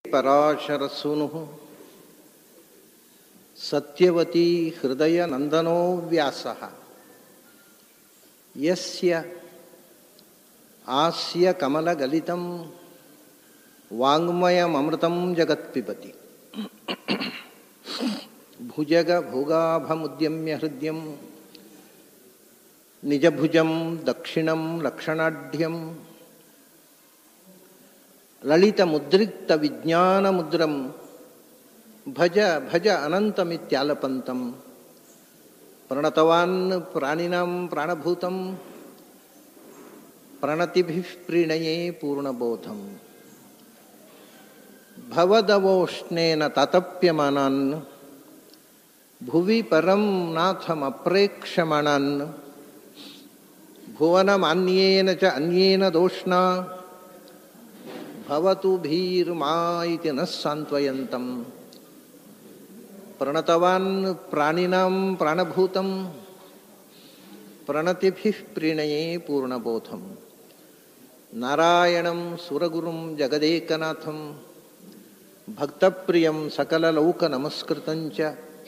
ಪರಾಶರಸೂನು ಸತ್ಯವತಿ ಹೃದಯ ನಂದನೋ ವ್ಯಾಸ ಯಸ್ಯ ಆಸ್ಯ ಕಮಲಗಲಿತಂ ವಾಂಗ್ಮಯಮೃತಂ ಜಗತ್ಪಿಬತಿ ಭುಜಗ ಭೋಗಾಭಮುದ್ಯಮ್ಯ ಹೃದಯಂ ನಿಜಭುಜಂ ದಕ್ಷಿಣಂ ಲಕ್ಷಣಾಢ್ಯಂ ಲಲಿತ ಮುದ್ರಿಕ್ತ ವಿಜ್ಞಾನ ಮುದ್ರಂ ಭಜ ಭಜ ಅನಂತಮಿತ್ಯಾಲಪಂತಂ ಪ್ರಣತವಾನ್ ಪ್ರಾಣಿನಾಂ ಪ್ರಾಣಭೂತಂ ಪ್ರಣತಿಭಿಃ ಪ್ರೀಣಯೇ ಪೂರ್ಣಬೋಧಂ ಭವದವೋಷ್ಣೇನ ತತಪ್ಯಮಾನಾನ್ ಭುವಿ ಪರಂ ನಾಥಮಪ್ರೇಕ್ಷಮಾಣಾನ್ ಭುವನಮಾನ್ಯೇನ ಚ ಅನ್ಯೇನ ದೋಷ್ಣಾ ಭವತು ಭೀರ್ಮಾ ಇತಿ ನ ಸಾಂತ್ವಯಂತಂ ಪ್ರಣತವಾನ್ ಪ್ರಾಣಿನಾಂ ಪ್ರಾಣಭೂತಂ ಪ್ರಣತಿಭಿಃ ಪ್ರೀಣಯೇ ಪೂರ್ಣಬೋಧಂ ನಾರಾಯಣಂ ಸುರಗುರುಂ ಜಗದೇಕನಾಥಂ ಭಕ್ತಪ್ರಿಯಂ ಸಕಲಲೌಕನಮಸ್ಕೃತಂಚ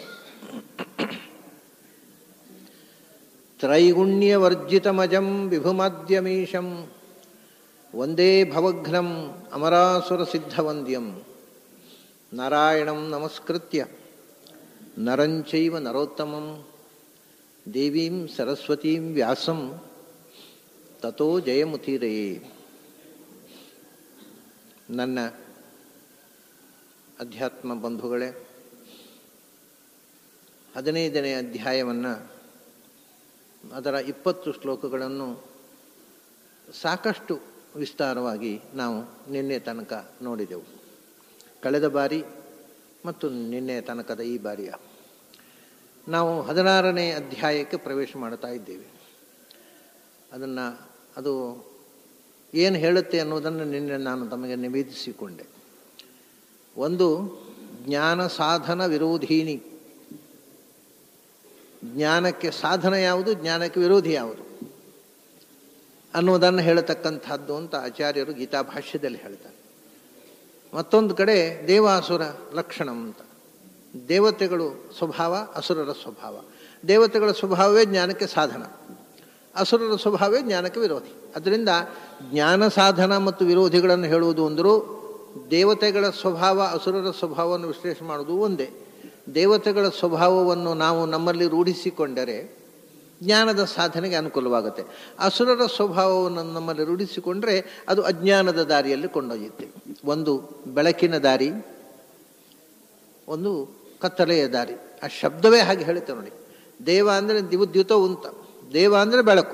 ತ್ರೈಗುಣ್ಯವರ್ಜಿತಮಜಂ ವಿಭುಮಾದ್ಯಮೀಶಂ ವಂದೇ ಭವಘ್ನಂ ಅಮರಾಸುರಸಿದ್ಧವಂದ್ಯಂ ನಾರಾಯಣಂ ನಮಸ್ಕೃತ್ಯ ನರಂಚೈವ ನರೋತ್ತಮಂ ದೇವೀಂ ಸರಸ್ವತೀಂ ವ್ಯಾಸಂ ತಥೋ ಜಯಮುತೀರಯೇ ನನ್ನ ಅಧ್ಯಾತ್ಮ ಬಂಧುಗಳೇ ಹದಿನೈದನೇ ಅಧ್ಯಾಯವನ್ನು ಅದರ ಇಪ್ಪತ್ತು ಶ್ಲೋಕಗಳನ್ನು ಸಾಕಷ್ಟು ವಿಸ್ತಾರವಾಗಿ ನಾವು ನಿನ್ನೆ ತನಕ ನೋಡಿದೆವು ಕಳೆದ ಬಾರಿ ಮತ್ತು ನಿನ್ನೆ ತನಕದ ಈ ಬಾರಿಯ ನಾವು ಹದಿನಾರನೇ ಅಧ್ಯಾಯಕ್ಕೆ ಪ್ರವೇಶ ಮಾಡ್ತಾ ಇದ್ದೇವೆ ಅದನ್ನು ಅದು ಏನು ಹೇಳುತ್ತೆ ಅನ್ನೋದನ್ನು ನಿನ್ನೆ ನಾನು ತಮಗೆ ನಿವೇದಿಸಿಕೊಂಡೆ ಒಂದು ಜ್ಞಾನ ಸಾಧನ ವಿರೋಧೀನಿ ಜ್ಞಾನಕ್ಕೆ ಸಾಧನ ಯಾವುದು ಜ್ಞಾನಕ್ಕೆ ವಿರೋಧಿ ಯಾವುದು ಅನ್ನೋದನ್ನು ಹೇಳತಕ್ಕಂಥದ್ದು ಅಂತ ಆಚಾರ್ಯರು ಗೀತಾ ಭಾಷ್ಯದಲ್ಲಿ ಹೇಳ್ತಾರೆ ಮತ್ತೊಂದು ಕಡೆ ದೇವಾಸುರ ಲಕ್ಷಣಂ ಅಂತ ದೇವತೆಗಳು ಸ್ವಭಾವ ಅಸುರರ ಸ್ವಭಾವ ದೇವತೆಗಳ ಸ್ವಭಾವವೇ ಜ್ಞಾನಕ್ಕೆ ಸಾಧನ ಅಸುರರ ಸ್ವಭಾವವೇ ಜ್ಞಾನಕ್ಕೆ ವಿರೋಧಿ ಅದರಿಂದ ಜ್ಞಾನ ಸಾಧನ ಮತ್ತು ವಿರೋಧಿಗಳನ್ನು ಹೇಳುವುದು ಅಂದರೂ ದೇವತೆಗಳ ಸ್ವಭಾವ ಅಸುರರ ಸ್ವಭಾವವನ್ನು ವಿಶ್ಲೇಷಣೆ ಮಾಡುವುದು ಒಂದೇ ದೇವತೆಗಳ ಸ್ವಭಾವವನ್ನು ನಾವು ನಮ್ಮಲ್ಲಿ ರೂಢಿಸಿಕೊಂಡರೆ ಜ್ಞಾನದ ಸಾಧನೆಗೆ ಅನುಕೂಲವಾಗುತ್ತೆ ಅಸುರರ ಸ್ವಭಾವವನ್ನು ನಮ್ಮಲ್ಲಿ ರೂಢಿಸಿಕೊಂಡ್ರೆ ಅದು ಅಜ್ಞಾನದ ದಾರಿಯಲ್ಲಿ ಕೊಂಡೊಯ್ಯುತ್ತೆ ಒಂದು ಬೆಳಕಿನ ದಾರಿ ಒಂದು ಕತ್ತಲೆಯ ದಾರಿ ಆ ಶಬ್ದವೇ ಹಾಗೆ ಹೇಳುತ್ತೆ ನೋಡಿ ದೇವ ಅಂದರೆ ದಿವದ್ಯುತ ಉಂತ ದೇವ ಅಂದರೆ ಬೆಳಕು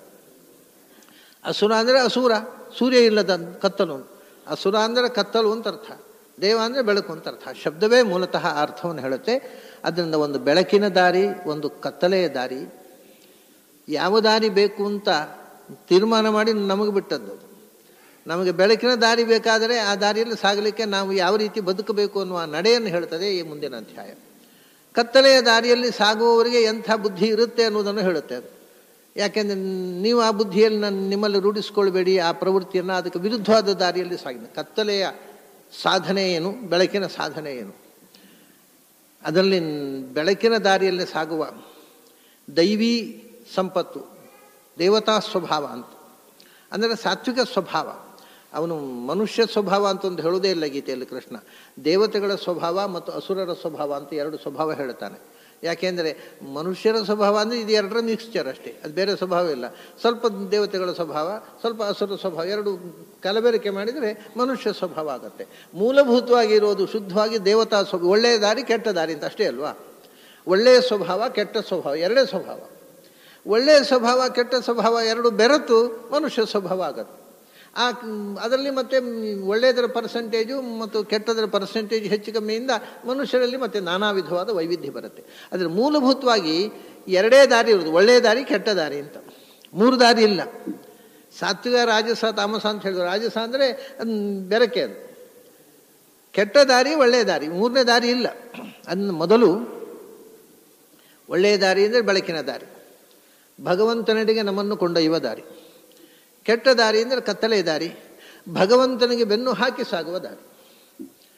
ಅಸುರ ಅಂದರೆ ಅಸೂರ ಸೂರ್ಯ ಇಲ್ಲದ ಕತ್ತಲು ಅಸುರ ಅಂದರೆ ಕತ್ತಲು ಅಂತ ಅರ್ಥ ದೇವ ಅಂದರೆ ಬೆಳಕು ಅಂತ ಅರ್ಥ ಶಬ್ದವೇ ಮೂಲತಃ ಅರ್ಥವನ್ನು ಹೇಳುತ್ತೆ ಅದರಿಂದ ಒಂದು ಬೆಳಕಿನ ದಾರಿ ಒಂದು ಕತ್ತಲೆಯ ದಾರಿ ಯಾವ ದಾರಿ ಬೇಕು ಅಂತ ತೀರ್ಮಾನ ಮಾಡಿ ನಮಗೆ ಬಿಟ್ಟದ್ದು ನಮಗೆ ಬೆಳಕಿನ ದಾರಿ ಬೇಕಾದರೆ ಆ ದಾರಿಯಲ್ಲಿ ಸಾಗಲಿಕ್ಕೆ ನಾವು ಯಾವ ರೀತಿ ಬದುಕಬೇಕು ಅನ್ನುವ ನಡೆಯನ್ನು ಹೇಳ್ತದೆ ಈ ಮುಂದಿನ ಅಧ್ಯಾಯ ಕತ್ತಲೆಯ ದಾರಿಯಲ್ಲಿ ಸಾಗುವವರಿಗೆ ಎಂಥ ಬುದ್ಧಿ ಇರುತ್ತೆ ಅನ್ನೋದನ್ನು ಹೇಳುತ್ತೆ ಅದು ಯಾಕೆಂದರೆ ನೀವು ಆ ಬುದ್ಧಿಯಲ್ಲಿ ನಾನು ನಿಮ್ಮಲ್ಲಿ ರೂಢಿಸ್ಕೊಳ್ಬೇಡಿ ಆ ಪ್ರವೃತ್ತಿಯನ್ನು ಅದಕ್ಕೆ ವಿರುದ್ಧವಾದ ದಾರಿಯಲ್ಲಿ ಸಾಗಿದೆ ಕತ್ತಲೆಯ ಸಾಧನೆ ಏನು ಬೆಳಕಿನ ಸಾಧನೆ ಏನು ಅದರಲ್ಲಿ ಬೆಳಕಿನ ದಾರಿಯಲ್ಲಿ ಸಾಗುವ ದೈವಿ ಸಂಪತ್ತು ದೇವತಾ ಸ್ವಭಾವ ಅಂತ ಅಂದರೆ ಸಾತ್ವಿಕ ಸ್ವಭಾವ ಅವನು ಮನುಷ್ಯ ಸ್ವಭಾವ ಅಂತ ಒಂದು ಹೇಳೋದೇ ಇಲ್ಲ ಗೀತೆಯಲ್ಲಿ ಕೃಷ್ಣ ದೇವತೆಗಳ ಸ್ವಭಾವ ಮತ್ತು ಅಸುರರ ಸ್ವಭಾವ ಅಂತ ಎರಡು ಸ್ವಭಾವ ಹೇಳ್ತಾನೆ ಯಾಕೆಂದರೆ ಮನುಷ್ಯರ ಸ್ವಭಾವ ಅಂದರೆ ಇದು ಎರಡರ ಮಿಕ್ಸ್ಚರ್ ಅಷ್ಟೇ ಅದು ಬೇರೆ ಸ್ವಭಾವ ಇಲ್ಲ ಸ್ವಲ್ಪ ದೇವತೆಗಳ ಸ್ವಭಾವ ಸ್ವಲ್ಪ ಅಸುರ ಸ್ವಭಾವ ಎರಡು ಕಲಬೆರಕೆ ಮಾಡಿದರೆ ಮನುಷ್ಯ ಸ್ವಭಾವ ಆಗುತ್ತೆ ಮೂಲಭೂತವಾಗಿ ಇರೋದು ಶುದ್ಧವಾಗಿ ದೇವತಾ ಸ್ವಭಾವ ಒಳ್ಳೆಯ ದಾರಿ ಕೆಟ್ಟ ದಾರಿ ಅಂತ ಅಷ್ಟೇ ಅಲ್ವಾ ಒಳ್ಳೆಯ ಸ್ವಭಾವ ಕೆಟ್ಟ ಸ್ವಭಾವ ಎರಡೇ ಸ್ವಭಾವ ಒಳ್ಳೆಯ ಸ್ವಭಾವ ಕೆಟ್ಟ ಸ್ವಭಾವ ಎರಡು ಬೆರೆತು ಮನುಷ್ಯ ಸ್ವಭಾವ ಆಗುತ್ತೆ ಆ ಅದರಲ್ಲಿ ಮತ್ತೆ ಒಳ್ಳೆಯದರ ಪರ್ಸೆಂಟೇಜು ಮತ್ತು ಕೆಟ್ಟದರ ಪರ್ಸೆಂಟೇಜ್ ಹೆಚ್ಚು ಕಮ್ಮಿಯಿಂದ ಮನುಷ್ಯರಲ್ಲಿ ಮತ್ತೆ ನಾನಾ ವಿಧವಾದ ವೈವಿಧ್ಯ ಬರುತ್ತೆ ಅದರ ಮೂಲಭೂತವಾಗಿ ಎರಡೇ ದಾರಿ ಇರೋದು ಒಳ್ಳೆಯ ದಾರಿ ಕೆಟ್ಟ ದಾರಿ ಅಂತ ಮೂರು ದಾರಿ ಇಲ್ಲ ಸಾತ್ವಿಕ ರಾಜಸ ತಾಮಸ ಅಂತ ಹೇಳಿದ್ರು ರಾಜಸ ಅಂದರೆ ಬೆರಕೆ ಅದು ಕೆಟ್ಟ ದಾರಿ ಒಳ್ಳೆಯ ದಾರಿ ಮೂರನೇ ದಾರಿ ಇಲ್ಲ ಅದನ್ನು ಮೊದಲು ಒಳ್ಳೆಯ ದಾರಿ ಅಂದರೆ ಬೆಳಕಿನ ದಾರಿ ಭಗವಂತನಡೆಗೆ ನಮ್ಮನ್ನು ಕೊಂಡೊಯ್ಯುವ ದಾರಿ ಕೆಟ್ಟ ದಾರಿ ಅಂದರೆ ಕತ್ತಲೆಯ ದಾರಿ ಭಗವಂತನಿಗೆ ಬೆನ್ನು ಹಾಕಿ ಸಾಗುವ ದಾರಿ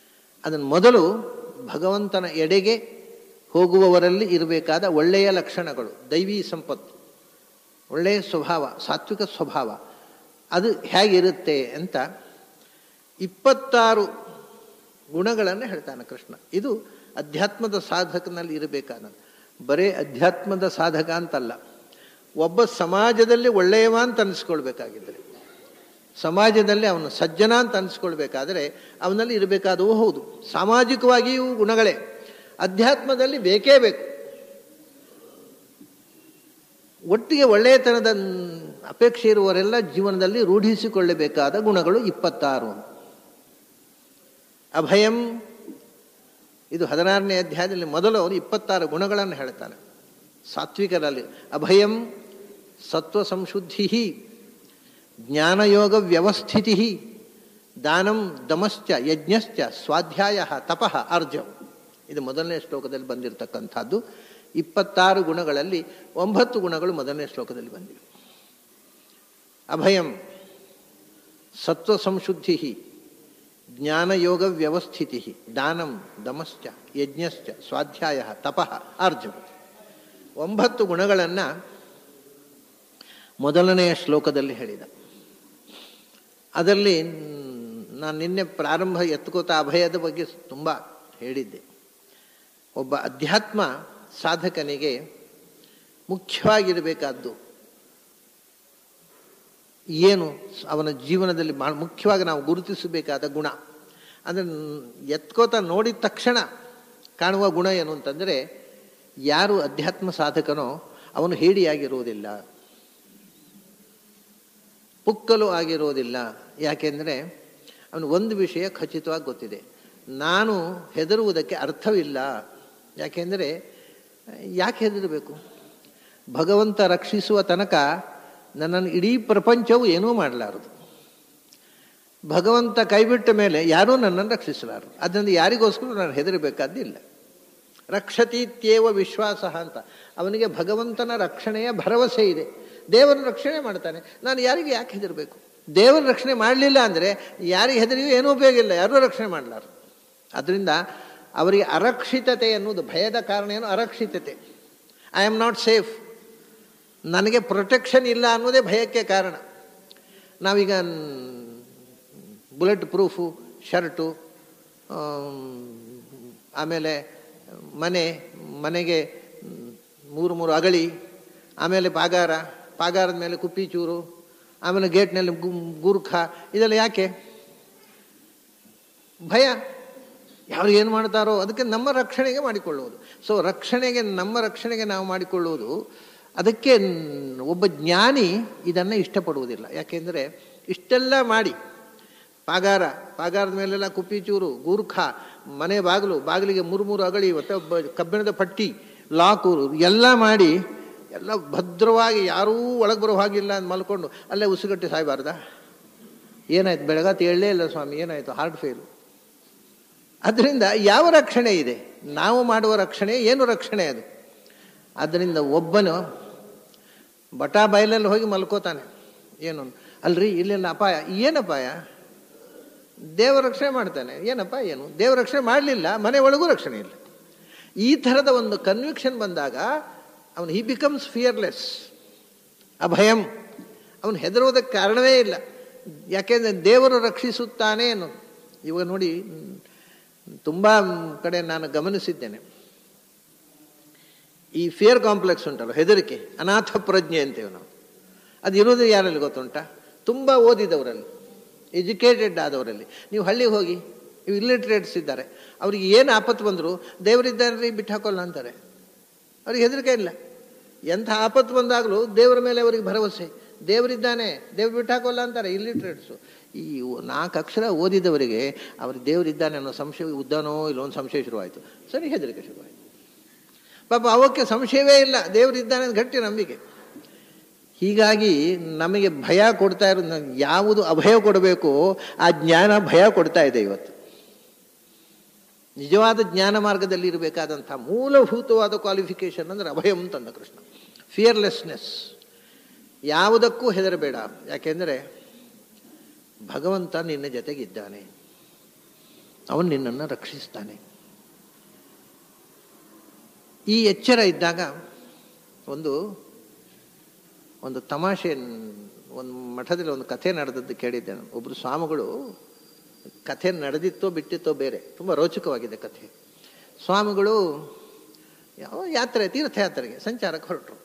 ಅದನ್ನು ಮೊದಲು ಭಗವಂತನ ಎಡೆಗೆ ಹೋಗುವವರಲ್ಲಿ ಇರಬೇಕಾದ ಒಳ್ಳೆಯ ಲಕ್ಷಣಗಳು ದೈವೀ ಸಂಪತ್ತು ಒಳ್ಳೆಯ ಸ್ವಭಾವ ಸಾತ್ವಿಕ ಸ್ವಭಾವ ಅದು ಹೇಗಿರುತ್ತೆ ಅಂತ ಇಪ್ಪತ್ತಾರು ಗುಣಗಳನ್ನು ಹೇಳ್ತಾನೆ ಕೃಷ್ಣ ಇದು ಅಧ್ಯಾತ್ಮದ ಸಾಧಕನಲ್ಲಿ ಇರಬೇಕಾದ ಬರೇ ಅಧ್ಯಾತ್ಮದ ಸಾಧಕ ಅಂತಲ್ಲ ಒಬ್ಬ ಸಮಾಜದಲ್ಲಿ ಒಳ್ಳೆಯವ ಅಂತ ಅನಿಸ್ಕೊಳ್ಬೇಕಾಗಿದ್ದರೆ ಸಮಾಜದಲ್ಲಿ ಅವನು ಸಜ್ಜನ ಅಂತ ಅನಿಸ್ಕೊಳ್ಬೇಕಾದ್ರೆ ಅವನಲ್ಲಿ ಇರಬೇಕಾದವು ಹೌದು ಸಾಮಾಜಿಕವಾಗಿಯೂ ಗುಣಗಳೇ ಅಧ್ಯಾತ್ಮದಲ್ಲಿ ಬೇಕೇ ಬೇಕು ಒಟ್ಟಿಗೆ ಒಳ್ಳೆಯತನದ ಅಪೇಕ್ಷೆ ಇರುವವರೆಲ್ಲ ಜೀವನದಲ್ಲಿ ರೂಢಿಸಿಕೊಳ್ಳಬೇಕಾದ ಗುಣಗಳು ಇಪ್ಪತ್ತಾರು ಅಭಯಂ ಇದು ಹದಿನಾರನೇ ಅಧ್ಯಾಯದಲ್ಲಿ ಮೊದಲು ಅವನು ಇಪ್ಪತ್ತಾರು ಗುಣಗಳನ್ನು ಹೇಳ್ತಾನೆ ಸಾತ್ವಿಕರಲ್ಲಿ ಅಭಯಂ ಸತ್ವ ಸಂಶುದ್ಧಿ ಜ್ಞಾನಯೋಗ ವ್ಯವಸ್ಥಿತಿ ದಾನಂ ದಮಶ್ಚ ಯಜ್ಞಶ್ಚ ಸ್ವಾಧ್ಯಾಯ ತಪಃ ಅರ್ಜವ್ ಇದು ಮೊದಲನೇ ಶ್ಲೋಕದಲ್ಲಿ ಬಂದಿರತಕ್ಕಂಥದ್ದು ಇಪ್ಪತ್ತಾರು ಗುಣಗಳಲ್ಲಿ ಒಂಬತ್ತು ಗುಣಗಳು ಮೊದಲನೇ ಶ್ಲೋಕದಲ್ಲಿ ಬಂದಿವೆ ಅಭಯಂ ಸತ್ವ ಸಂಶುದ್ಧಿ ಜ್ಞಾನಯೋಗ ವ್ಯವಸ್ಥಿತಿ ದಾನಂ ದಮಶ್ಚ ಯಜ್ಞಶ್ಚ ಸ್ವಾಧ್ಯಾಯ ತಪಃ ಅರ್ಜವ್ ಒಂಬತ್ತು ಗುಣಗಳನ್ನು ಮೊದಲನೆಯ ಶ್ಲೋಕದಲ್ಲಿ ಹೇಳಿದ ಅದರಲ್ಲಿ ನಾನು ನಿನ್ನೆ ಪ್ರಾರಂಭ ಎತ್ಕೋತ ಅಭಯದ ಬಗ್ಗೆ ತುಂಬ ಹೇಳಿದ್ದೆ ಒಬ್ಬ ಅಧ್ಯಾತ್ಮ ಸಾಧಕನಿಗೆ ಮುಖ್ಯವಾಗಿರಬೇಕಾದ್ದು ಏನು ಅವನ ಜೀವನದಲ್ಲಿ ಭಾಳ ಮುಖ್ಯವಾಗಿ ನಾವು ಗುರುತಿಸಬೇಕಾದ ಗುಣ ಅಂದರೆ ಎತ್ಕೋತ ನೋಡಿದ ತಕ್ಷಣ ಕಾಣುವ ಗುಣ ಏನು ಅಂತಂದರೆ ಯಾರು ಅಧ್ಯಾತ್ಮ ಸಾಧಕನೋ ಅವನು ಹೇಡಿಯಾಗಿರುವುದಿಲ್ಲ ಪುಕ್ಕಲು ಆಗಿರೋದಿಲ್ಲ ಯಾಕೆಂದರೆ ಅವನು ಒಂದು ವಿಷಯ ಖಚಿತವಾಗಿ ಗೊತ್ತಿದೆ ನಾನು ಹೆದರುವುದಕ್ಕೆ ಅರ್ಥವಿಲ್ಲ ಯಾಕೆಂದರೆ ಯಾಕೆ ಹೆದರಬೇಕು ಭಗವಂತ ರಕ್ಷಿಸುವ ತನಕ ನನ್ನನ್ನು ಇಡೀ ಪ್ರಪಂಚವು ಏನೂ ಮಾಡಲಾರದು ಭಗವಂತ ಕೈಬಿಟ್ಟ ಮೇಲೆ ಯಾರೂ ನನ್ನನ್ನು ರಕ್ಷಿಸಲಾರರು ಅದರಿಂದ ಯಾರಿಗೋಸ್ಕರ ನಾನು ಹೆದರಬೇಕಾದ್ದಿಲ್ಲ ರಕ್ಷತೀತ್ಯೇವ ವಿಶ್ವಾಸ ಅಂತ ಅವನಿಗೆ ಭಗವಂತನ ರಕ್ಷಣೆಯ ಭರವಸೆ ಇದೆ ದೇವರ ರಕ್ಷಣೆ ಮಾಡ್ತಾನೆ ನಾನು ಯಾರಿಗೆ ಯಾಕೆ ಹೆದರಬೇಕು ದೇವರ ರಕ್ಷಣೆ ಮಾಡಲಿಲ್ಲ ಅಂದರೆ ಯಾರಿಗೆ ಹೆದರಿಯೂ ಏನೂ ಉಪಯೋಗ ಇಲ್ಲ ಯಾರೂ ರಕ್ಷಣೆ ಮಾಡಲಾರು ಅದರಿಂದ ಅವರಿಗೆ ಅರಕ್ಷಿತತೆ ಅನ್ನೋದು ಭಯದ ಕಾರಣ ಏನು ಅರಕ್ಷಿತತೆ ಐ ಆಮ್ ನಾಟ್ ಸೇಫ್ ನನಗೆ ಪ್ರೊಟೆಕ್ಷನ್ ಇಲ್ಲ ಅನ್ನೋದೇ ಭಯಕ್ಕೆ ಕಾರಣ ನಾವೀಗ ಬುಲೆಟ್ ಪ್ರೂಫು ಶರ್ಟು ಆಮೇಲೆ ಮನೆ ಮನೆಗೆ ಮೂರು ಮೂರು ಅಗಳಿ ಆಮೇಲೆ ಪಾಗಾರ ಪಾಗಾರದ ಮೇಲೆ ಕುಪ್ಪಿ ಚೂರು ಆಮೇಲೆ ಗೇಟ್ನಲ್ಲಿ ಗೂರ್ಖ ಇದೆಲ್ಲ ಯಾಕೆ ಭಯ ಯಾರು ಏನು ಮಾಡ್ತಾರೋ ಅದಕ್ಕೆ ನಮ್ಮ ರಕ್ಷಣೆಗೆ ಮಾಡಿಕೊಳ್ಳುವುದು ಸೊ ರಕ್ಷಣೆಗೆ ನಮ್ಮ ರಕ್ಷಣೆಗೆ ನಾವು ಮಾಡಿಕೊಳ್ಳುವುದು ಅದಕ್ಕೆ ಒಬ್ಬ ಜ್ಞಾನಿ ಇದನ್ನು ಇಷ್ಟಪಡುವುದಿಲ್ಲ ಯಾಕೆಂದರೆ ಇಷ್ಟೆಲ್ಲ ಮಾಡಿ ಪಾಗಾರ ಪಾಗಾರದ ಮೇಲೆಲ್ಲ ಕುಪ್ಪಿಚೂರು ಗೂರ್ಖ ಮನೆ ಬಾಗಿಲು ಬಾಗಿಲಿಗೆ ಮೂರು ಮೂರು ಅಗಳಿ ಒಬ್ಬ ಕಬ್ಬಿಣದ ಪಟ್ಟಿ ಲಾಕು ಎಲ್ಲ ಮಾಡಿ ಎಲ್ಲ ಭದ್ರವಾಗಿ ಯಾರೂ ಒಳಗೆ ಬರೋ ಹಾಗಿಲ್ಲ ಅಂತ ಮಲ್ಕೊಂಡು ಅಲ್ಲೇ ಉಸಿಗಟ್ಟಿ ಸಾಯಬಾರ್ದ ಏನಾಯ್ತು ಬೆಳಗಾತ ಹೇಳಲೇ ಇಲ್ಲ ಸ್ವಾಮಿ ಏನಾಯಿತು ಹಾರ್ಟ್ ಫೇಲು ಅದರಿಂದ ಯಾವ ರಕ್ಷಣೆ ಇದೆ ನಾವು ಮಾಡುವ ರಕ್ಷಣೆ ಏನು ರಕ್ಷಣೆ ಅದು ಆದ್ದರಿಂದ ಒಬ್ಬನು ಬಟಾ ಬಯಲಲ್ಲಿ ಹೋಗಿ ಮಲ್ಕೋತಾನೆ ಏನು ಅಲ್ರಿ ಇಲ್ಲೆಲ್ಲ ಅಪಾಯ ಏನು ಅಪಾಯ ದೇವ ರಕ್ಷಣೆ ಮಾಡ್ತಾನೆ ಏನಪ್ಪ ಏನು ದೇವ ರಕ್ಷಣೆ ಮಾಡಲಿಲ್ಲ ಮನೆ ಒಳಗೂ ರಕ್ಷಣೆ ಇಲ್ಲ ಈ ಥರದ ಒಂದು ಕನ್ವಿಕ್ಷನ್ ಬಂದಾಗ ಅವನು ಹಿ ಬಿಕಮ್ಸ್ ಫಿಯರ್ಲೆಸ್ ಅಭಯಂ ಅವನು ಹೆದರೋದಕ್ಕೆ ಕಾರಣವೇ ಇಲ್ಲ ಯಾಕೆಂದರೆ ದೇವರು ರಕ್ಷಿಸುತ್ತಾನೆ ಅನ್ನೋದು ಇವಾಗ ನೋಡಿ ತುಂಬ ಕಡೆ ನಾನು ಗಮನಿಸಿದ್ದೇನೆ ಈ ಫಿಯರ್ ಕಾಂಪ್ಲೆಕ್ಸ್ ಉಂಟಲ್ಲ ಹೆದರಿಕೆ ಅನಾಥ ಪ್ರಜ್ಞೆ ಅಂತೇವೆ ನಾವು ಅದು ಇರೋದು ಯಾರಲ್ಲಿ ಗೊತ್ತುಂಟ ತುಂಬ ಓದಿದವರಲ್ಲಿ ಎಜುಕೇಟೆಡ್ ಆದವರಲ್ಲಿ ನೀವು ಹಳ್ಳಿಗೆ ಹೋಗಿ ನೀವು ಇಲ್ಲಿಟ್ರೇಟ್ಸ್ ಇದ್ದಾರೆ ಅವ್ರಿಗೆ ಏನು ಆಪತ್ತು ಬಂದರೂ ದೇವರಿದ್ದಾನೆ ಬಿಟ್ಟು ಹಾಕೋಲ್ಲ ಅಂತಾರೆ ಅವ್ರಿಗೆ ಹೆದರಿಕೆ ಇಲ್ಲ ಎಂಥ ಆಪತ್ತು ಬಂದಾಗಲೂ ದೇವರ ಮೇಲೆ ಅವರಿಗೆ ಭರವಸೆ ದೇವರಿದ್ದಾನೆ ದೇವ್ರು ಬಿಟ್ಟು ಹಾಕೋಲ್ಲ ಅಂತಾರೆ ಇಲ್ಲಿಟ್ರೇಟ್ಸು ಈ ನಾಲ್ಕು ಅಕ್ಷರ ಓದಿದವರಿಗೆ ಅವ್ರಿಗೆ ದೇವರಿದ್ದಾನೆ ಅನ್ನೋ ಸಂಶಯ ಉದ್ದಾನೋ ಇಲ್ಲೊಂದು ಸಂಶಯ ಶುರುವಾಯಿತು ಸರಿ ಹೆದರಿಕೆ ಶುರುವಾಯಿತು ಪಾಪ ಅವಕ್ಕೆ ಸಂಶಯವೇ ಇಲ್ಲ ದೇವರಿದ್ದಾನೆ ಅಂತ ಗಟ್ಟಿ ನಂಬಿಕೆ ಹೀಗಾಗಿ ನಮಗೆ ಭಯ ಕೊಡ್ತಾ ಇರೋದು ಯಾವುದು ಅಭಯ ಕೊಡಬೇಕು ಆ ಜ್ಞಾನ ಭಯ ಕೊಡ್ತಾ ಇದೆ ಇವತ್ತು ನಿಜವಾದ ಜ್ಞಾನ ಮಾರ್ಗದಲ್ಲಿ ಇರಬೇಕಾದಂಥ ಮೂಲಭೂತವಾದ ಕ್ವಾಲಿಫಿಕೇಶನ್ ಅಂದರೆ ಅಭಯಂ ತಂದ ಕೃಷ್ಣ ಫಿಯರ್ಲೆಸ್ನೆಸ್ ಯಾವುದಕ್ಕೂ ಹೆದರಬೇಡ ಯಾಕೆಂದರೆ ಭಗವಂತ ನಿನ್ನ ಜೊತೆಗಿದ್ದಾನೆ ಅವನು ನಿನ್ನನ್ನು ರಕ್ಷಿಸ್ತಾನೆ ಈ ಎಚ್ಚರ ಇದ್ದಾಗ ಒಂದು ಒಂದು ತಮಾಷೆ ಒಂದು ಮಠದಲ್ಲಿ ಒಂದು ಕಥೆ ನಡೆದದ್ದು ಕೇಳಿದ್ದೆ ನಾನು ಒಬ್ಬರು ಸ್ವಾಮಿಗಳು ಕಥೆ ನಡೆದಿತ್ತೋ ಬಿಟ್ಟಿತ್ತೋ ಬೇರೆ ತುಂಬ ರೋಚಕವಾಗಿದೆ ಕಥೆ ಸ್ವಾಮಿಗಳು ಯಾವ ಯಾತ್ರೆ ತೀರ್ಥಯಾತ್ರೆಗೆ ಸಂಚಾರಕ್ಕೆ ಹೊರಟರು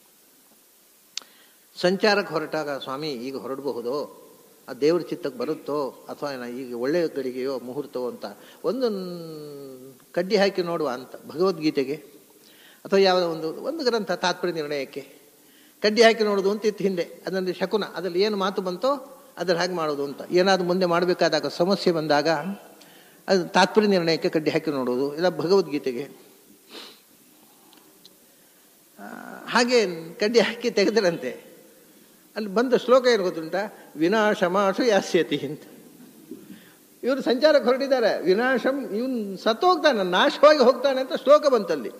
ಸಂಚಾರಕ್ಕೆ ಹೊರಟಾಗ ಸ್ವಾಮಿ ಈಗ ಹೊರಡಬಹುದೋ ಆ ದೇವ್ರ ಚಿತ್ತಕ್ಕೆ ಬರುತ್ತೋ ಅಥವಾ ಈಗ ಒಳ್ಳೆಯ ಗಳಿಗೆಯೋ ಮುಹೂರ್ತವೋ ಅಂತ ಒಂದು ಕಡ್ಡಿ ಹಾಕಿ ನೋಡುವ ಅಂತ ಭಗವದ್ಗೀತೆಗೆ ಅಥವಾ ಯಾವುದೋ ಒಂದು ಒಂದು ಗ್ರಂಥ ತಾತ್ಪರ್ಯ ನಿರ್ಣಯಕ್ಕೆ ಕಡ್ಡಿ ಹಾಕಿ ನೋಡೋದು ಅಂತ ಇತ್ತು ಹಿಂದೆ ಅದರಲ್ಲಿ ಶಕುನ ಅದರಲ್ಲಿ ಏನು ಮಾತು ಬಂತೋ ಅದ್ರ ಹಾಗೆ ಮಾಡೋದು ಅಂತ ಏನಾದರೂ ಮುಂದೆ ಮಾಡಬೇಕಾದಾಗ ಸಮಸ್ಯೆ ಬಂದಾಗ ಅದು ತಾತ್ಪರ್ಯ ನಿರ್ಣಯಕ್ಕೆ ಕಡ್ಡಿ ಹಾಕಿ ನೋಡೋದು ಇಲ್ಲ ಭಗವದ್ಗೀತೆಗೆ ಹಾಗೆ ಕಡ್ಡಿ ಹಾಕಿ ತೆಗೆದರಂತೆ ಅಲ್ಲಿ ಬಂದ ಶ್ಲೋಕ ಏನು ಗೊತ್ತುಂಟ ವಿನಾಶಮಾಶು ಯಾಸ್ಯತಿ ಅಂತ ಇವರು ಸಂಚಾರಕ್ಕೆ ಹೊರಟಿದ್ದಾರೆ ವಿನಾಶಂ ಇವನು ಸತ್ತೋಗ್ತಾನೆ ನಾಶವಾಗಿ ಹೋಗ್ತಾನೆ ಅಂತ ಶ್ಲೋಕ ಬಂತಲ್ಲಿ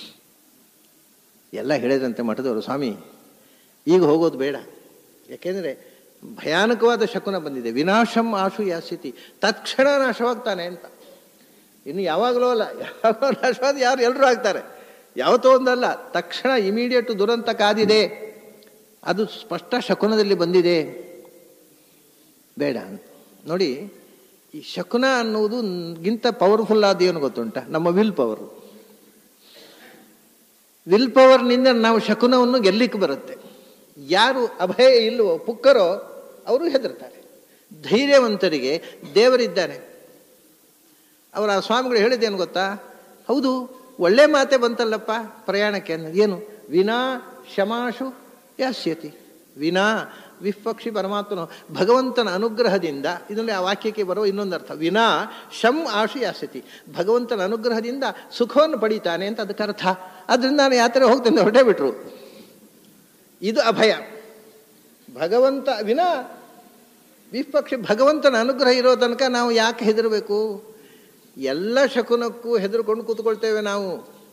ಎಲ್ಲ ಹೇಳಿದಂತೆ ಮಠದವರು ಸ್ವಾಮಿ ಈಗ ಹೋಗೋದು ಬೇಡ ಯಾಕೆಂದರೆ ಭಯಾನಕವಾದ ಶಕುನ ಬಂದಿದೆ ವಿನಾಶಂ ಆಶು ಯಾಸ್ಯತಿ ತತ್ಕ್ಷಣ ನಾಶವಾಗ್ತಾನೆ ಅಂತ ಇನ್ನು ಯಾವಾಗಲೂ ಅಲ್ಲ ಯಾವಾಗ ನಾಶವಾದ ಯಾರು ಎಲ್ಲರೂ ಆಗ್ತಾರೆ ಯಾವತ್ತೋ ಒಂದಲ್ಲ ತಕ್ಷಣ ಇಮಿಡಿಯೇಟ್ ದುರಂತ ಕಾದಿದೆ ಅದು ಸ್ಪಷ್ಟ ಶಕುನದಲ್ಲಿ ಬಂದಿದೆ ಬೇಡ ಅಂತ ನೋಡಿ ಈ ಶಕುನ ಅನ್ನುವುದು ಗಿಂತ ಪವರ್ಫುಲ್ ಆದ ಏನು ಗೊತ್ತುಂಟ ನಮ್ಮ ವಿಲ್ ಪವರ್ ವಿಲ್ ಪವರ್ನಿಂದ ನಾವು ಶಕುನವನ್ನು ಗೆಲ್ಲಿಕ್ಕೆ ಬರುತ್ತೆ ಯಾರು ಅಭಯ ಇಲ್ಲವೋ ಪುಕ್ಕರೋ ಅವರು ಹೆದರ್ತಾರೆ ಧೈರ್ಯವಂತರಿಗೆ ದೇವರಿದ್ದಾನೆ ಅವರ ಆ ಸ್ವಾಮಿಗಳು ಹೇಳಿದ್ದೇನು ಗೊತ್ತಾ ಹೌದು ಒಳ್ಳೆ ಮಾತೆ ಬಂತಲ್ಲಪ್ಪ ಪ್ರಯಾಣಕ್ಕೆ ಅನ್ನೋದು ಏನು ವಿನಾ ಶಮಾಶು ಯಾಸ್ಯತಿ ವಿನಾ ವಿಪಕ್ಷಿ ಪರಮಾತ್ಮನು ಭಗವಂತನ ಅನುಗ್ರಹದಿಂದ ಇದರಲ್ಲಿ ಆ ವಾಕ್ಯಕ್ಕೆ ಬರೋ ಇನ್ನೊಂದು ಅರ್ಥ ವಿನಾ ಶಂ ಆಶು ಯಾಸ್ಯತಿ ಭಗವಂತನ ಅನುಗ್ರಹದಿಂದ ಸುಖವನ್ನು ಪಡೀತಾನೆ ಅಂತ ಅದಕ್ಕೆ ಅರ್ಥ ಅದರಿಂದ ನಾನು ಯಾತ್ರೆ ಹೋಗ್ತೇನೆ ಹೊರಟೇ ಬಿಟ್ರು ಇದು ಅಭಯ ಭಗವಂತ ವಿನಾ ವಿಪಕ್ಷಿ ಭಗವಂತನ ಅನುಗ್ರಹ ಇರೋ ತನಕ ನಾವು ಯಾಕೆ ಹೆದರಬೇಕು ಎಲ್ಲ ಶಕುನಕ್ಕೂ ಹೆದರ್ಕೊಂಡು ಕೂತ್ಕೊಳ್ತೇವೆ ನಾವು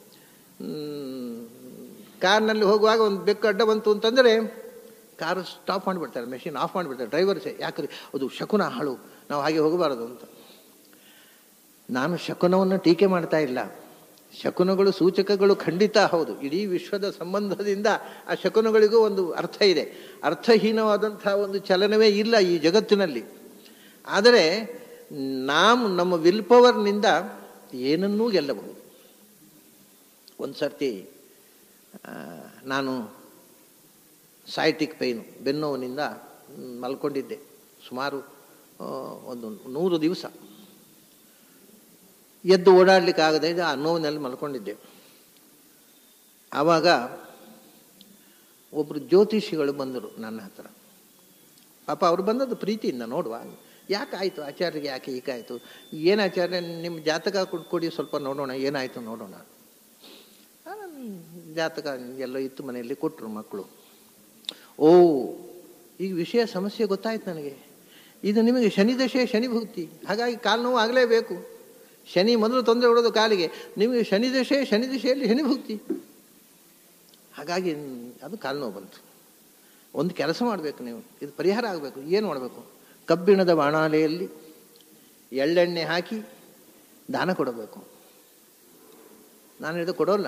ಕಾರ್ನಲ್ಲಿ ಹೋಗುವಾಗ ಒಂದು ಬೆಕ್ಕು ಅಡ್ಡ ಬಂತು ಅಂತಂದರೆ ಕಾರು ಸ್ಟಾಪ್ ಮಾಡಿಬಿಡ್ತಾರೆ ಮೆಷಿನ್ ಆಫ್ ಮಾಡಿಬಿಡ್ತಾರೆ ಡ್ರೈವರ್ಸೇ ಯಾಕ್ರಿ ಅದು ಶಕುನ ಹಾಳು ನಾವು ಹಾಗೆ ಹೋಗಬಾರದು ಅಂತ ನಾನು ಶಕುನವನ್ನು ಟೀಕೆ ಮಾಡ್ತಾ ಇಲ್ಲ ಶಕುನಗಳು ಸೂಚಕಗಳು ಖಂಡಿತ ಹೌದು ಇಡೀ ವಿಶ್ವದ ಸಂಬಂಧದಿಂದ ಆ ಶಕುನಗಳಿಗೂ ಒಂದು ಅರ್ಥ ಇದೆ ಅರ್ಥಹೀನವಾದಂಥ ಒಂದು ಚಲನವೇ ಇಲ್ಲ ಈ ಜಗತ್ತಿನಲ್ಲಿ ಆದರೆ ನಾವು ನಮ್ಮ ವಿಲ್ ಪವರ್ನಿಂದ ಏನನ್ನೂ ಗೆಲ್ಲಬಹುದು ಒಂದು ಸರ್ತಿ ನಾನು ಸೈಟಿಕ್ ಪೈನು ಬೆನ್ನೋವಿನಿಂದ ಮಲ್ಕೊಂಡಿದ್ದೆ ಸುಮಾರು ಒಂದು ನೂರು ದಿವಸ ಎದ್ದು ಓಡಾಡ್ಲಿಕ್ಕೆ ಆಗದೆ ಆ ನೋವಿನಲ್ಲಿ ಮಲ್ಕೊಂಡಿದ್ದೆ ಆವಾಗ ಒಬ್ಬರು ಜ್ಯೋತಿಷಿಗಳು ಬಂದರು ನನ್ನ ಹತ್ರ ಪಾಪ ಅವರು ಬಂದದ್ದು ಪ್ರೀತಿಯಿಂದ ನೋಡುವ ಯಾಕಾಯಿತು ಆಚಾರ್ಯರಿಗೆ ಯಾಕೆ ಹೀಗಾಯಿತು ಏನು ಆಚಾರ್ಯ ನಿಮ್ಮ ಜಾತಕ ಕೊಡಿ ಸ್ವಲ್ಪ ನೋಡೋಣ ಏನಾಯಿತು ನೋಡೋಣ ಜಾತಕ ಎಲ್ಲೋ ಇತ್ತು ಮನೆಯಲ್ಲಿ ಕೊಟ್ಟರು ಮಕ್ಕಳು ಓ ಈಗ ವಿಷಯ ಸಮಸ್ಯೆ ಗೊತ್ತಾಯ್ತು ನನಗೆ ಇದು ನಿಮಗೆ ಶನಿ ದಶೆ ಶನಿ ಭುಕ್ತಿ ಹಾಗಾಗಿ ಕಾಲು ನೋವು ಆಗಲೇಬೇಕು ಶನಿ ಮೊದಲು ತೊಂದರೆ ಕೊಡೋದು ಕಾಲಿಗೆ ನಿಮಗೆ ಶನಿ ದಶೆ ಶನಿ ದಶೆಯಲ್ಲಿ ಶನಿ ಭುಕ್ತಿ ಹಾಗಾಗಿ ಅದು ಕಾಲು ನೋವು ಬಂತು ಒಂದು ಕೆಲಸ ಮಾಡಬೇಕು ನೀವು ಇದು ಪರಿಹಾರ ಆಗಬೇಕು ಏನು ಮಾಡಬೇಕು ಕಬ್ಬಿಣದ ಬಾಣಾಲೆಯಲ್ಲಿ ಎಳ್ಳೆಣ್ಣೆ ಹಾಕಿ ದಾನ ಕೊಡಬೇಕು ನಾನು ಹೇಳಿದ ಕೊಡೋಲ್ಲ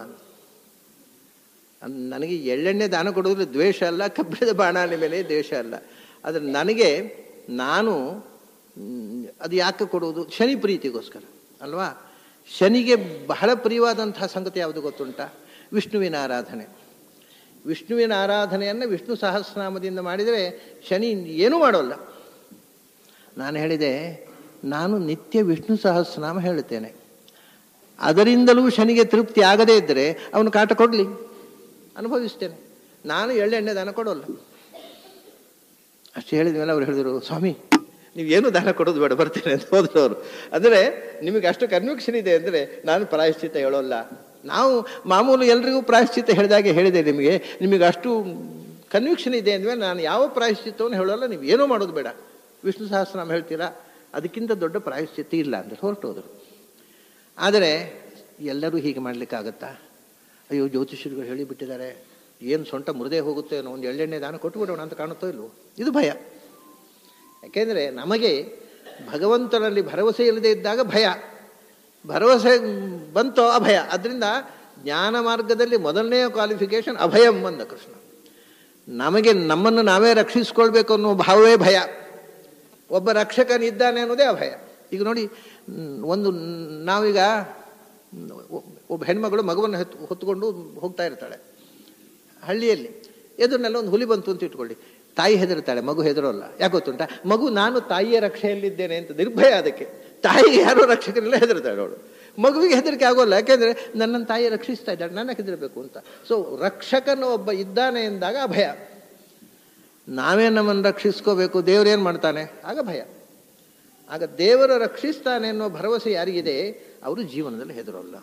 ನನಗೆ ಎಳ್ಳೆಣ್ಣೆ ದಾನ ಕೊಡೋದ್ರೆ ದ್ವೇಷ ಅಲ್ಲ ಕಬ್ಬಿಣದ ಬಾಣಾಲೆ ಮೇಲೆ ದ್ವೇಷ ಅಲ್ಲ ಆದರೆ ನನಗೆ ನಾನು ಅದು ಯಾಕೆ ಕೊಡುವುದು ಶನಿ ಪ್ರೀತಿಗೋಸ್ಕರ ಅಲ್ವಾ ಶನಿಗೆ ಬಹಳ ಪ್ರಿಯವಾದಂತಹ ಸಂಗತಿ ಯಾವುದು ಗೊತ್ತುಂಟ ವಿಷ್ಣುವಿನ ಆರಾಧನೆ ವಿಷ್ಣುವಿನ ಆರಾಧನೆಯನ್ನು ವಿಷ್ಣು ಸಹಸ್ರನಾಮದಿಂದ ಮಾಡಿದರೆ ಶನಿ ಏನೂ ಮಾಡೋಲ್ಲ ನಾನು ಹೇಳಿದೆ ನಾನು ನಿತ್ಯ ವಿಷ್ಣು ಸಹಸ್ರನಾಮ ಹೇಳುತ್ತೇನೆ ಅದರಿಂದಲೂ ಶನಿಗೆ ತೃಪ್ತಿ ಆಗದೇ ಇದ್ದರೆ ಅವನು ಕಾಟ ಕೊಡಲಿ ಅನುಭವಿಸ್ತೇನೆ ನಾನು ಎಳ್ಳೆಣ್ಣೆ ದಾನ ಕೊಡೋಲ್ಲ ಅಷ್ಟು ಹೇಳಿದ ಮೇಲೆ ಅವ್ರು ಹೇಳಿದರು ಸ್ವಾಮಿ ನೀವೇನು ದಾನ ಕೊಡೋದು ಬೇಡ ಬರ್ತೇನೆ ಅಂತ ಹೋದ್ರು ಅವರು ಅಂದರೆ ನಿಮಗೆ ಅಷ್ಟು ಕನ್ವಿಕ್ಷನ್ ಇದೆ ಅಂದರೆ ನಾನು ಪ್ರಾಯಶ್ಚಿತ್ತ ಹೇಳೋಲ್ಲ ನಾವು ಮಾಮೂಲು ಎಲ್ರಿಗೂ ಪ್ರಾಯಶ್ಚಿತ್ತ ಹೇಳಿದಾಗೆ ಹೇಳಿದೆ ನಿಮಗೆ ನಿಮಗೆ ಅಷ್ಟು ಕನ್ವಿಕ್ಷನ್ ಇದೆ ಅಂದಮೇಲೆ ನಾನು ಯಾವ ಪ್ರಾಯಶ್ಚಿತ್ತವನ್ನು ಹೇಳೋಲ್ಲ ನೀವು ಏನೂ ಮಾಡೋದು ಬೇಡ ವಿಷ್ಣು ಸಹಸ್ರನಾಮ ಹೇಳ್ತೀರಾ ಅದಕ್ಕಿಂತ ದೊಡ್ಡ ಪ್ರಾಯಶ್ಚಿತ್ತ ಇಲ್ಲ ಅಂತ ಹೊರಟೋದ್ರು ಆದರೆ ಎಲ್ಲರೂ ಹೀಗೆ ಮಾಡಲಿಕ್ಕಾಗತ್ತಾ ಅಯ್ಯೋ ಜ್ಯೋತಿಷಿಗಳು ಹೇಳಿಬಿಟ್ಟಿದ್ದಾರೆ ಏನು ಸೊಂಟ ಮುರಿದೇ ಹೋಗುತ್ತೆ ಅನ್ನೋ ಒಂದು ಎಳ್ಳೆಣ್ಣೆ ದಾನ ಕೊಟ್ಟು ಬಿಡೋಣ ಅಂತ ಕಾಣುತ್ತೋ ಇಲ್ವೋ ಇದು ಭಯ ಯಾಕೆಂದರೆ ನಮಗೆ ಭಗವಂತನಲ್ಲಿ ಭರವಸೆ ಇಲ್ಲದೆ ಇದ್ದಾಗ ಭಯ ಭರವಸೆ ಬಂತೋ ಅಭಯ ಅದರಿಂದ ಜ್ಞಾನ ಮಾರ್ಗದಲ್ಲಿ ಮೊದಲನೆಯ ಕ್ವಾಲಿಫಿಕೇಶನ್ ಅಭಯಂ ಅಂದ ಕೃಷ್ಣ ನಮಗೆ ನಮ್ಮನ್ನು ನಾವೇ ರಕ್ಷಿಸ್ಕೊಳ್ಬೇಕು ಅನ್ನೋ ಭಾವವೇ ಭಯ ಒಬ್ಬ ರಕ್ಷಕನಿದ್ದಾನೆ ಅನ್ನೋದೇ ಅಭಯ ಈಗ ನೋಡಿ ಒಂದು ನಾವೀಗ ಒಬ್ಬ ಹೆಣ್ಮಗಳು ಮಗುವನ್ನು ಹೊತ್ತು ಹೊತ್ತುಕೊಂಡು ಹೋಗ್ತಾ ಇರ್ತಾಳೆ ಹಳ್ಳಿಯಲ್ಲಿ ಎದುರಿನೆಲ್ಲ ಒಂದು ಹುಲಿ ಬಂತು ಅಂತ ಇಟ್ಕೊಳ್ಳಿ ತಾಯಿ ಹೆದರ್ತಾಳೆ ಮಗು ಹೆದರೋಲ್ಲ ಯಾಕೆ ಗೊತ್ತುಂಟ ಮಗು ನಾನು ತಾಯಿಯ ರಕ್ಷೆಯಲ್ಲಿದ್ದೇನೆ ಅಂತ ನಿರ್ಭಯ ಅದಕ್ಕೆ ತಾಯಿಗೆ ಯಾರೋ ರಕ್ಷಕರೆಲ್ಲ ಹೆದರ್ತಾಳೆ ಅವಳು ಮಗುವಿಗೆ ಹೆದರಿಕೆ ಆಗೋಲ್ಲ ಯಾಕೆಂದ್ರೆ ನನ್ನನ್ನು ತಾಯಿ ರಕ್ಷಿಸ್ತಾ ಇದ್ದಾಳೆ ನನ್ನ ಹೆದರಬೇಕು ಅಂತ ಸೊ ರಕ್ಷಕನ ಒಬ್ಬ ಇದ್ದಾನೆ ಎಂದಾಗ ಭಯ ನಾವೇ ನಮ್ಮನ್ನು ರಕ್ಷಿಸ್ಕೋಬೇಕು ದೇವರೇನು ಮಾಡ್ತಾನೆ ಆಗ ಭಯ ಆಗ ದೇವರು ರಕ್ಷಿಸ್ತಾನೆ ಅನ್ನೋ ಭರವಸೆ ಯಾರಿಗಿದೆ ಅವರು ಜೀವನದಲ್ಲಿ ಹೆದರೋಲ್ಲ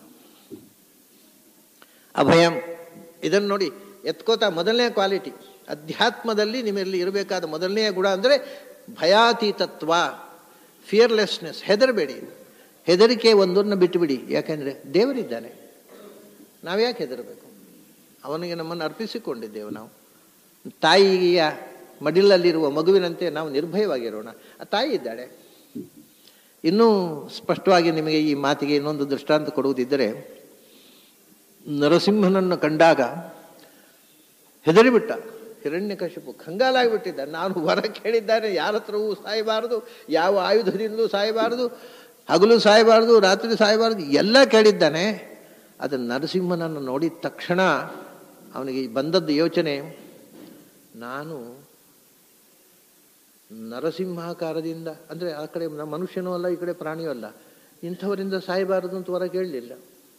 ಅಭಯಂ ಇದನ್ನು ನೋಡಿ ಎತ್ಕೋತಾ ಮೊದಲನೇ ಕ್ವಾಲಿಟಿ ಅಧ್ಯಾತ್ಮದಲ್ಲಿ ನಿಮ್ಮಲ್ಲಿ ಇರಬೇಕಾದ ಮೊದಲನೆಯ ಗುಣ ಅಂದರೆ ಭಯಾತೀತತ್ವ ಫಿಯರ್ಲೆಸ್ನೆಸ್ ಹೆದರಬೇಡಿ ಹೆದರಿಕೆ ಒಂದನ್ನು ಬಿಟ್ಟುಬಿಡಿ ಯಾಕೆಂದರೆ ದೇವರಿದ್ದಾನೆ ನಾವು ಯಾಕೆ ಹೆದರಬೇಕು ಅವನಿಗೆ ನಮ್ಮನ್ನು ಅರ್ಪಿಸಿಕೊಂಡಿದ್ದೇವೆ ನಾವು ತಾಯಿಯ ಮಡಿಲಲ್ಲಿರುವ ಮಗುವಿನಂತೆ ನಾವು ನಿರ್ಭಯವಾಗಿರೋಣ ಆ ತಾಯಿ ಇದ್ದಾಳೆ ಇನ್ನೂ ಸ್ಪಷ್ಟವಾಗಿ ನಿಮಗೆ ಈ ಮಾತಿಗೆ ಇನ್ನೊಂದು ದೃಷ್ಟಾಂತ ಕೊಡುವುದಿದ್ದರೆ ನರಸಿಂಹನನ್ನು ಕಂಡಾಗ ಹೆದರಿಬಿಟ್ಟ ಹಿರಣ್ಯಕಶಿಪು ಕಂಗಾಲಾಗಿಬಿಟ್ಟಿದ್ದ ನಾನು ವರ ಕೇಳಿದ್ದಾನೆ ಯಾರ ಹತ್ರವೂ ಸಾಯಬಾರದು ಯಾವ ಆಯುಧದಿಂದಲೂ ಸಾಯಬಾರದು ಹಗಲು ಸಾಯಬಾರದು ರಾತ್ರಿ ಸಾಯಬಾರದು ಎಲ್ಲ ಕೇಳಿದ್ದಾನೆ ಅದನ್ನು ನರಸಿಂಹನನ್ನು ನೋಡಿದ ತಕ್ಷಣ ಅವನಿಗೆ ಬಂದದ್ದು ಯೋಚನೆ ನಾನು ನರಸಿಂಹಾಕಾರದಿಂದ ಅಂದರೆ ಆ ಕಡೆ ಮನುಷ್ಯನೂ ಅಲ್ಲ ಈ ಕಡೆ ಪ್ರಾಣಿಯೂ ಅಲ್ಲ ಇಂಥವರಿಂದ ಸಾಯಬಾರದು ಅಂತ ವರ ಕೇಳಲಿಲ್ಲ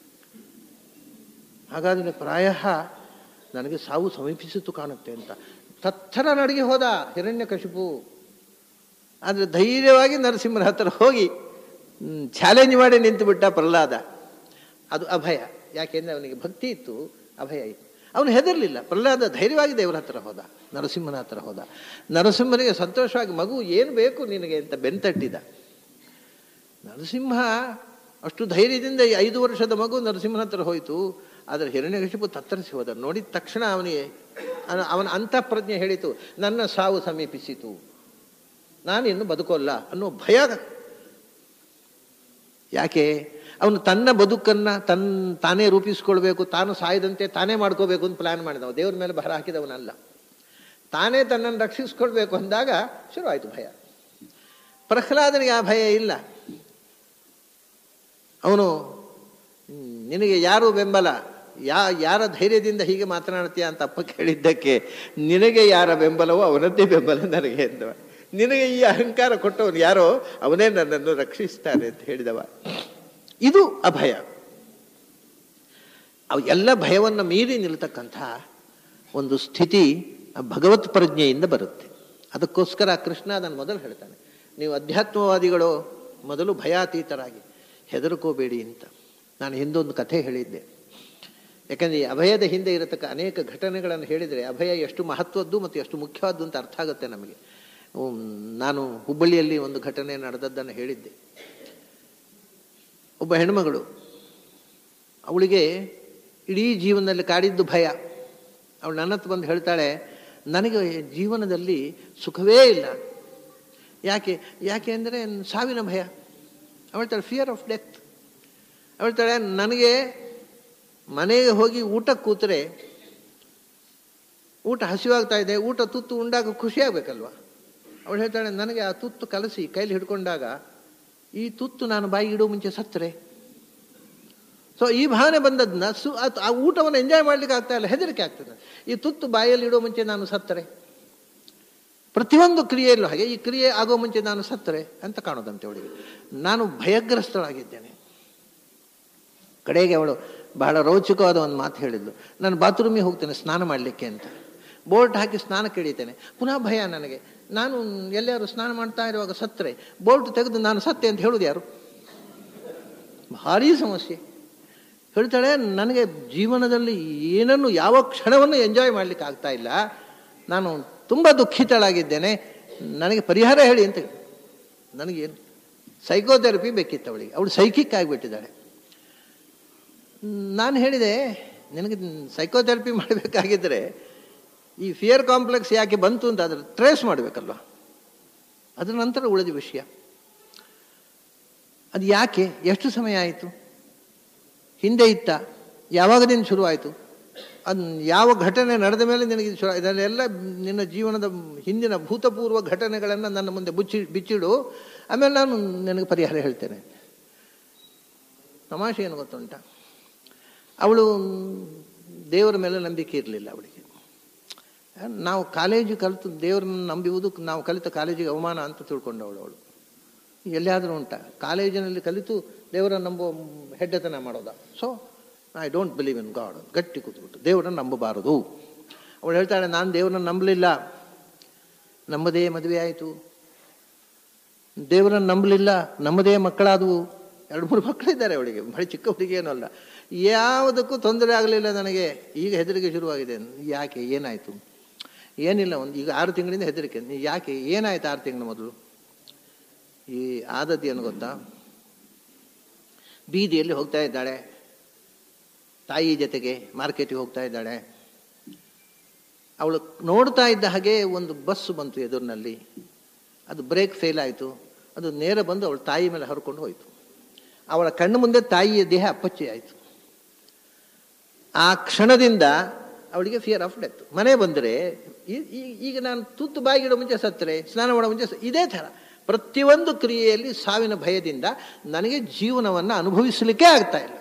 ಹಾಗಾದರೆ ಪ್ರಾಯ ನನಗೆ ಸಾವು ಸಮೀಪಿಸಿತು ಕಾಣುತ್ತೆ ಅಂತ ತತ್ತರ ನಡಿಗೆ ಹೋದ ಹಿರಣ್ಯಕಶಿಪು ಆದರೆ ಧೈರ್ಯವಾಗಿ ನರಸಿಂಹನ ಹತ್ರ ಹೋಗಿ ಚಾಲೆಂಜ್ ಮಾಡಿ ನಿಂತು ಬಿಟ್ಟ ಪ್ರಹ್ಲಾದ ಅದು ಅಭಯ ಯಾಕೆಂದರೆ ಅವನಿಗೆ ಭಕ್ತಿ ಇತ್ತು ಅಭಯ ಇತ್ತು ಅವನು ಹೆದರಲಿಲ್ಲ ಪ್ರಹ್ಲಾದ ಧೈರ್ಯವಾಗಿ ದೇವರ ಹತ್ರ ಹೋದ ನರಸಿಂಹನ ಹತ್ರ ಹೋದ ನರಸಿಂಹನಿಗೆ ಸಂತೋಷವಾಗಿ ಮಗು ಏನು ಬೇಕು ನಿನಗೆ ಅಂತ ಬೆಂತಟ್ಟಿದ ನರಸಿಂಹ ಅಷ್ಟು ಧೈರ್ಯದಿಂದ ಈ ಐದು ವರ್ಷದ ಮಗು ನರಸಿಂಹನ ಹತ್ರ ಹೋಯಿತು ಆದರೆ ಹಿರಣ್ಯಕಶಿಪು ತತ್ತರಿಸಿ ಹೋದ ನೋಡಿದ ತಕ್ಷಣ ಅವನಿಗೆ ಅವನ ಅಂತಃಪ್ರಜ್ಞೆ ಹೇಳಿತು ನನ್ನ ಸಾವು ಸಮೀಪಿಸಿತು ನಾನಿನ್ನು ಬದುಕೋಲ್ಲ ಅನ್ನೋ ಭಯ ಯಾಕೆ ಅವನು ತನ್ನ ಬದುಕನ್ನು ತನ್ನ ತಾನೇ ರೂಪಿಸ್ಕೊಳ್ಬೇಕು ತಾನು ಸಾಯದಂತೆ ತಾನೇ ಮಾಡ್ಕೋಬೇಕು ಅಂತ ಪ್ಲಾನ್ ಮಾಡಿದವ ದೇವ್ರ ಮೇಲೆ ಭಾರ ಹಾಕಿದವನಲ್ಲ ತಾನೇ ತನ್ನನ್ನು ರಕ್ಷಿಸ್ಕೊಳ್ಬೇಕು ಅಂದಾಗ ಶುರುವಾಯಿತು ಭಯ ಪ್ರಹ್ಲಾದನಿಗೆ ಆ ಭಯ ಇಲ್ಲ ಅವನು ನಿನಗೆ ಯಾರು ಬೆಂಬಲ ಯಾ ಯಾರ ಧೈರ್ಯದಿಂದ ಹೀಗೆ ಮಾತನಾಡ್ತೀಯ ಅಂತ ಅಪ್ಪ ಕೇಳಿದ್ದಕ್ಕೆ ನಿನಗೆ ಯಾರ ಬೆಂಬಲವೋ ಅವನದ್ದೇ ಬೆಂಬಲ ನನಗೆ ಎಂದವ ನಿನಗೆ ಈ ಅಹಂಕಾರ ಕೊಟ್ಟವನು ಯಾರೋ ಅವನೇ ನನ್ನನ್ನು ರಕ್ಷಿಸ್ತಾನೆ ಅಂತ ಹೇಳಿದವ ಇದು ಅಭಯ ಅವು ಎಲ್ಲ ಭಯವನ್ನು ಮೀರಿ ನಿಲ್ತಕ್ಕಂಥ ಒಂದು ಸ್ಥಿತಿ ಭಗವತ್ ಪ್ರಜ್ಞೆಯಿಂದ ಬರುತ್ತೆ ಅದಕ್ಕೋಸ್ಕರ ಕೃಷ್ಣ ಅದನ್ನು ಮೊದಲು ಹೇಳ್ತಾನೆ ನೀವು ಅಧ್ಯಾತ್ಮವಾದಿಗಳು ಮೊದಲು ಭಯಾತೀತರಾಗಿ ಹೆದರ್ಕೋಬೇಡಿ ಅಂತ ನಾನು ಹಿಂದೊಂದು ಕಥೆ ಹೇಳಿದ್ದೆ ಯಾಕಂದರೆ ಈ ಅಭಯದ ಹಿಂದೆ ಇರತಕ್ಕ ಅನೇಕ ಘಟನೆಗಳನ್ನು ಹೇಳಿದರೆ ಅಭಯ ಎಷ್ಟು ಮಹತ್ವದ್ದು ಮತ್ತು ಎಷ್ಟು ಮುಖ್ಯವಾದ್ದು ಅಂತ ಅರ್ಥ ಆಗುತ್ತೆ ನಮಗೆ ನಾನು ಹುಬ್ಬಳ್ಳಿಯಲ್ಲಿ ಒಂದು ಘಟನೆ ನಡೆದದ್ದನ್ನು ಹೇಳಿದ್ದೆ ಒಬ್ಬ ಹೆಣ್ಮಗಳು ಅವಳಿಗೆ ಇಡೀ ಜೀವನದಲ್ಲಿ ಕಾಡಿದ್ದು ಭಯ ಅವಳು ನನ್ನ ಹತ್ರ ಬಂದು ಹೇಳ್ತಾಳೆ ನನಗೆ ಜೀವನದಲ್ಲಿ ಸುಖವೇ ಇಲ್ಲ ಯಾಕೆ ಯಾಕೆ ಅಂದರೆ ಸಾವಿನ ಭಯ ಅವಳ್ತಾಳೆ ಫಿಯರ್ ಆಫ್ ಡೆತ್ ಅವಳ್ತಾಳೆ ನನಗೆ ಮನೆಗೆ ಹೋಗಿ ಊಟಕ್ಕೆ ಕೂತ್ರೆ ಊಟ ಹಸಿವಾಗ್ತಾ ಇದೆ ಊಟ ತುತ್ತು ಉಂಡಾಗ ಖುಷಿ ಆಗ್ಬೇಕಲ್ವ ಅವಳು ಹೇಳ್ತಾಳೆ ನನಗೆ ಆ ತುತ್ತು ಕಲಸಿ ಕೈಲಿ ಹಿಡ್ಕೊಂಡಾಗ ಈ ತುತ್ತು ನಾನು ಬಾಯಿ ಇಡೋ ಮುಂಚೆ ಸತ್ತರೆ ಸೊ ಈ ಭಾವನೆ ಬಂದದನ್ನ ಸು ಆ ಊಟವನ್ನು ಎಂಜಾಯ್ ಮಾಡ್ಲಿಕ್ಕೆ ಆಗ್ತಾ ಇಲ್ಲ ಹೆದರಿಕೆ ಆಗ್ತದೆ ಈ ತುತ್ತು ಬಾಯಲ್ಲಿ ಇಡೋ ಮುಂಚೆ ನಾನು ಸತ್ತರೆ ಪ್ರತಿಯೊಂದು ಕ್ರಿಯೆಯಲ್ಲೂ ಹಾಗೆ ಈ ಕ್ರಿಯೆ ಆಗೋ ಮುಂಚೆ ನಾನು ಸತ್ತರೆ ಅಂತ ಕಾಣೋದಂತೆ ಅವಳಿಗೆ ನಾನು ಭಯಗ್ರಸ್ತಳಾಗಿದ್ದೇನೆ ಕಡೆಗೆ ಅವಳು ಬಹಳ ರೋಚಕವಾದ ಒಂದು ಮಾತು ಹೇಳಿದ್ಲು ನಾನು ಬಾತ್ರೂಮಿಗೆ ಹೋಗ್ತೇನೆ ಸ್ನಾನ ಮಾಡಲಿಕ್ಕೆ ಅಂತ ಬೋಲ್ಟ್ ಹಾಕಿ ಸ್ನಾನ ಕೇಳಿತೇನೆ ಪುನಃ ಭಯ ನನಗೆ ನಾನು ಎಲ್ಲಾರು ಸ್ನಾನ ಮಾಡ್ತಾ ಇರುವಾಗ ಸತ್ತರೆ ಬೋಲ್ಟ್ ತೆಗೆದು ನಾನು ಸತ್ತೆ ಅಂತ ಹೇಳುದು ಯಾರು ಭಾರೀ ಸಮಸ್ಯೆ ಹೇಳ್ತಾಳೆ ನನಗೆ ಜೀವನದಲ್ಲಿ ಏನನ್ನು ಯಾವ ಕ್ಷಣವನ್ನು ಎಂಜಾಯ್ ಮಾಡಲಿಕ್ಕೆ ಆಗ್ತಾ ಇಲ್ಲ ನಾನು ತುಂಬ ದುಃಖಿತಳಾಗಿದ್ದೇನೆ ನನಗೆ ಪರಿಹಾರ ಹೇಳಿ ಅಂತ ನನಗೇನು ಸೈಕೋಥೆರಪಿ ಬೇಕಿತ್ತು ಅವಳಿಗೆ ಅವಳು ಸೈಕಿಕ್ ಆಗಿಬಿಟ್ಟಿದ್ದಾಳೆ ನಾನು ಹೇಳಿದೆ ನಿನಗೆ ಸೈಕೋಥೆರಪಿ ಮಾಡಬೇಕಾಗಿದ್ದರೆ ಈ ಫಿಯರ್ ಕಾಂಪ್ಲೆಕ್ಸ್ ಯಾಕೆ ಬಂತು ಅಂತ ಅದ್ರ ಟ್ರೇಸ್ ಮಾಡಬೇಕಲ್ವ ಅದರ ನಂತರ ಉಳಿದ ವಿಷಯ ಅದು ಯಾಕೆ ಎಷ್ಟು ಸಮಯ ಆಯಿತು ಹಿಂದೆ ಇತ್ತ ಯಾವಾಗದಿಂದ ಶುರುವಾಯಿತು ಅದು ಯಾವ ಘಟನೆ ನಡೆದ ಮೇಲೆ ನಿನಗೆ ಇದು ಶುರು ಇದನ್ನೆಲ್ಲ ನಿನ್ನ ಜೀವನದ ಹಿಂದಿನ ಭೂತಪೂರ್ವ ಘಟನೆಗಳನ್ನು ನನ್ನ ಮುಂದೆ ಬುಚ್ಚಿ ಬಿಚ್ಚಿಡು ಆಮೇಲೆ ನಾನು ನಿನಗೆ ಪರಿಹಾರ ಹೇಳ್ತೇನೆ ತಮಾಷೆ ಏನು ಗೊತ್ತುಂಟ ಅವಳು ದೇವರ ಮೇಲೆ ನಂಬಿಕೆ ಇರಲಿಲ್ಲ ಅವಳಿಗೆ ನಾವು ಕಾಲೇಜು ಕಲಿತು ದೇವರನ್ನು ನಂಬುವುದು ನಾವು ಕಲಿತ ಕಾಲೇಜಿಗೆ ಅವಮಾನ ಅಂತ ತಿಳ್ಕೊಂಡವಳು ಅವಳು ಎಲ್ಲಿಯಾದರೂ ಉಂಟ ಕಾಲೇಜಿನಲ್ಲಿ ಕಲಿತು ದೇವರನ್ನು ನಂಬುವ ಹೆಡ್ಡತನ ಮಾಡೋದ so I don't believe in God ಗಟ್ಟಿ ಕೂತ್ಬಿಟ್ಟು ದೇವರನ್ನು ನಂಬಬಾರದು ಅವಳು ಹೇಳ್ತಾಳೆ ನಾನು ದೇವರನ್ನು ನಂಬಲಿಲ್ಲ ನಮ್ಮದೇ ಮದುವೆ ಆಯಿತು ದೇವರನ್ನು ನಂಬಲಿಲ್ಲ ನಮ್ಮದೇ ಮಕ್ಕಳಾದವು ಎರಡು ಮೂರು ಮಕ್ಕಳಿದ್ದಾರೆ ಅವಳಿಗೆ ಬಹಳ ಚಿಕ್ಕ ಹುಡುಗಿ ಏನೂ ಅಲ್ಲ ಯಾವುದಕ್ಕೂ ತೊಂದರೆ ಆಗಲಿಲ್ಲ ನನಗೆ ಈಗ ಹೆದರಿಕೆ ಶುರುವಾಗಿದೆ ಯಾಕೆ ಏನಾಯಿತು ಏನಿಲ್ಲ ಒಂದು ಈಗ ಆರು ತಿಂಗಳಿಂದ ಹೆದರಿಕೆ ನೀ ಯಾಕೆ ಏನಾಯ್ತು ಆರು ತಿಂಗಳ ಮೊದಲು ಈ ಆದದ್ದು ಏನು ಗೊತ್ತಾ ಬೀದಿಯಲ್ಲಿ ಹೋಗ್ತಾ ಇದ್ದಾಳೆ ತಾಯಿ ಜೊತೆಗೆ ಮಾರ್ಕೆಟಿಗೆ ಹೋಗ್ತಾ ಇದ್ದಾಳೆ ಅವಳು ನೋಡ್ತಾ ಇದ್ದ ಹಾಗೆ ಒಂದು ಬಸ್ ಬಂತು ಎದುರಿನಲ್ಲಿ ಅದು ಬ್ರೇಕ್ ಫೇಲ್ ಆಯಿತು ಅದು ನೇರ ಬಂದು ಅವಳ ತಾಯಿ ಮೇಲೆ ಹರ್ಕೊಂಡು ಹೋಯಿತು ಅವಳ ಕಣ್ಣು ಮುಂದೆ ತಾಯಿಯ ದೇಹ ಅಪ್ಪಚ್ಚಿ ಆಯಿತು ಆ ಕ್ಷಣದಿಂದ ಅವಳಿಗೆ ಫಿಯರ್ ಆಫ್ ಡೆತ್ ಮನೆ ಬಂದರೆ ಈಗ ನಾನು ತುತ್ತು ಬಾಯಿಗಿಡೋ ಮುಂಚೆ ಸತ್ತರೆ ಸ್ನಾನ ಮಾಡೋ ಮುಂಚೆ ಸ- ಇದೇ ಥರ ಪ್ರತಿಯೊಂದು ಕ್ರಿಯೆಯಲ್ಲಿ ಸಾವಿನ ಭಯದಿಂದ ನನಗೆ ಜೀವನವನ್ನು ಅನುಭವಿಸಲಿಕ್ಕೆ ಆಗ್ತಾ ಇಲ್ಲ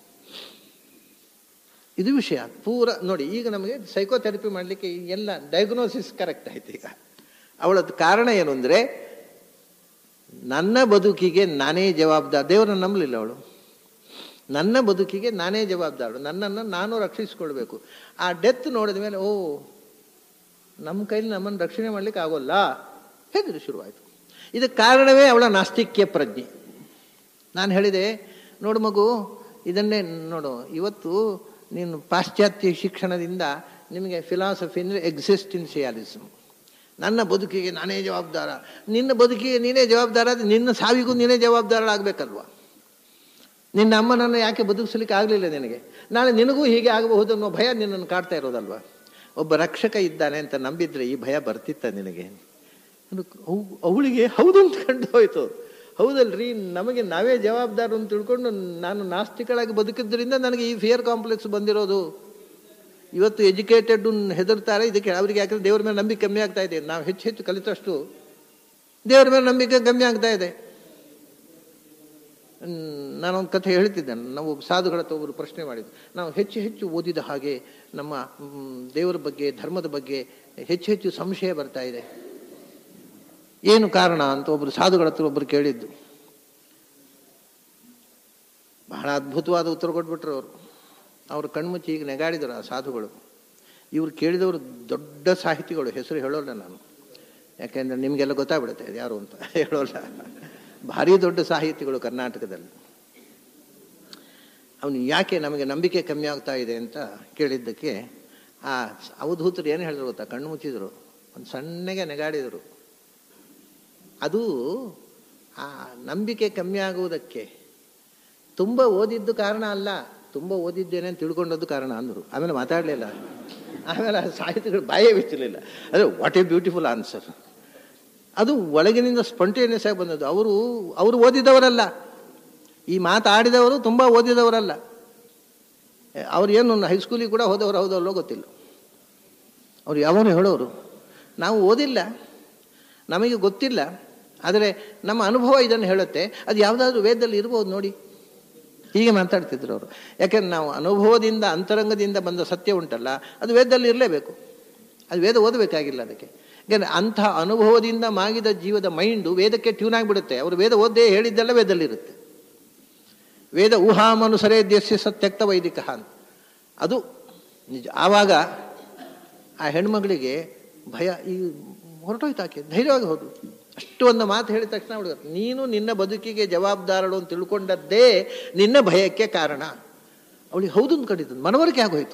ಇದು ವಿಷಯ ಪೂರ ನೋಡಿ ಈಗ ನಮಗೆ ಸೈಕೋಥೆರಪಿ ಮಾಡಲಿಕ್ಕೆ ಎಲ್ಲ ಡಯಾಗ್ನೋಸಿಸ್ ಕರೆಕ್ಟ್ ಆಯ್ತು ಈಗ ಅವಳದ್ದು ಕಾರಣ ಏನು ಅಂದರೆ ನನ್ನ ಬದುಕಿಗೆ ನಾನೇ ಜವಾಬ್ದಾರ ದೇವರನ್ನು ನಂಬಲಿಲ್ಲ ಅವಳು ನನ್ನ ಬದುಕಿಗೆ ನಾನೇ ಜವಾಬ್ದಾರು ನನ್ನನ್ನು ನಾನು ರಕ್ಷಿಸಿಕೊಳ್ಬೇಕು ಆ ಡೆತ್ ನೋಡಿದ ಮೇಲೆ ಓ ನಮ್ಮ ಕೈಲಿ ನಮ್ಮನ್ನು ರಕ್ಷಣೆ ಮಾಡ್ಲಿಕ್ಕೆ ಆಗೋಲ್ಲ ಹೆದರಿ ಶುರುವಾಯಿತು ಇದಕ್ಕೆ ಕಾರಣವೇ ಅವಳ ನಾಸ್ತಿಕ್ಯ ಪ್ರಜ್ಞೆ ನಾನು ಹೇಳಿದೆ ನೋಡು ಮಗು ಇದನ್ನೇ ನೋಡು ಇವತ್ತು ನೀನು ಪಾಶ್ಚಾತ್ಯ ಶಿಕ್ಷಣದಿಂದ ನಿಮಗೆ ಫಿಲಾಸಫಿ ಅಂದರೆ ಎಕ್ಸಿಸ್ಟೆನ್ಸಿಯಾಲಿಸಮ್ ನನ್ನ ಬದುಕಿಗೆ ನಾನೇ ಜವಾಬ್ದಾರ ನಿನ್ನ ಬದುಕಿಗೆ ನೀನೇ ಜವಾಬ್ದಾರ ಆದ್ರೆ ನಿನ್ನ ಸಾವಿಗೂ ನೀನೇ ಜವಾಬ್ದಾರಳಾಗಬೇಕಲ್ವಾ ನಿನ್ನ ಅಮ್ಮನನ್ನು ಯಾಕೆ ಬದುಕಿಸ್ಲಿಕ್ಕೆ ಆಗಲಿಲ್ಲ ನಿನಗೆ ನಾಳೆ ನಿನಗೂ ಹೀಗೆ ಆಗಬಹುದು ಅನ್ನೋ ಭಯ ನಿನ್ನನ್ನು ಕಾಡ್ತಾ ಇರೋದಲ್ವಾ ಒಬ್ಬ ರಕ್ಷಕ ಇದ್ದಾನೆ ಅಂತ ನಂಬಿದ್ರೆ ಈ ಭಯ ಬರ್ತಿತ್ತ ನಿನಗೆ ಅವ್- ಅವಳಿಗೆ ಹೌದು ಅಂತ ಕಂಡು ಹೋಯ್ತು ಹೌದಲ್ರಿ ನಮಗೆ ನಾವೇ ಜವಾಬ್ದಾರ ಅಂತ ತಿಳ್ಕೊಂಡು ನಾನು ನಾಸ್ತಿಕಳಾಗಿ ಬದುಕಿದ್ರಿಂದ ನನಗೆ ಈ ಫಿಯರ್ ಕಾಂಪ್ಲೆಕ್ಸ್ ಬಂದಿರೋದು ಇವತ್ತು ಎಜುಕೇಟೆಡ್ ಹೆದರ್ತಾರೆ ಇದಕ್ಕೆ ಅವರಿಗೆ ಯಾಕಂದ್ರೆ ದೇವರ ಮೇಲೆ ನಂಬಿಕೆ ಕಮ್ಮಿ ಆಗ್ತಾ ಇದೆ ನಾವು ಹೆಚ್ಚು ಹೆಚ್ಚು ಕಲಿತಷ್ಟು ದೇವರ ಮೇಲೆ ನಂಬಿಕೆ ಕಮ್ಮಿ ಆಗ್ತಾ ಇದೆ ಹ್ಮ್, ನಾನೊಂದು ಕಥೆ ಹೇಳ್ತಿದ್ದೇನೆ ನಾವು ಒಬ್ಬ ಸಾಧುಗಳ ಹತ್ರ ಒಬ್ಬರು ಪ್ರಶ್ನೆ ಮಾಡಿದ್ರು ನಾವು ಹೆಚ್ಚು ಹೆಚ್ಚು ಓದಿದ ಹಾಗೆ ನಮ್ಮ ಮ್, ದೇವರ ಬಗ್ಗೆ ಧರ್ಮದ ಬಗ್ಗೆ ಹೆಚ್ಚು ಹೆಚ್ಚು ಸಂಶಯ ಬರ್ತಾ ಇದೆ ಏನು ಕಾರಣ ಅಂತ ಒಬ್ಬರು ಸಾಧುಗಳ ಹತ್ರ ಒಬ್ಬರು ಕೇಳಿದ್ದು ಬಹಳ ಅದ್ಭುತವಾದ ಉತ್ತರ ಕೊಟ್ಬಿಟ್ರು ಅವರು ಅವರು ಕಣ್ಮುಚ್ಚಿ ಈಗ ನೆಗಾಡಿದರು ಆ ಸಾಧುಗಳು ಇವ್ರು ಕೇಳಿದವರು ದೊಡ್ಡ ಸಾಹಿತಿಗಳು ಹೆಸರು ಹೇಳೋಲ್ಲ ನಾನು ಯಾಕೆಂದ್ರೆ ನಿಮಗೆಲ್ಲ ಗೊತ್ತಾಗ್ಬಿಡುತ್ತೆ ಇದು ಯಾರು ಅಂತ ಹೇಳೋಲ್ಲ ಭಾರಿ ದೊಡ್ಡ ಸಾಹಿತಿಗಳು ಕರ್ನಾಟಕದಲ್ಲಿ ಅವನು ಯಾಕೆ ನಮಗೆ ನಂಬಿಕೆ ಕಮ್ಮಿ ಆಗ್ತಾ ಇದೆ ಅಂತ ಕೇಳಿದ್ದಕ್ಕೆ ಆ ಅವಧೂತರು ಏನು ಹೇಳಿದ್ರು ಗೊತ್ತಾ ಕಣ್ಣು ಮುಚ್ಚಿದ್ರು ಒಂದು ಸಣ್ಣಗೆ ನೆಗಾಡಿದರು ಅದು ಆ ನಂಬಿಕೆ ಕಮ್ಮಿ ಆಗುವುದಕ್ಕೆ ತುಂಬ ಓದಿದ್ದು ಕಾರಣ ಅಲ್ಲ ತುಂಬ ಓದಿದ್ದೇನೆ ಅಂತ ತಿಳ್ಕೊಂಡದ್ದು ಕಾರಣ ಅಂದರು ಆಮೇಲೆ ಮಾತಾಡಲಿಲ್ಲ ಆಮೇಲೆ ಆ ಸಾಹಿತಿಗಳು ಬಾಯೇ ಬಿಚ್ಚಲಿಲ್ಲ ಅದೇ ವಾಟ್ ಎ ಬ್ಯೂಟಿಫುಲ್ ಆನ್ಸರ್ ಅದು ಒಳಗಿನಿಂದ ಸ್ಪಂಟೇನಿಯಸ್ ಆಗಿ ಬಂದದ್ದು ಅವರು ಅವರು ಓದಿದವರಲ್ಲ ಈ ಮಾತಾಡಿದವರು ತುಂಬ ಓದಿದವರಲ್ಲ ಅವ್ರು ಏನು ಹೈಸ್ಕೂಲಿಗೆ ಕೂಡ ಹೋದವರು ಹೌದಲ್ಲೋ ಗೊತ್ತಿಲ್ಲ ಅವ್ರು ಯಾವಾಗ ಹೇಳೋರು ನಾವು ಓದಿಲ್ಲ ನಮಗೆ ಗೊತ್ತಿಲ್ಲ ಆದರೆ ನಮ್ಮ ಅನುಭವ ಇದನ್ನು ಹೇಳುತ್ತೆ ಅದು ಯಾವುದಾದ್ರೂ ವೇದದಲ್ಲಿ ಇರ್ಬೋದು ನೋಡಿ ಹೀಗೆ ಮಾತಾಡ್ತಿದ್ರು ಅವರು ಯಾಕೆಂದ್ರೆ ನಾವು ಅನುಭವದಿಂದ ಅಂತರಂಗದಿಂದ ಬಂದ ಸತ್ಯ ಉಂಟಲ್ಲ ಅದು ವೇದದಲ್ಲಿ ಇರಲೇಬೇಕು ಅದು ವೇದ ಓದಬೇಕಾಗಿಲ್ಲ ಅದಕ್ಕೆ ಯಾಕೆಂದ್ರೆ ಅಂಥ ಅನುಭವದಿಂದ ಮಾಗಿದ ಜೀವದ ಮೈಂಡು ವೇದಕ್ಕೆ ಟ್ಯೂನ್ ಆಗಿಬಿಡುತ್ತೆ ಅವರು ವೇದ ಓದ್ದೇ ಹೇಳಿದ್ದೆಲ್ಲ ವೇದದಲ್ಲಿರುತ್ತೆ ವೇದ ಊಹಾಮನುಸರೇ ದೇಶ ಸತ್ಯಕ್ತ ವೈದಿಕ ಅಂತ ಅದು ನಿಜ ಆವಾಗ ಆ ಹೆಣ್ಮಗಳಿಗೆ ಭಯ ಈ ಹೊರಟೋಯ್ತು ಆಕೆ ಧೈರ್ಯವಾಗಿ ಹೋದು ಅಷ್ಟು ಒಂದು ಮಾತು ಹೇಳಿದ ತಕ್ಷಣ ಹುಡುಗ ನೀನು ನಿನ್ನ ಬದುಕಿಗೆ ಜವಾಬ್ದಾರಳು ಅಂತ ತಿಳ್ಕೊಂಡದ್ದೇ ನಿನ್ನ ಭಯಕ್ಕೆ ಕಾರಣ ಅವಳಿಗೆ ಹೌದು ಅಂದ್ಕೊಂಡಿದ್ದು ಮನವರಿಕೆ ಆಗೋಯ್ತು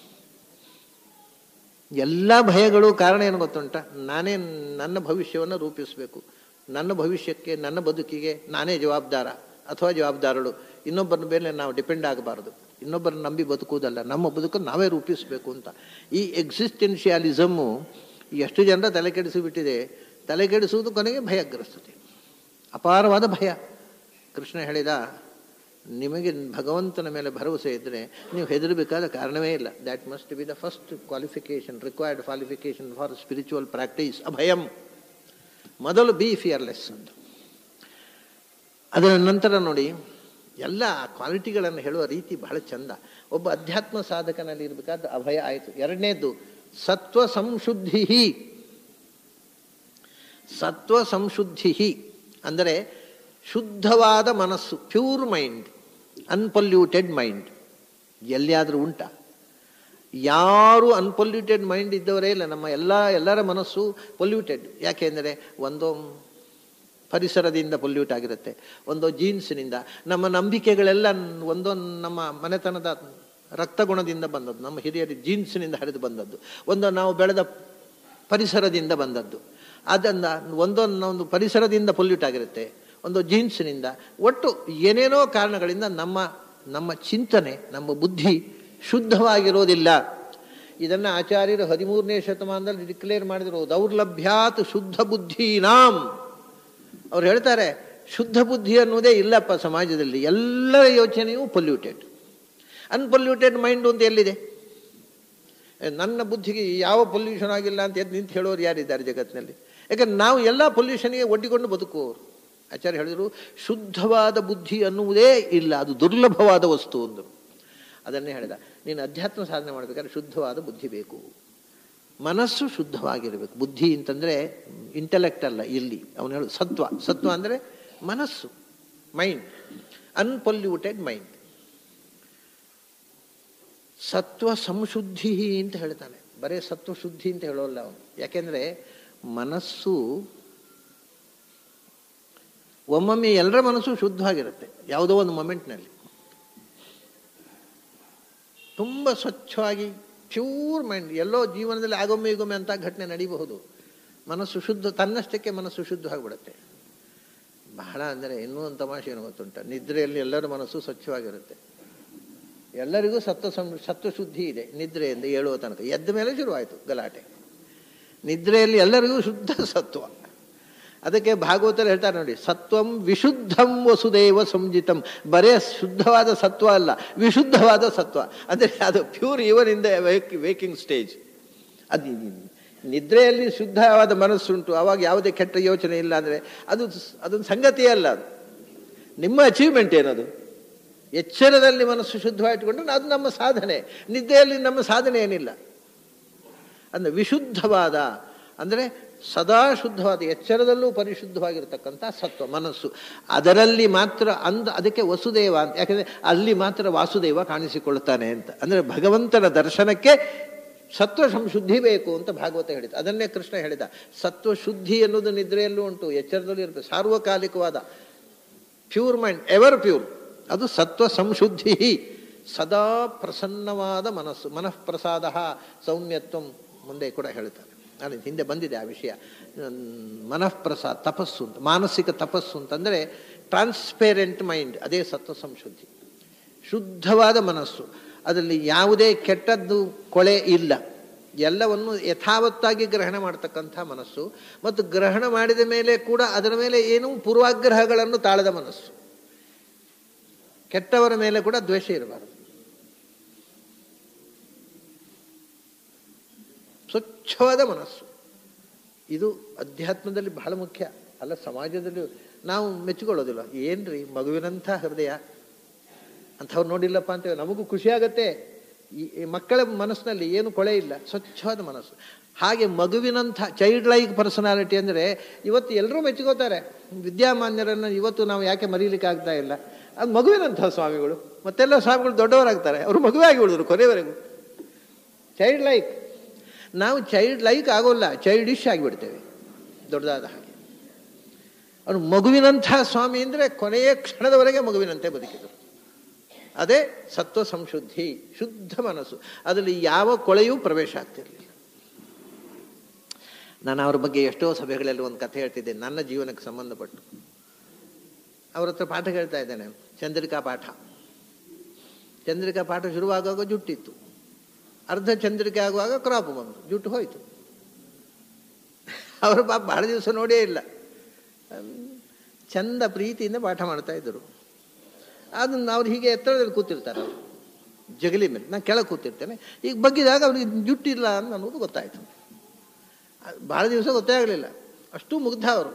ಎಲ್ಲ ಭಯಗಳು ಕಾರಣ ಏನು ಗೊತ್ತುಂಟ ನಾನೇ ನನ್ನ ಭವಿಷ್ಯವನ್ನು ರೂಪಿಸಬೇಕು ನನ್ನ ಭವಿಷ್ಯಕ್ಕೆ ನನ್ನ ಬದುಕಿಗೆ ನಾನೇ ಜವಾಬ್ದಾರ ಅಥವಾ ಜವಾಬ್ದಾರಳು ಇನ್ನೊಬ್ಬರ ಮೇಲೆ ನಾವು ಡಿಪೆಂಡ್ ಆಗಬಾರದು ಇನ್ನೊಬ್ಬರನ್ನ ನಂಬಿ ಬದುಕುವುದಲ್ಲ ನಮ್ಮ ಬದುಕನ್ನು ನಾವೇ ರೂಪಿಸಬೇಕು ಅಂತ ಈ ಎಕ್ಸಿಸ್ಟೆನ್ಷಿಯಾಲಿಸಮ್ಮು ಎಷ್ಟು ಜನರ ತಲೆ ಕೆಡಿಸಿಬಿಟ್ಟಿದೆ ತಲೆ ಕೆಡಿಸುವುದು ಕೊನೆಗೆ ಭಯಗ್ರಸ್ತತೆ ಅಪಾರವಾದ ಭಯ ಕೃಷ್ಣ ಹೇಳಿದ ನಿಮಗೆ ಭಗವಂತನ ಮೇಲೆ ಭರವಸೆ ಇದ್ದರೆ ನೀವು ಹೆದರಬೇಕಾದ ಕಾರಣವೇ ಇಲ್ಲ that must be the first qualification required qualification for spiritual practice ಅಭಯಂ ಮೊದಲು ಬಿ ಫಿಯರ್ಲೆಸ್ ಅಂತ ಅದರ ನಂತರ ನೋಡಿ ಎಲ್ಲ ಕ್ವಾಲಿಟಿಗಳನ್ನು ಹೇಳುವ ರೀತಿ ಬಹಳ ಚಂದ ಒಬ್ಬ ಅಧ್ಯಾತ್ಮ ಸಾಧಕನಲ್ಲಿ ಇರಬೇಕಾದ ಅಭಯ ಆಯಿತು ಎರಡನೇದ್ದು ಸತ್ವ ಸಂಶುದ್ಧಿ ಸತ್ವ ಸಂಶುದ್ಧಿ ಅಂದರೆ ಶುದ್ಧವಾದ ಮನಸ್ಸು ಪ್ಯೂರ್ ಮೈಂಡ್ ಅನ್ಪೊಲ್ಯೂಟೆಡ್ ಮೈಂಡ್ ಎಲ್ಲಿಯಾದರೂ ಉಂಟ ಯಾರು ಅನ್ಪೊಲ್ಯೂಟೆಡ್ ಮೈಂಡ್ ಇದ್ದವರೇ ಇಲ್ಲ ನಮ್ಮ ಎಲ್ಲ ಎಲ್ಲರ ಮನಸ್ಸು ಪೊಲ್ಯೂಟೆಡ್ ಯಾಕೆಂದರೆ ಒಂದೋ ಪರಿಸರದಿಂದ ಪೊಲ್ಯೂಟ್ ಆಗಿರುತ್ತೆ ಒಂದೋ ಜೀನ್ಸ್ನಿಂದ ನಮ್ಮ ನಂಬಿಕೆಗಳೆಲ್ಲ ಒಂದೋ ನಮ್ಮ ಮನೆತನದ ರಕ್ತಗುಣದಿಂದ ಬಂದದ್ದು ನಮ್ಮ ಹಿರಿಯರ ಜೀನ್ಸ್ನಿಂದ ಹರಿದು ಬಂದದ್ದು ಒಂದೋ ನಾವು ಬೆಳೆದ ಪರಿಸರದಿಂದ ಬಂದದ್ದು ಅದನ್ನು ಒಂದೊಂದು ಒಂದು ಪರಿಸರದಿಂದ ಪೊಲ್ಯೂಟ್ ಆಗಿರುತ್ತೆ ಒಂದು ಜೀನ್ಸ್ನಿಂದ ಒಟ್ಟು ಏನೇನೋ ಕಾರಣಗಳಿಂದ ನಮ್ಮ ನಮ್ಮ ಚಿಂತನೆ ನಮ್ಮ ಬುದ್ಧಿ ಶುದ್ಧವಾಗಿರೋದಿಲ್ಲ ಇದನ್ನು ಆಚಾರ್ಯರು ಹದಿಮೂರನೇ ಶತಮಾನದಲ್ಲಿ ಡಿಕ್ಲೇರ್ ಮಾಡಿದರು ದೌರ್ಲಭ್ಯಾತ್ ಶುದ್ಧ ಬುದ್ಧೀನಾಂ ಅವ್ರು ಹೇಳ್ತಾರೆ ಶುದ್ಧ ಬುದ್ಧಿ ಅನ್ನೋದೇ ಇಲ್ಲಪ್ಪ ಸಮಾಜದಲ್ಲಿ ಎಲ್ಲರ ಯೋಚನೆಯೂ ಪೊಲ್ಯೂಟೆಡ್ ಅನ್ಪೊಲ್ಯೂಟೆಡ್ ಮೈಂಡ್ ಅಂತ ಎಲ್ಲಿದೆ ನನ್ನ ಬುದ್ಧಿಗೆ ಯಾವ ಪೊಲ್ಯೂಷನ್ ಆಗಿಲ್ಲ ಅಂತ ಎದ್ದು ನಿಂತು ಹೇಳೋರು ಯಾರಿದ್ದಾರೆ ಜಗತ್ತಿನಲ್ಲಿ ಯಾಕಂದ್ರೆ ನಾವು ಎಲ್ಲ ಪೊಲ್ಯೂಷನ್ಗೆ ಒಡ್ಡಿಕೊಂಡು ಬದುಕುವವರು ಆಚಾರ್ಯ ಹೇಳಿದರು ಶುದ್ಧವಾದ ಬುದ್ಧಿ ಅನ್ನುವುದೇ ಇಲ್ಲ ಅದು ದುರ್ಲಭವಾದ ವಸ್ತು ಅಂದರು ಅದನ್ನೇ ಹೇಳಿದ ನೀನು ಅಧ್ಯಾತ್ಮ ಸಾಧನೆ ಮಾಡಬೇಕಾದ್ರೆ ಶುದ್ಧವಾದ ಬುದ್ಧಿ ಬೇಕು ಮನಸ್ಸು ಶುದ್ಧವಾಗಿರಬೇಕು ಬುದ್ಧಿ ಅಂತಂದರೆ ಇಂಟೆಲೆಕ್ಟ್ ಅಲ್ಲ ಇಲ್ಲಿ ಅವನು ಹೇಳು ಸತ್ವ ಸತ್ವ ಅಂದರೆ ಮನಸ್ಸು ಮೈಂಡ್ ಅನ್ಪೊಲ್ಯೂಟೆಡ್ ಮೈಂಡ್ ಸತ್ವ ಸಂಶುದ್ಧಿ ಅಂತ ಹೇಳ್ತಾನೆ ಬರೇ ಸತ್ವ ಶುದ್ಧಿ ಅಂತ ಹೇಳೋಲ್ಲ ಅವನು ಯಾಕೆಂದರೆ ಮನಸ್ಸು ಒಮ್ಮೊಮ್ಮೆ ಎಲ್ಲರ ಮನಸ್ಸು ಶುದ್ಧವಾಗಿರುತ್ತೆ ಯಾವುದೋ ಒಂದು ಮೊಮೆಂಟ್ನಲ್ಲಿ ತುಂಬ ಸ್ವಚ್ಛವಾಗಿ ಪ್ಯೂರ್ ಮೈಂಡ್ ಎಲ್ಲೋ ಜೀವನದಲ್ಲಿ ಆಗೊಮ್ಮೆ ಈಗೊಮ್ಮೆ ಅಂತ ಘಟನೆ ನಡೀಬಹುದು ಮನಸ್ಸು ಶುದ್ಧ ತನ್ನಷ್ಟಕ್ಕೆ ಮನಸ್ಸು ಶುದ್ಧ ಆಗಿಬಿಡುತ್ತೆ ಬಹಳ ಅಂದರೆ ಇನ್ನೂ ಒಂದು ತಮಾಷೆ ಏನು ಗೊತ್ತುಂಟ ನಿದ್ರೆಯಲ್ಲಿ ಎಲ್ಲರ ಮನಸ್ಸು ಸ್ವಚ್ಛವಾಗಿರುತ್ತೆ ಎಲ್ಲರಿಗೂ ಸತ್ವ ಸಂ ಸತ್ವ ಶುದ್ಧಿ ಇದೆ ನಿದ್ರೆಯಿಂದ ಏಳುವ ತನಕ ಎದ್ದ ಮೇಲೆ ಶುರುವಾಯಿತು ಗಲಾಟೆ ನಿದ್ರೆಯಲ್ಲಿ ಎಲ್ಲರಿಗೂ ಶುದ್ಧ ಸತ್ವ ಅದಕ್ಕೆ ಭಾಗವತರು ಹೇಳ್ತಾರೆ ನೋಡಿ ಸತ್ವಂ ವಿಶುದ್ಧಂ ವಸುದೇವ ಸಂಜಿತಂ ಬರೇ ಶುದ್ಧವಾದ ಸತ್ವ ಅಲ್ಲ ವಿಶುದ್ಧವಾದ ಸತ್ವ ಅಂದರೆ ಅದು pure even in the waking stage ಅದು ನಿದ್ರೆಯಲ್ಲಿ ಶುದ್ಧವಾದ ಮನಸ್ಸುಂಟು ಅವಾಗ ಯಾವುದೇ ಕೆಟ್ಟ ಯೋಚನೆ ಇಲ್ಲ ಅಂದರೆ ಅದು ಅದೊಂದು ಸಂಗತಿಯೇ ಅಲ್ಲ ಅದು ನಿಮ್ಮ ಅಚೀವ್ಮೆಂಟ್ ಏನದು ಎಚ್ಚರದಲ್ಲಿ ಮನಸ್ಸು ಶುದ್ಧವಾಗಿಟ್ಟುಕೊಂಡ್ರೆ ಅದು ನಮ್ಮ ಸಾಧನೆ ನಿದ್ದೆಯಲ್ಲಿ ನಮ್ಮ ಸಾಧನೆ ಏನಿಲ್ಲ ಅಂದರೆ ವಿಶುದ್ಧವಾದ ಅಂದರೆ ಸದಾ ಶುದ್ಧವಾದ ಎಚ್ಚರದಲ್ಲೂ ಪರಿಶುದ್ಧವಾಗಿರ್ತಕ್ಕಂಥ ಸತ್ವ ಮನಸ್ಸು ಅದರಲ್ಲಿ ಮಾತ್ರ ಅಂದ ಅದಕ್ಕೆ ವಸುದೇವ ಅಂತ ಯಾಕಂದರೆ ಅಲ್ಲಿ ಮಾತ್ರ ವಾಸುದೇವ ಕಾಣಿಸಿಕೊಳ್ಳುತ್ತಾನೆ ಅಂತ ಅಂದರೆ ಭಗವಂತನ ದರ್ಶನಕ್ಕೆ ಸತ್ವ ಸಂಶುದ್ಧಿ ಬೇಕು ಅಂತ ಭಾಗವತ ಹೇಳಿದ ಅದನ್ನೇ ಕೃಷ್ಣ ಹೇಳಿದ ಸತ್ವ ಶುದ್ಧಿ ಎನ್ನುವುದು ನಿದ್ರೆಯಲ್ಲೂ ಉಂಟು ಎಚ್ಚರದಲ್ಲೂ ಇರುತ್ತೆ ಸಾರ್ವಕಾಲಿಕವಾದ ಪ್ಯೂರ್ ಮೈಂಡ್ ಎವರ್ ಪ್ಯೂರ್ ಅದು ಸತ್ವ ಸಂಶುದ್ಧಿ ಸದಾ ಪ್ರಸನ್ನವಾದ ಮನಸ್ಸು ಮನಃಪ್ರಸಾದ ಸೌಮ್ಯತ್ವಂ ಮುಂದೆ ಕೂಡ ಹೇಳ್ತಾರೆ ನಾನು ಹಿಂದೆ ಬಂದಿದೆ ಆ ವಿಷಯ ಮನಃಪ್ರಸಾದ ತಪಸ್ಸು ಅಂತ ಮಾನಸಿಕ ತಪಸ್ಸು ಅಂತಂದರೆ ಟ್ರಾನ್ಸ್ಪೇರೆಂಟ್ ಮೈಂಡ್ ಅದೇ ಸತ್ವ ಸಂಶುದ್ಧಿ ಶುದ್ಧವಾದ ಮನಸ್ಸು ಅದರಲ್ಲಿ ಯಾವುದೇ ಕೆಟ್ಟದ್ದು ಕೊಳೆ ಇಲ್ಲ ಎಲ್ಲವನ್ನು ಯಥಾವತ್ತಾಗಿ ಗ್ರಹಣ ಮಾಡ್ತಕ್ಕಂಥ ಮನಸ್ಸು ಮತ್ತು ಗ್ರಹಣ ಮಾಡಿದ ಮೇಲೆ ಕೂಡ ಅದರ ಮೇಲೆ ಏನೂ ಪೂರ್ವಾಗ್ರಹಗಳನ್ನು ತಾಳದ ಮನಸ್ಸು ಕೆಟ್ಟವರ ಮೇಲೆ ಕೂಡ ದ್ವೇಷ ಇರಬಾರದು ಸ್ವಚ್ಛವಾದ ಮನಸ್ಸು ಇದು ಅಧ್ಯಾತ್ಮದಲ್ಲಿ ಬಹಳ ಮುಖ್ಯ ಅಲ್ಲ ಸಮಾಜದಲ್ಲಿ ನಾವು ಮೆಚ್ಚಿಕೊಳ್ಳೋದಿಲ್ಲ ಏನ್ರಿ ಮಗುವಿನಂಥ ಹೃದಯ ಅಂಥವ್ರು ನೋಡಿಲ್ಲಪ್ಪ ಅಂತೇವೆ ನಮಗೂ ಖುಷಿಯಾಗತ್ತೆ ಈ ಮಕ್ಕಳ ಮನಸ್ಸಿನಲ್ಲಿ ಏನು ಕೊಳೆ ಇಲ್ಲ ಸ್ವಚ್ಛವಾದ ಮನಸ್ಸು ಹಾಗೆ ಮಗುವಿನಂಥ ಚೈಲ್ಡ್ ಲೈಕ್ ಪರ್ಸನಾಲಿಟಿ ಅಂದರೆ ಇವತ್ತು ಎಲ್ಲರೂ ಮೆಚ್ಚಿಕೋತಾರೆ ವಿದ್ಯಾಮಾನ್ಯರನ್ನು ಇವತ್ತು ನಾವು ಯಾಕೆ ಮರೀಲಿಕ್ಕೆ ಆಗ್ತಾ ಇಲ್ಲ ಅದು ಮಗುವಿನಂಥ ಸ್ವಾಮಿಗಳು ಮತ್ತೆಲ್ಲ ಸ್ವಾಮಿಗಳು ದೊಡ್ಡವರಾಗ್ತಾರೆ ಅವರು ಮಗುವೇ ಆಗಿ ಉಳಿದ್ರು ಕೊನೆವರೆಗೂ ಚೈಲ್ಡ್ ಲೈಕ್ ನಾವು ಚೈಲ್ಡ್ ಲೈಕ್ ಆಗೋಲ್ಲ ಚೈಲ್ಡಿಶ್ ಆಗಿಬಿಡ್ತೇವೆ ದೊಡ್ಡದಾದ ಹಾಗೆ ಅವನು ಮಗುವಿನಂಥ ಸ್ವಾಮಿ ಅಂದರೆ ಕೊನೆಯ ಕ್ಷಣದವರೆಗೆ ಮಗುವಿನಂತೆ ಬದುಕಿದರು ಅದೇ ಸತ್ವ ಸಂಶುದ್ಧಿ ಶುದ್ಧ ಮನಸ್ಸು ಅದರಲ್ಲಿ ಯಾವ ಕೊಳೆಯೂ ಪ್ರವೇಶ ಆಗ್ತಿರಲಿಲ್ಲ ನಾನು ಅವ್ರ ಬಗ್ಗೆ ಎಷ್ಟೋ ಸಭೆಗಳಲ್ಲಿ ಒಂದು ಕಥೆ ಹೇಳ್ತಿದ್ದೆ ನನ್ನ ಜೀವನಕ್ಕೆ ಸಂಬಂಧಪಟ್ಟು ಅವ್ರ ಹತ್ರ ಪಾಠ ಹೇಳ್ತಾ ಇದ್ದೇನೆ ಚಂದ್ರಿಕಾ ಪಾಠ ಚಂದ್ರಿಕಾ ಪಾಠ ಶುರುವಾಗುವಾಗ ಜುಟ್ಟಿತ್ತು ಅರ್ಧ ಚಂದ್ರಿಕೆ ಆಗುವಾಗ ಕ್ರಾಪ್ ಬಂತು ಜುಟ್ಟು ಹೋಯಿತು ಅವರು ಪಾಪ ಬಹಳ ದಿವಸ ನೋಡೇ ಇಲ್ಲ ಚಂದ ಪ್ರೀತಿಯಿಂದ ಪಾಠ ಮಾಡ್ತಾ ಇದ್ದರು ಅದನ್ನು ಅವ್ರು ಹೀಗೆ ಎತ್ತರದಲ್ಲಿ ಕೂತಿರ್ತಾರೆ ಅವರು ಜಗಲಿ ಮೇಲೆ ನಾನು ಕೆಳಗೆ ಕೂತಿರ್ತೇನೆ ಈಗ ಬಗ್ಗಿದಾಗ ಅವ್ರಿಗೆ ಜುಟ್ಟಿಲ್ಲ ಅಂತ ಅನ್ನೋದು ಗೊತ್ತಾಯಿತು ಭಾಳ ದಿವಸ ಗೊತ್ತೇ ಆಗಲಿಲ್ಲ ಅಷ್ಟು ಮುಗ್ಧ ಅವರು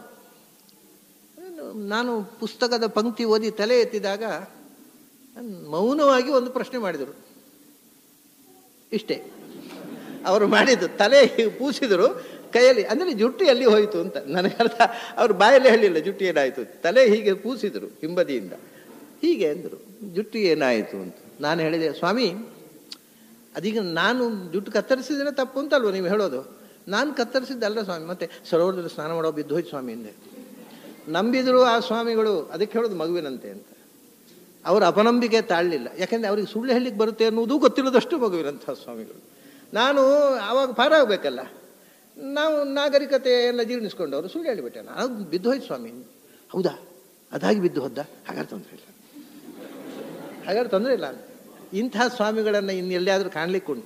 ನಾನು ಪುಸ್ತಕದ ಪಂಕ್ತಿ ಓದಿ ತಲೆ ಎತ್ತಿದಾಗ ಮೌನವಾಗಿ ಒಂದು ಪ್ರಶ್ನೆ ಮಾಡಿದರು ಇಷ್ಟೇ ಅವರು ಮಾಡಿದ್ದು ತಲೆ ಪೂಸಿದರು ಕೈಯಲ್ಲಿ ಅಂದರೆ ಜುಟ್ಟು ಎಲ್ಲಿ ಹೋಯಿತು ಅಂತ ನನಗೆ ಅರ್ಥ ಅವ್ರು ಬಾಯಲ್ಲಿ ಹೇಳಿಲ್ಲ ಜುಟ್ಟು ಏನಾಯಿತು ತಲೆ ಹೀಗೆ ಪೂಸಿದರು ಹಿಂಬದಿಯಿಂದ ಹೀಗೆ ಅಂದರು ಜುಟ್ಟು ಏನಾಯಿತು ಅಂತ ನಾನು ಹೇಳಿದೆ ಸ್ವಾಮಿ ಅದೀಗ ನಾನು ಜುಟ್ಟು ಕತ್ತರಿಸಿದ್ರೆ ತಪ್ಪು ಅಂತಲ್ವ ನೀವು ಹೇಳೋದು ನಾನು ಕತ್ತರಿಸಿದ್ದಲ್ಲ ಸ್ವಾಮಿ ಮತ್ತೆ ಸರೋವರದಲ್ಲಿ ಸ್ನಾನ ಮಾಡೋ ಬಿದ್ದು ಹೋಯ್ತು ಸ್ವಾಮಿ ಹಿಂದೆ ನಂಬಿದ್ರು ಆ ಸ್ವಾಮಿಗಳು ಅದಕ್ಕೆ ಹೇಳೋದು ಮಗುವಿನಂತೆ ಅಂತ ಅವರ ಅಪನಂಬಿಕೆ ತಾಳಲಿಲ್ಲ ಯಾಕೆಂದರೆ ಅವ್ರಿಗೆ ಸುಳ್ಳು ಹೇಳಲಿಕ್ಕೆ ಬರುತ್ತೆ ಅನ್ನೋದು ಗೊತ್ತಿರೋದಷ್ಟು ಮಗುವಿನಂಥ ಸ್ವಾಮಿಗಳು ನಾನು ಆವಾಗ ಪಾರಾಗಬೇಕಲ್ಲ ನಾವು ನಾಗರಿಕತೆ ಎಲ್ಲ ಜೀರ್ಣಿಸ್ಕೊಂಡವರು ಸುಳ್ಳು ಹೇಳಿಬಿಟ್ಟೆ ನಾನು ಬಿದ್ದು ಹೋಯ್ತು ಸ್ವಾಮಿ ಹೌದಾ ಅದಾಗಿ ಬಿದ್ದು ಹೋದ ಹಾಗಾದ್ರೆ ತೊಂದರೆ ಇಲ್ಲ ಹಾಗಾದ್ರೆ ತೊಂದರೆ ಇಲ್ಲ ಇಂಥ ಸ್ವಾಮಿಗಳನ್ನು ಇನ್ನು ಎಲ್ಲಿಯಾದರೂ ಕಾಣ್ಲಿಕ್ಕೆ ಉಂಟ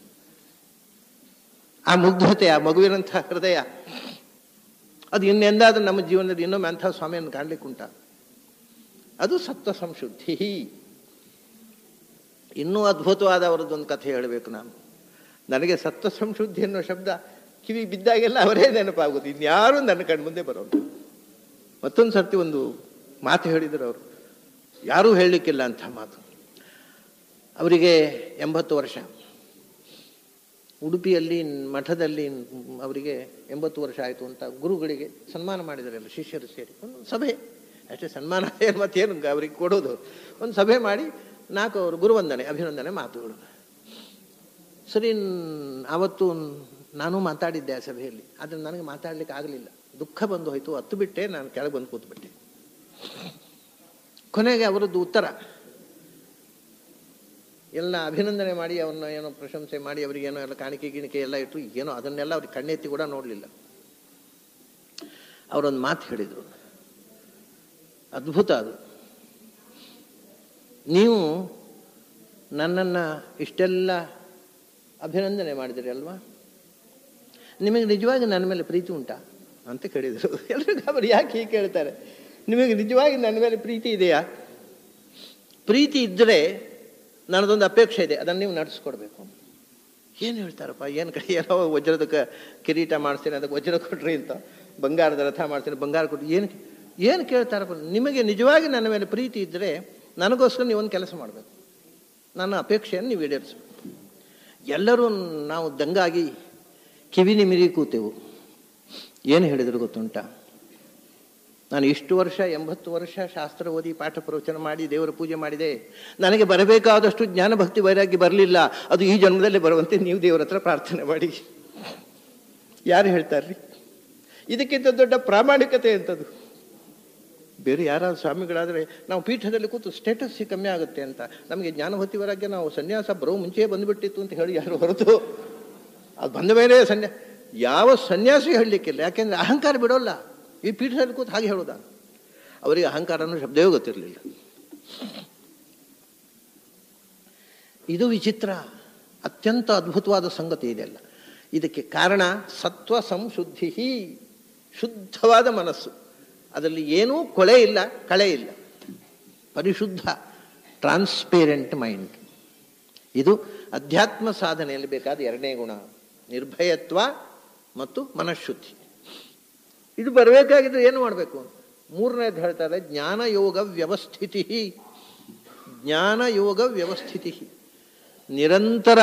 ಆ ಮುಗ್ಧತೆ ಆ ಮಗುವಿನಂಥ ಹೃದಯ ಅದು ಇನ್ನೆಂದಾದ್ರೂ ನಮ್ಮ ಜೀವನದಲ್ಲಿ ಇನ್ನೊಮ್ಮೆ ಅಂಥ ಸ್ವಾಮಿಯನ್ನು ಕಾಣ್ಲಿಕ್ಕೆ ಉಂಟ ಅದು ಸತ್ವ ಸಂಶುದ್ಧಿ ಇನ್ನೂ ಅದ್ಭುತವಾದ ಅವರದ್ದೊಂದು ಕಥೆ ಹೇಳಬೇಕು ನಾನು ನನಗೆ ಸತ್ವ ಸಂಶುದ್ಧಿ ಅನ್ನೋ ಶಬ್ದ ಕಿವಿ ಬಿದ್ದಾಗೆಲ್ಲ ಅವರೇ ನೆನಪಾಗೋದು ಇನ್ಯಾರೂ ನನ್ನ ಕಣ್ಮುಂದೆ ಬರೋದು ಮತ್ತೊಂದು ಸರ್ತಿ ಒಂದು ಮಾತು ಹೇಳಿದರು ಅವರು ಯಾರೂ ಹೇಳಲಿಕ್ಕಿಲ್ಲ ಅಂಥ ಮಾತು ಅವರಿಗೆ ಎಂಬತ್ತು ವರ್ಷ ಉಡುಪಿಯಲ್ಲಿ ಮಠದಲ್ಲಿ ಅವರಿಗೆ ಎಂಬತ್ತು ವರ್ಷ ಆಯಿತು ಅಂತ ಗುರುಗಳಿಗೆ ಸನ್ಮಾನ ಮಾಡಿದರೆಲ್ಲ ಶಿಷ್ಯರು ಸೇರಿ ಒಂದು ಸಭೆ ಅಷ್ಟೇ ಸನ್ಮಾನ ಏನು ಮತ್ತೇನು ಅವರಿಗೆ ಕೊಡೋದು ಒಂದು ಸಭೆ ಮಾಡಿ ನಾಲ್ಕು ಅವರು ಗುರುವಂದನೆ ಅಭಿನಂದನೆ ಮಾತುಗಳು ಸರಿ ಆವತ್ತು ನಾನು ಮಾತಾಡಿದ್ದೆ ಆ ಸಭೆಯಲ್ಲಿ ಆದರೆ ನನಗೆ ಮಾತಾಡ್ಲಿಕ್ಕೆ ಆಗಲಿಲ್ಲ ದುಃಖ ಬಂದು ಹೋಯಿತು ಹತ್ತು ಬಿಟ್ಟೆ ನಾನು ಕೆಳಗೆ ಬಂದು ಕೂತ್ಬಿಟ್ಟೆ ಕೊನೆಗೆ ಅವರದ್ದು ಉತ್ತರ ಎಲ್ಲ ಅಭಿನಂದನೆ ಮಾಡಿ ಅವನ್ನ ಏನೋ ಪ್ರಶಂಸೆ ಮಾಡಿ ಅವರಿಗೆ ಏನೋ ಎಲ್ಲ ಕಾಣಿಕೆ ಗಿಣಿಕೆ ಎಲ್ಲ ಇಟ್ಟು ಏನೋ ಅದನ್ನೆಲ್ಲ ಅವ್ರಿಗೆ ಕಣ್ಣೆತ್ತಿ ಕೂಡ ನೋಡಲಿಲ್ಲ ಅವರೊಂದು ಮಾತು ಹೇಳಿದರು ಅದ್ಭುತ ಅದು ನೀವು ನನ್ನನ್ನು ಇಷ್ಟೆಲ್ಲ ಅಭಿನಂದನೆ ಮಾಡಿದಿರಿ ಅಲ್ವಾ ನಿಮಗೆ ನಿಜವಾಗಿ ನನ್ನ ಮೇಲೆ ಪ್ರೀತಿ ಉಂಟಾ ಅಂತ ಕೇಳಿದರು ಎಲ್ಲರಿಗೂ ಅವರು ಯಾಕೆ ಹೀಗೆ ಕೇಳ್ತಾರೆ ನಿಮಗೆ ನಿಜವಾಗಿ ನನ್ನ ಮೇಲೆ ಪ್ರೀತಿ ಇದೆಯಾ ಪ್ರೀತಿ ಇದ್ದರೆ ನನ್ನದೊಂದು ಅಪೇಕ್ಷೆ ಇದೆ ಅದನ್ನು ನೀವು ನಡೆಸ್ಕೊಡ್ಬೇಕು ಏನು ಹೇಳ್ತಾರಪ್ಪ ಏನು ಕಡೆ ಏನೋ ವಜ್ರದ ಕ ಕಿರೀಟ ಮಾಡಿಸ್ತೀನಿ ಅದಕ್ಕೆ ವಜ್ರ ಕೊಡ್ರಿ ಅಂತ ಬಂಗಾರದ ರಥ ಮಾಡ್ತೀನಿ ಬಂಗಾರ ಕೊಟ್ಟು ಏನು ಏನು ಕೇಳ್ತಾರಪ್ಪ ನಿಮಗೆ ನಿಜವಾಗಿ ನನ್ನ ಮೇಲೆ ಪ್ರೀತಿ ಇದ್ದರೆ ನನಗೋಸ್ಕರ ನೀವೊಂದು ಕೆಲಸ ಮಾಡಬೇಕು ನನ್ನ ಅಪೇಕ್ಷೆಯನ್ನು ನೀವು ಈಡೇರಿಸಬೇಕು ಎಲ್ಲರೂ ನಾವು ದಂಗಾಗಿ ಕಿವಿ ನಿಮಿರಿ ಕೂತೆವು ಏನು ಹೇಳಿದರು ಗೊತ್ತುಂಟಾ ನಾನು ಇಷ್ಟು ವರ್ಷ ಎಂಬತ್ತು ವರ್ಷ ಶಾಸ್ತ್ರ ಓದಿ ಪಾಠ ಪ್ರವಚನ ಮಾಡಿ ದೇವರ ಪೂಜೆ ಮಾಡಿದೆ ನನಗೆ ಬರಬೇಕಾದಷ್ಟು ಜ್ಞಾನ ಭಕ್ತಿ ವೈರಾಗ್ಯ ಬರಲಿಲ್ಲ ಅದು ಈ ಜನ್ಮದಲ್ಲೇ ಬರುವಂತೆ ನೀವು ದೇವರ ಹತ್ರ ಪ್ರಾರ್ಥನೆ ಮಾಡಿ ಯಾರು ಹೇಳ್ತಾರ್ರಿ ಇದಕ್ಕಿಂತ ದೊಡ್ಡ ಪ್ರಾಮಾಣಿಕತೆ ಅಂತದು ಬೇರೆ ಯಾರಾದ್ರು ಸ್ವಾಮಿಗಳಾದರೆ ನಾವು ಪೀಠದಲ್ಲಿ ಕೂತು ಸ್ಟೇಟಸ್ ಕಮ್ಮಿ ಆಗುತ್ತೆ ಅಂತ ನಮಗೆ ಜ್ಞಾನಭಕ್ತಿ ವೈರಾಗ್ಯ ನಾವು ಸನ್ಯಾಸ ಬರೋ ಮುಂಚೆ ಬಂದುಬಿಟ್ಟಿತ್ತು ಅಂತ ಹೇಳಿ ಯಾರು ಹೊರತು ಅದು ಬಂದ ಮೇಲೆ ಸನ್ಯಾ ಯಾವ ಸನ್ಯಾಸಿ ಹೇಳಲಿಕ್ಕಿಲ್ಲ ಯಾಕೆಂದರೆ ಅಹಂಕಾರ ಬಿಡೋಲ್ಲ ಈ ಪೀಠದಲ್ಲಿ ಕೂತು ಹಾಗೆ ಹೇಳೋದ ಅವರಿಗೆ ಅಹಂಕಾರನೂ ಶಬ್ದವೇ ಗೊತ್ತಿರಲಿಲ್ಲ ಇದು ವಿಚಿತ್ರ ಅತ್ಯಂತ ಅದ್ಭುತವಾದ ಸಂಗತಿ ಇದೆಲ್ಲ ಇದಕ್ಕೆ ಕಾರಣ ಸತ್ವ ಸಂಶುದ್ಧಿ ಶುದ್ಧವಾದ ಮನಸ್ಸು ಅದರಲ್ಲಿ ಏನೂ ಕೊಳೆ ಇಲ್ಲ ಕಳೆ ಇಲ್ಲ ಪರಿಶುದ್ಧ ಟ್ರಾನ್ಸ್ಪೇರೆಂಟ್ ಮೈಂಡ್ ಇದು ಅಧ್ಯಾತ್ಮ ಸಾಧನೆಯಲ್ಲಿ ಬೇಕಾದ ಎರಡನೇ ಗುಣ ನಿರ್ಭಯತ್ವ ಮತ್ತು ಮನಃಶುದ್ಧಿ ಇದು ಬರಬೇಕಾಗಿದ್ರೆ ಏನು ಮಾಡಬೇಕು ಮೂರನೇದು ಹೇಳ್ತಾರೆ ಜ್ಞಾನಯೋಗ ವ್ಯವಸ್ಥಿತಿ ಜ್ಞಾನಯೋಗ ವ್ಯವಸ್ಥಿತಿ ನಿರಂತರ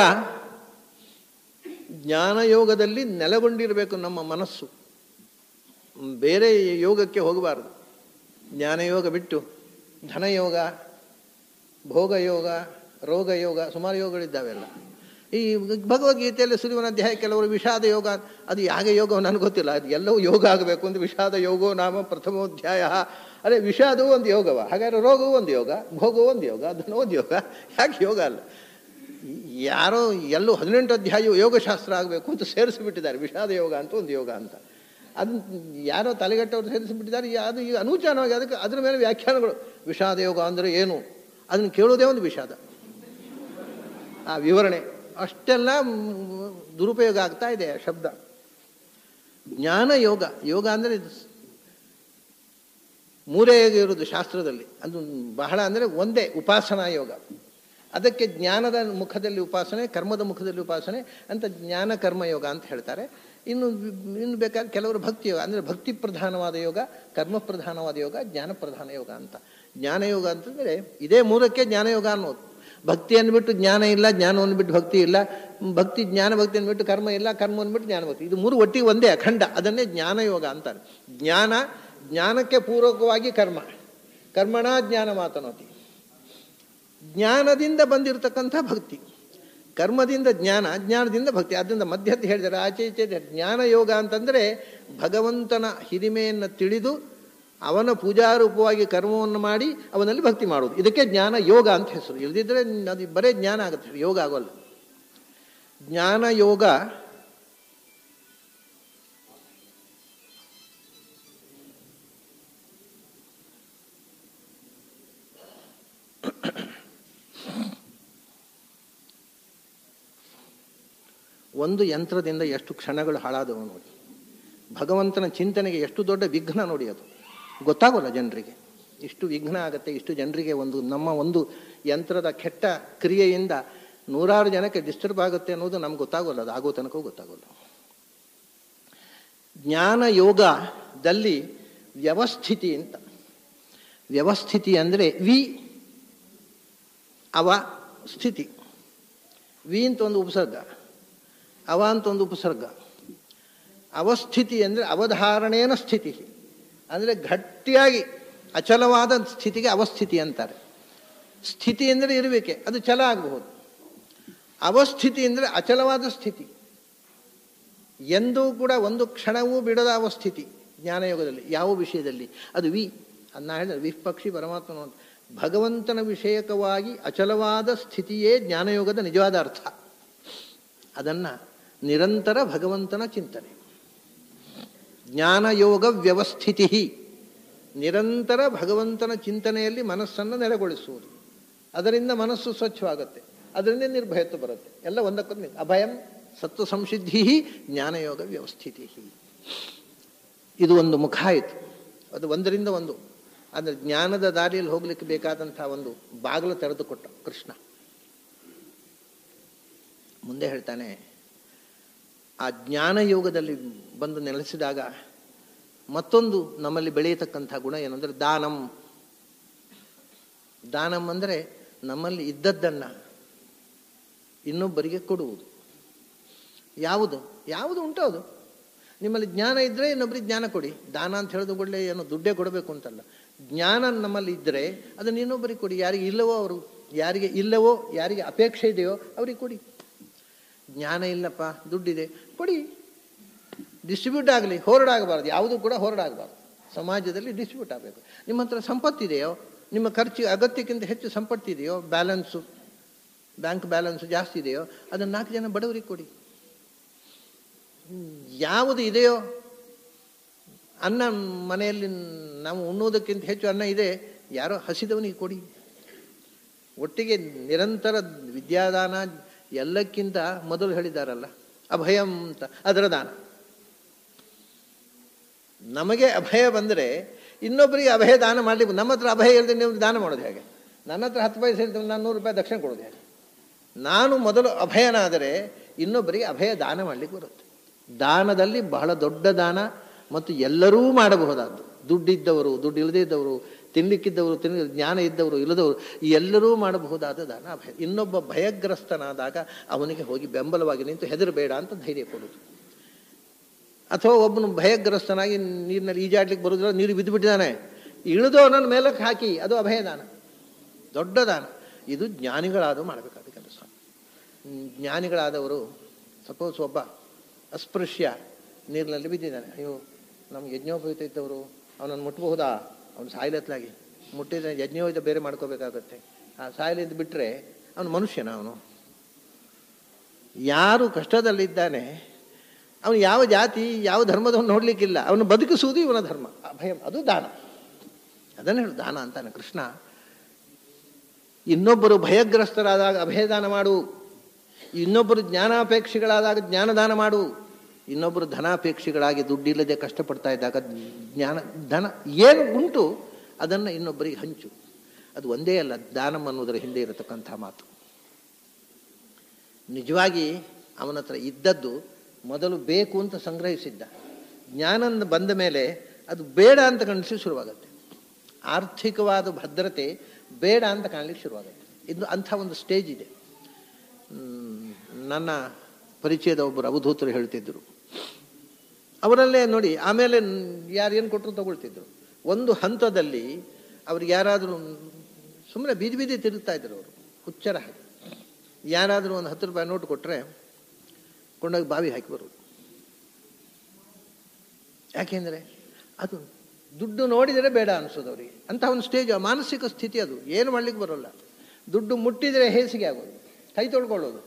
ಜ್ಞಾನಯೋಗದಲ್ಲಿ ನೆಲೆಗೊಂಡಿರಬೇಕು ನಮ್ಮ ಮನಸ್ಸು ಬೇರೆ ಯೋಗಕ್ಕೆ ಹೋಗಬಾರದು ಜ್ಞಾನಯೋಗ ಬಿಟ್ಟು ಧನಯೋಗ ಭೋಗಯೋಗ ರೋಗಯೋಗ ಸುಮಾರು ಯೋಗಗಳಿದ್ದಾವೆಲ್ಲ ಈ ಭಗವದ್ಗೀತೆಯಲ್ಲಿ ಸುರಿವನ ಅಧ್ಯಾಯ ಕೆಲವರು ವಿಷಾದ ಯೋಗ ಅದು ಯಾಗೆ ಯೋಗ ನನಗೆ ಗೊತ್ತಿಲ್ಲ ಅದು ಎಲ್ಲವೂ ಯೋಗ ಆಗಬೇಕು ಅಂತ ವಿಷಾದ ಯೋಗೋ ನಾಮ ಪ್ರಥಮೋಧ್ಯಾಯ ಅದೇ ವಿಷಾದವೂ ಒಂದು ಯೋಗವ ಹಾಗಾದ್ರೆ ರೋಗವೂ ಒಂದು ಯೋಗ ಭೋಗವೂ ಒಂದು ಯೋಗ ಧನವೂ ಒಂದು ಯೋಗ ಯಾಕೆ ಯೋಗ ಅಲ್ಲ ಯಾರೋ ಎಲ್ಲೂ ಹದಿನೆಂಟು ಅಧ್ಯಾಯ ಯೋಗಶಾಸ್ತ್ರ ಆಗಬೇಕು ಅಂತ ಸೇರಿಸಿಬಿಟ್ಟಿದ್ದಾರೆ ವಿಷಾದ ಯೋಗ ಅಂತ ಒಂದು ಯೋಗ ಅಂತ ಅದನ್ನ ಯಾರೋ ತಲೆಗಟ್ಟವ್ರು ಸೇರಿಸಿಬಿಟ್ಟಿದ್ದಾರೆ ಅದು ಈಗ ಅನೂಚಾನವಾಗಿ ಅದಕ್ಕೆ ಅದ್ರ ಮೇಲೆ ವ್ಯಾಖ್ಯಾನಗಳು ವಿಷಾದ ಯೋಗ ಅಂದರೆ ಏನು ಅದನ್ನು ಕೇಳೋದೇ ಒಂದು ವಿಷಾದ ಆ ವಿವರಣೆ ಅಷ್ಟೆಲ್ಲ ದುರುಪಯೋಗ ಆಗ್ತಾ ಇದೆ ಆ ಶಬ್ದ ಜ್ಞಾನ ಯೋಗ ಯೋಗ ಅಂದರೆ ಮೂರೇ ಯೋಗ ಇರೋದು ಶಾಸ್ತ್ರದಲ್ಲಿ ಅದು ಬಹಳ ಅಂದರೆ ಒಂದೇ ಉಪಾಸನಾ ಯೋಗ ಅದಕ್ಕೆ ಜ್ಞಾನದ ಮುಖದಲ್ಲಿ ಉಪಾಸನೆ ಕರ್ಮದ ಮುಖದಲ್ಲಿ ಉಪಾಸನೆ ಅಂತ ಜ್ಞಾನ ಕರ್ಮ ಯೋಗ ಅಂತ ಹೇಳ್ತಾರೆ ಇನ್ನು ಇನ್ನು ಬೇಕಾದ್ರೆ ಕೆಲವರು ಭಕ್ತಿ ಯೋಗ ಅಂದರೆ ಭಕ್ತಿ ಪ್ರಧಾನವಾದ ಯೋಗ ಕರ್ಮ ಪ್ರಧಾನವಾದ ಯೋಗ ಜ್ಞಾನ ಪ್ರಧಾನ ಯೋಗ ಅಂತ ಜ್ಞಾನಯೋಗ ಅಂತಂದರೆ ಇದೇ ಮೂರಕ್ಕೆ ಜ್ಞಾನಯೋಗ ಅನ್ನೋದು ಭಕ್ತಿಯನ್ನು ಬಿಟ್ಟು ಜ್ಞಾನ ಇಲ್ಲ ಜ್ಞಾನವನ್ನು ಬಿಟ್ಟು ಭಕ್ತಿ ಇಲ್ಲ ಭಕ್ತಿ ಜ್ಞಾನ ಭಕ್ತಿಯನ್ನು ಬಿಟ್ಟು ಕರ್ಮ ಇಲ್ಲ ಕರ್ಮವನ್ನು ಬಿಟ್ಟು ಜ್ಞಾನ ಭಕ್ತಿ ಇದು ಮೂರು ಒಟ್ಟಿಗೆ ಒಂದೇ ಅಖಂಡ ಅದನ್ನೇ ಜ್ಞಾನಯೋಗ ಅಂತಾರೆ ಜ್ಞಾನ ಜ್ಞಾನಕ್ಕೆ ಪೂರ್ವಕವಾಗಿ ಕರ್ಮ ಕರ್ಮಣ ಜ್ಞಾನ ಮಾತನೋತಿ ಜ್ಞಾನದಿಂದ ಬಂದಿರತಕ್ಕಂಥ ಭಕ್ತಿ ಕರ್ಮದಿಂದ ಜ್ಞಾನ ಜ್ಞಾನದಿಂದ ಭಕ್ತಿ ಅದರಿಂದ ಮಧ್ಯದ ಹೇಳಿದರೆ ಆಚೆ ಈಚೆ ಜ್ಞಾನ ಯೋಗ ಅಂತಂದರೆ ಭಗವಂತನ ಹಿರಿಮೆಯನ್ನು ತಿಳಿದು ಅವನ ಪೂಜಾರೂಪವಾಗಿ ಕರ್ಮವನ್ನು ಮಾಡಿ ಅವನಲ್ಲಿ ಭಕ್ತಿ ಮಾಡೋದು ಇದಕ್ಕೆ ಜ್ಞಾನ ಯೋಗ ಅಂತ ಹೆಸರು ಇಲ್ಲದಿದ್ದರೆ ಅದು ಬರೇ ಜ್ಞಾನ ಆಗುತ್ತೆ ಯೋಗ ಆಗೋಲ್ಲ ಜ್ಞಾನ ಯೋಗ ಒಂದು ಯಂತ್ರದಿಂದ ಎಷ್ಟು ಕ್ಷಣಗಳು ಹಾಳಾದವು ನೋಡಿ ಭಗವಂತನ ಚಿಂತನೆಗೆ ಎಷ್ಟು ದೊಡ್ಡ ವಿಘ್ನ ನೋಡಿ ಅದು ಗೊತ್ತಾಗೋಲ್ಲ ಜನರಿಗೆ ಇಷ್ಟು ವಿಘ್ನ ಆಗುತ್ತೆ ಇಷ್ಟು ಜನರಿಗೆ ಒಂದು ನಮ್ಮ ಒಂದು ಯಂತ್ರದ ಕೆಟ್ಟ ಕ್ರಿಯೆಯಿಂದ ನೂರಾರು ಜನಕ್ಕೆ ಡಿಸ್ಟರ್ಬ್ ಆಗುತ್ತೆ ಅನ್ನೋದು ನಮ್ಗೆ ಗೊತ್ತಾಗೋಲ್ಲ ಅದು ಆಗೋ ತನಕ ಗೊತ್ತಾಗೋಲ್ಲ ಜ್ಞಾನ ಯೋಗದಲ್ಲಿ ವ್ಯವಸ್ಥಿತಿ ಅಂತ ವ್ಯವಸ್ಥಿತಿ ಅಂದರೆ ವಿ ಅವ ಸ್ಥಿತಿ ವಿ ಅಂತ ಒಂದು ಉಪಸರ್ಗ ಅವ ಅಂತ ಒಂದು ಉಪಸರ್ಗ ಅವಸ್ಥಿತಿ ಅಂದರೆ ಅವಧಾರಣೇನ ಸ್ಥಿತಿ ಅಂದರೆ ಗಟ್ಟಿಯಾಗಿ ಅಚಲವಾದ ಸ್ಥಿತಿಗೆ ಅವಸ್ಥಿತಿ ಅಂತಾರೆ ಸ್ಥಿತಿ ಅಂದರೆ ಇರಬೇಕೆ ಅದು ಚಲ ಆಗಬಹುದು ಅವಸ್ಥಿತಿ ಅಂದರೆ ಅಚಲವಾದ ಸ್ಥಿತಿ ಎಂದೂ ಕೂಡ ಒಂದು ಕ್ಷಣವೂ ಬಿಡದ ಅವಸ್ಥಿತಿ ಜ್ಞಾನಯೋಗದಲ್ಲಿ ಯಾವ ವಿಷಯದಲ್ಲಿ ಅದು ವಿ ಅದನ್ನ ಹೇಳಿದ್ರೆ ವಿಪಕ್ಷಿ ಪರಮಾತ್ಮನು ಅಂತ ಭಗವಂತನ ವಿಷಯಕವಾಗಿ ಅಚಲವಾದ ಸ್ಥಿತಿಯೇ ಜ್ಞಾನಯೋಗದ ನಿಜವಾದ ಅರ್ಥ ಅದನ್ನು ನಿರಂತರ ಭಗವಂತನ ಚಿಂತನೆ ಜ್ಞಾನಯೋಗ ವ್ಯವಸ್ಥಿತಿ ನಿರಂತರ ಭಗವಂತನ ಚಿಂತನೆಯಲ್ಲಿ ಮನಸ್ಸನ್ನು ನೆಲೆಗೊಳಿಸುವುದು ಅದರಿಂದ ಮನಸ್ಸು ಸ್ವಚ್ಛವಾಗುತ್ತೆ ಅದರಿಂದ ನಿರ್ಭಯತ್ವ ಬರುತ್ತೆ ಎಲ್ಲ ಒಂದಕ್ಕೊಂದು ಅಭಯಂ ಸತ್ವ ಸಂಸಿದ್ಧಿ ಜ್ಞಾನಯೋಗ ವ್ಯವಸ್ಥಿತಿ ಇದು ಒಂದು ಮುಖ ಆಯಿತು ಅದು ಒಂದರಿಂದ ಒಂದು ಅಂದರೆ ಜ್ಞಾನದ ದಾರಿಯಲ್ಲಿ ಹೋಗ್ಲಿಕ್ಕೆ ಬೇಕಾದಂಥ ಒಂದು ಬಾಗಿಲು ತೆರೆದುಕೊಟ್ಟ ಕೃಷ್ಣ ಮುಂದೆ ಹೇಳ್ತಾನೆ ಆ ಜ್ಞಾನ ಯೋಗದಲ್ಲಿ ಬಂದು ನೆಲೆಸಿದಾಗ ಮತ್ತೊಂದು ನಮ್ಮಲ್ಲಿ ಬೆಳೆಯತಕ್ಕಂಥ ಗುಣ ಏನಂದರೆ ದಾನಂ ದಾನಂ ಅಂದರೆ ನಮ್ಮಲ್ಲಿ ಇದ್ದದ್ದನ್ನು ಇನ್ನೊಬ್ಬರಿಗೆ ಕೊಡುವುದು ಯಾವುದು ಯಾವುದು ಉಂಟು ಅದು ನಿಮ್ಮಲ್ಲಿ ಜ್ಞಾನ ಇದ್ದರೆ ಇನ್ನೊಬ್ಬರಿಗೆ ಜ್ಞಾನ ಕೊಡಿ ದಾನ ಅಂತ ಹೇಳಿದ ಕೂಡಲೇ ಏನೋ ದುಡ್ಡೇ ಕೊಡಬೇಕು ಅಂತಲ್ಲ ಜ್ಞಾನ ನಮ್ಮಲ್ಲಿ ಇದ್ದರೆ ಅದನ್ನು ಇನ್ನೊಬ್ಬರಿಗೆ ಕೊಡಿ ಯಾರಿಗೆ ಇಲ್ಲವೋ ಅವರು ಯಾರಿಗೆ ಇಲ್ಲವೋ ಯಾರಿಗೆ ಅಪೇಕ್ಷೆ ಇದೆಯೋ ಅವ್ರಿಗೆ ಕೊಡಿ ಜ್ಞಾನ ಇಲ್ಲಪ್ಪ ದುಡ್ಡಿದೆ ಕೊಡಿ ಡಿಸ್ಟ್ರಿಬ್ಯೂಟ್ ಆಗಲಿ ಹೋರಡಾಗಬಾರ್ದು ಯಾವುದೂ ಕೂಡ ಹೋರಡಾಗಬಾರ್ದು ಸಮಾಜದಲ್ಲಿ ಡಿಸ್ಟ್ರಿಬ್ಯೂಟ್ ಆಗಬೇಕು ನಿಮ್ಮ ಹತ್ರ ಸಂಪತ್ತಿದೆಯೋ ನಿಮ್ಮ ಖರ್ಚು ಅಗತ್ಯಕ್ಕಿಂತ ಹೆಚ್ಚು ಸಂಪತ್ತಿದೆಯೋ ಬ್ಯಾಲೆನ್ಸು ಬ್ಯಾಂಕ್ ಬ್ಯಾಲೆನ್ಸು ಜಾಸ್ತಿ ಇದೆಯೋ ಅದನ್ನು ನಾಲ್ಕು ಜನ ಬಡವರಿಗೆ ಕೊಡಿ ಯಾವುದು ಇದೆಯೋ ಅನ್ನ ಮನೆಯಲ್ಲಿ ನಾವು ಉಣ್ಣೋದಕ್ಕಿಂತ ಹೆಚ್ಚು ಅನ್ನ ಇದೆ ಯಾರೋ ಹಸಿದವನಿಗೆ ಕೊಡಿ ಒಟ್ಟಿಗೆ ನಿರಂತರ ವಿದ್ಯಾದಾನ ಎಲ್ಲಕ್ಕಿಂತ ಮೊದಲು ಹೇಳಿದಾರಲ್ಲ ಅಭಯಂ ಅಂತ ಅದರ ದಾನ ನಮಗೆ ಅಭಯ ಬಂದರೆ ಇನ್ನೊಬ್ಬರಿಗೆ ಅಭಯ ದಾನ ಮಾಡಲಿಕ್ಕೆ ನಮ್ಮ ಹತ್ರ ಅಭಯ ಇಲ್ಲದೆ ನೀವು ದಾನ ಮಾಡೋದು ಹೇಗೆ ನನ್ನ ಹತ್ರ ಹತ್ತು ಪೈಸೆ ಹೇಳ್ತೀನಿ ನಾನು ನೂರು ರೂಪಾಯಿ ದಕ್ಷಿಣ ಕೊಡೋದು ಹೇಗೆ ನಾನು ಮೊದಲು ಅಭಯನಾದರೆ ಇನ್ನೊಬ್ಬರಿಗೆ ಅಭಯ ದಾನ ಮಾಡಲಿಕ್ಕೆ ಬರುತ್ತೆ ದಾನದಲ್ಲಿ ಬಹಳ ದೊಡ್ಡ ದಾನ ಮತ್ತು ಎಲ್ಲರೂ ಮಾಡಬಹುದಾದ್ದು ದುಡ್ಡಿದ್ದವರು ದುಡ್ಡು ಇಲ್ಲದೇ ಇದ್ದವರು ತಿನ್ಲಿಕ್ಕಿದ್ದವರು ತಿನ್ನ ಜ್ಞಾನ ಇದ್ದವರು ಇಲ್ಲದವರು ಈ ಎಲ್ಲರೂ ಮಾಡಬಹುದಾದ ದಾನ ಅಭಯ ಇನ್ನೊಬ್ಬ ಭಯಗ್ರಸ್ತನಾದಾಗ ಅವನಿಗೆ ಹೋಗಿ ಬೆಂಬಲವಾಗಿ ನಿಂತು ಹೆದರಬೇಡ ಅಂತ ಧೈರ್ಯ ಕೊಡೋದು ಅಥವಾ ಒಬ್ಬನು ಭಯಗ್ರಸ್ತನಾಗಿ ನೀರಿನಲ್ಲಿ ಈಜಾಡ್ಲಿಕ್ಕೆ ಬರೋದ್ರ ನೀರು ಬಿದ್ದು ಬಿಟ್ಟಿದ್ದಾನೆ ಇಳಿದು ಅವನನ್ನು ಮೇಲಕ್ಕೆ ಹಾಕಿ ಅದು ಅಭಯದಾನ ದೊಡ್ಡ ದಾನ ಇದು ಜ್ಞಾನಿಗಳಾದವು ಮಾಡಬೇಕಾದ ಕೆಲಸ ಜ್ಞಾನಿಗಳಾದವರು ಸಪೋಸ್ ಒಬ್ಬ ಅಸ್ಪೃಶ್ಯ ನೀರಿನಲ್ಲಿ ಬಿದ್ದಿದ್ದಾನೆ ಅಯ್ಯೋ ನಮ್ಗೆ ಯಜ್ಞೋಪಯುಕ್ತ ಇದ್ದವರು ಅವನನ್ನು ಮುಟ್ಟಬಹುದಾ ಅವನು ಸಾಯಿಲತ್ಲಾಗಿ ಮುಟ್ಟಿದ್ರೆ ಯಜ್ಞೋಪಯುಕ್ತ ಬೇರೆ ಮಾಡ್ಕೋಬೇಕಾಗತ್ತೆ ಆ ಸಾಯಲಿದ್ದು ಬಿಟ್ಟರೆ ಅವನು ಮನುಷ್ಯನ ಅವನು ಯಾರು ಕಷ್ಟದಲ್ಲಿದ್ದಾನೆ ಅವನು ಯಾವ ಜಾತಿ ಯಾವ ಧರ್ಮದವನು ನೋಡಲಿಕ್ಕಿಲ್ಲ ಅವನು ಬದುಕಿಸುವುದು ಇವನ ಧರ್ಮ ಅಭಯ ಅದು ದಾನ ಅದನ್ನು ಹೇಳು ದಾನ ಅಂತಾನೆ ಕೃಷ್ಣ ಇನ್ನೊಬ್ಬರು ಭಯಗ್ರಸ್ತರಾದಾಗ ಅಭಯದಾನ ಮಾಡು ಇನ್ನೊಬ್ಬರು ಜ್ಞಾನಾಪೇಕ್ಷಿಗಳಾದಾಗ ಜ್ಞಾನದಾನ ಮಾಡು ಇನ್ನೊಬ್ಬರು ಧನಾಪೇಕ್ಷಿಗಳಾಗಿ ದುಡ್ಡಿಲ್ಲದೆ ಕಷ್ಟಪಡ್ತಾ ಇದ್ದಾಗ ಜ್ಞಾನ ಧನ ಏನು ಉಂಟು ಅದನ್ನು ಇನ್ನೊಬ್ಬರಿಗೆ ಹಂಚು ಅದು ಒಂದೇ ಅಲ್ಲ ದಾನಂ ಅನ್ನೋದರ ಹಿಂದೆ ಇರತಕ್ಕಂಥ ಮಾತು ನಿಜವಾಗಿ ಅವನ ಹತ್ರ ಇದ್ದದ್ದು ಮೊದಲು ಬೇಕು ಅಂತ ಸಂಗ್ರಹಿಸಿದ್ದ ಜ್ಞಾನ ಬಂದ ಮೇಲೆ ಅದು ಬೇಡ ಅಂತ ಕಾಣಿಸಿ ಶುರುವಾಗುತ್ತೆ ಆರ್ಥಿಕವಾದ ಭದ್ರತೆ ಬೇಡ ಅಂತ ಕಾಣಲಿಕ್ಕೆ ಶುರುವಾಗುತ್ತೆ ಇದು ಅಂಥ ಒಂದು ಸ್ಟೇಜ್ ಇದೆ ಹ್ಮ್, ನನ್ನ ಪರಿಚಯದ ಒಬ್ಬರು ಅವಧೂತರು ಹೇಳ್ತಿದ್ದರು ಅವರಲ್ಲೇ ನೋಡಿ ಆಮೇಲೆ ಯಾರು ಏನು ಕೊಟ್ಟರು ತಗೊಳ್ತಿದ್ರು ಒಂದು ಹಂತದಲ್ಲಿ ಅವ್ರಿಗೆ ಯಾರಾದರೂ ಸುಮ್ಮನೆ ಬೀದಿ ಬೀದಿ ತಿರುಗ್ತಾ ಇದ್ರು ಅವರು ಹುಚ್ಚರ ಹಾಗೆ ಯಾರಾದರೂ ಒಂದು ಹತ್ತು ರೂಪಾಯಿ ನೋಟ್ ಕೊಟ್ಟರೆ ಕೊಂಡೋಗಿ ಬಾವಿ ಹಾಕಿ ಬರೋದು ಯಾಕೆಂದರೆ ಅದು ದುಡ್ಡು ನೋಡಿದರೆ ಬೇಡ ಅನಿಸೋದು ಅವರಿಗೆ ಅಂತ ಒಂದು ಸ್ಟೇಜ್ ಮಾನಸಿಕ ಸ್ಥಿತಿ ಅದು ಏನು ಮಾಡ್ಲಿಕ್ಕೆ ಬರೋಲ್ಲ ದುಡ್ಡು ಮುಟ್ಟಿದರೆ ಹೇಸಿಗೆ ಆಗೋದು ಕೈ ತೊಳ್ಕೊಳ್ಳೋದು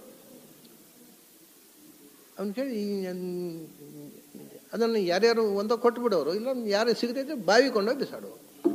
ಅವನು ಕೇಳಿ ಈ- ಅದನ್ನು ಯಾರ್ಯಾರು ಒಂದೋ ಕೊಟ್ಟು ಬಿಡೋರು ಇಲ್ಲ ಯಾರು ಸಿಗದಿದ್ರೆ ಬಾವಿ ಕೊಂಡೋಗಿ ಬಿಸಾಡೋರು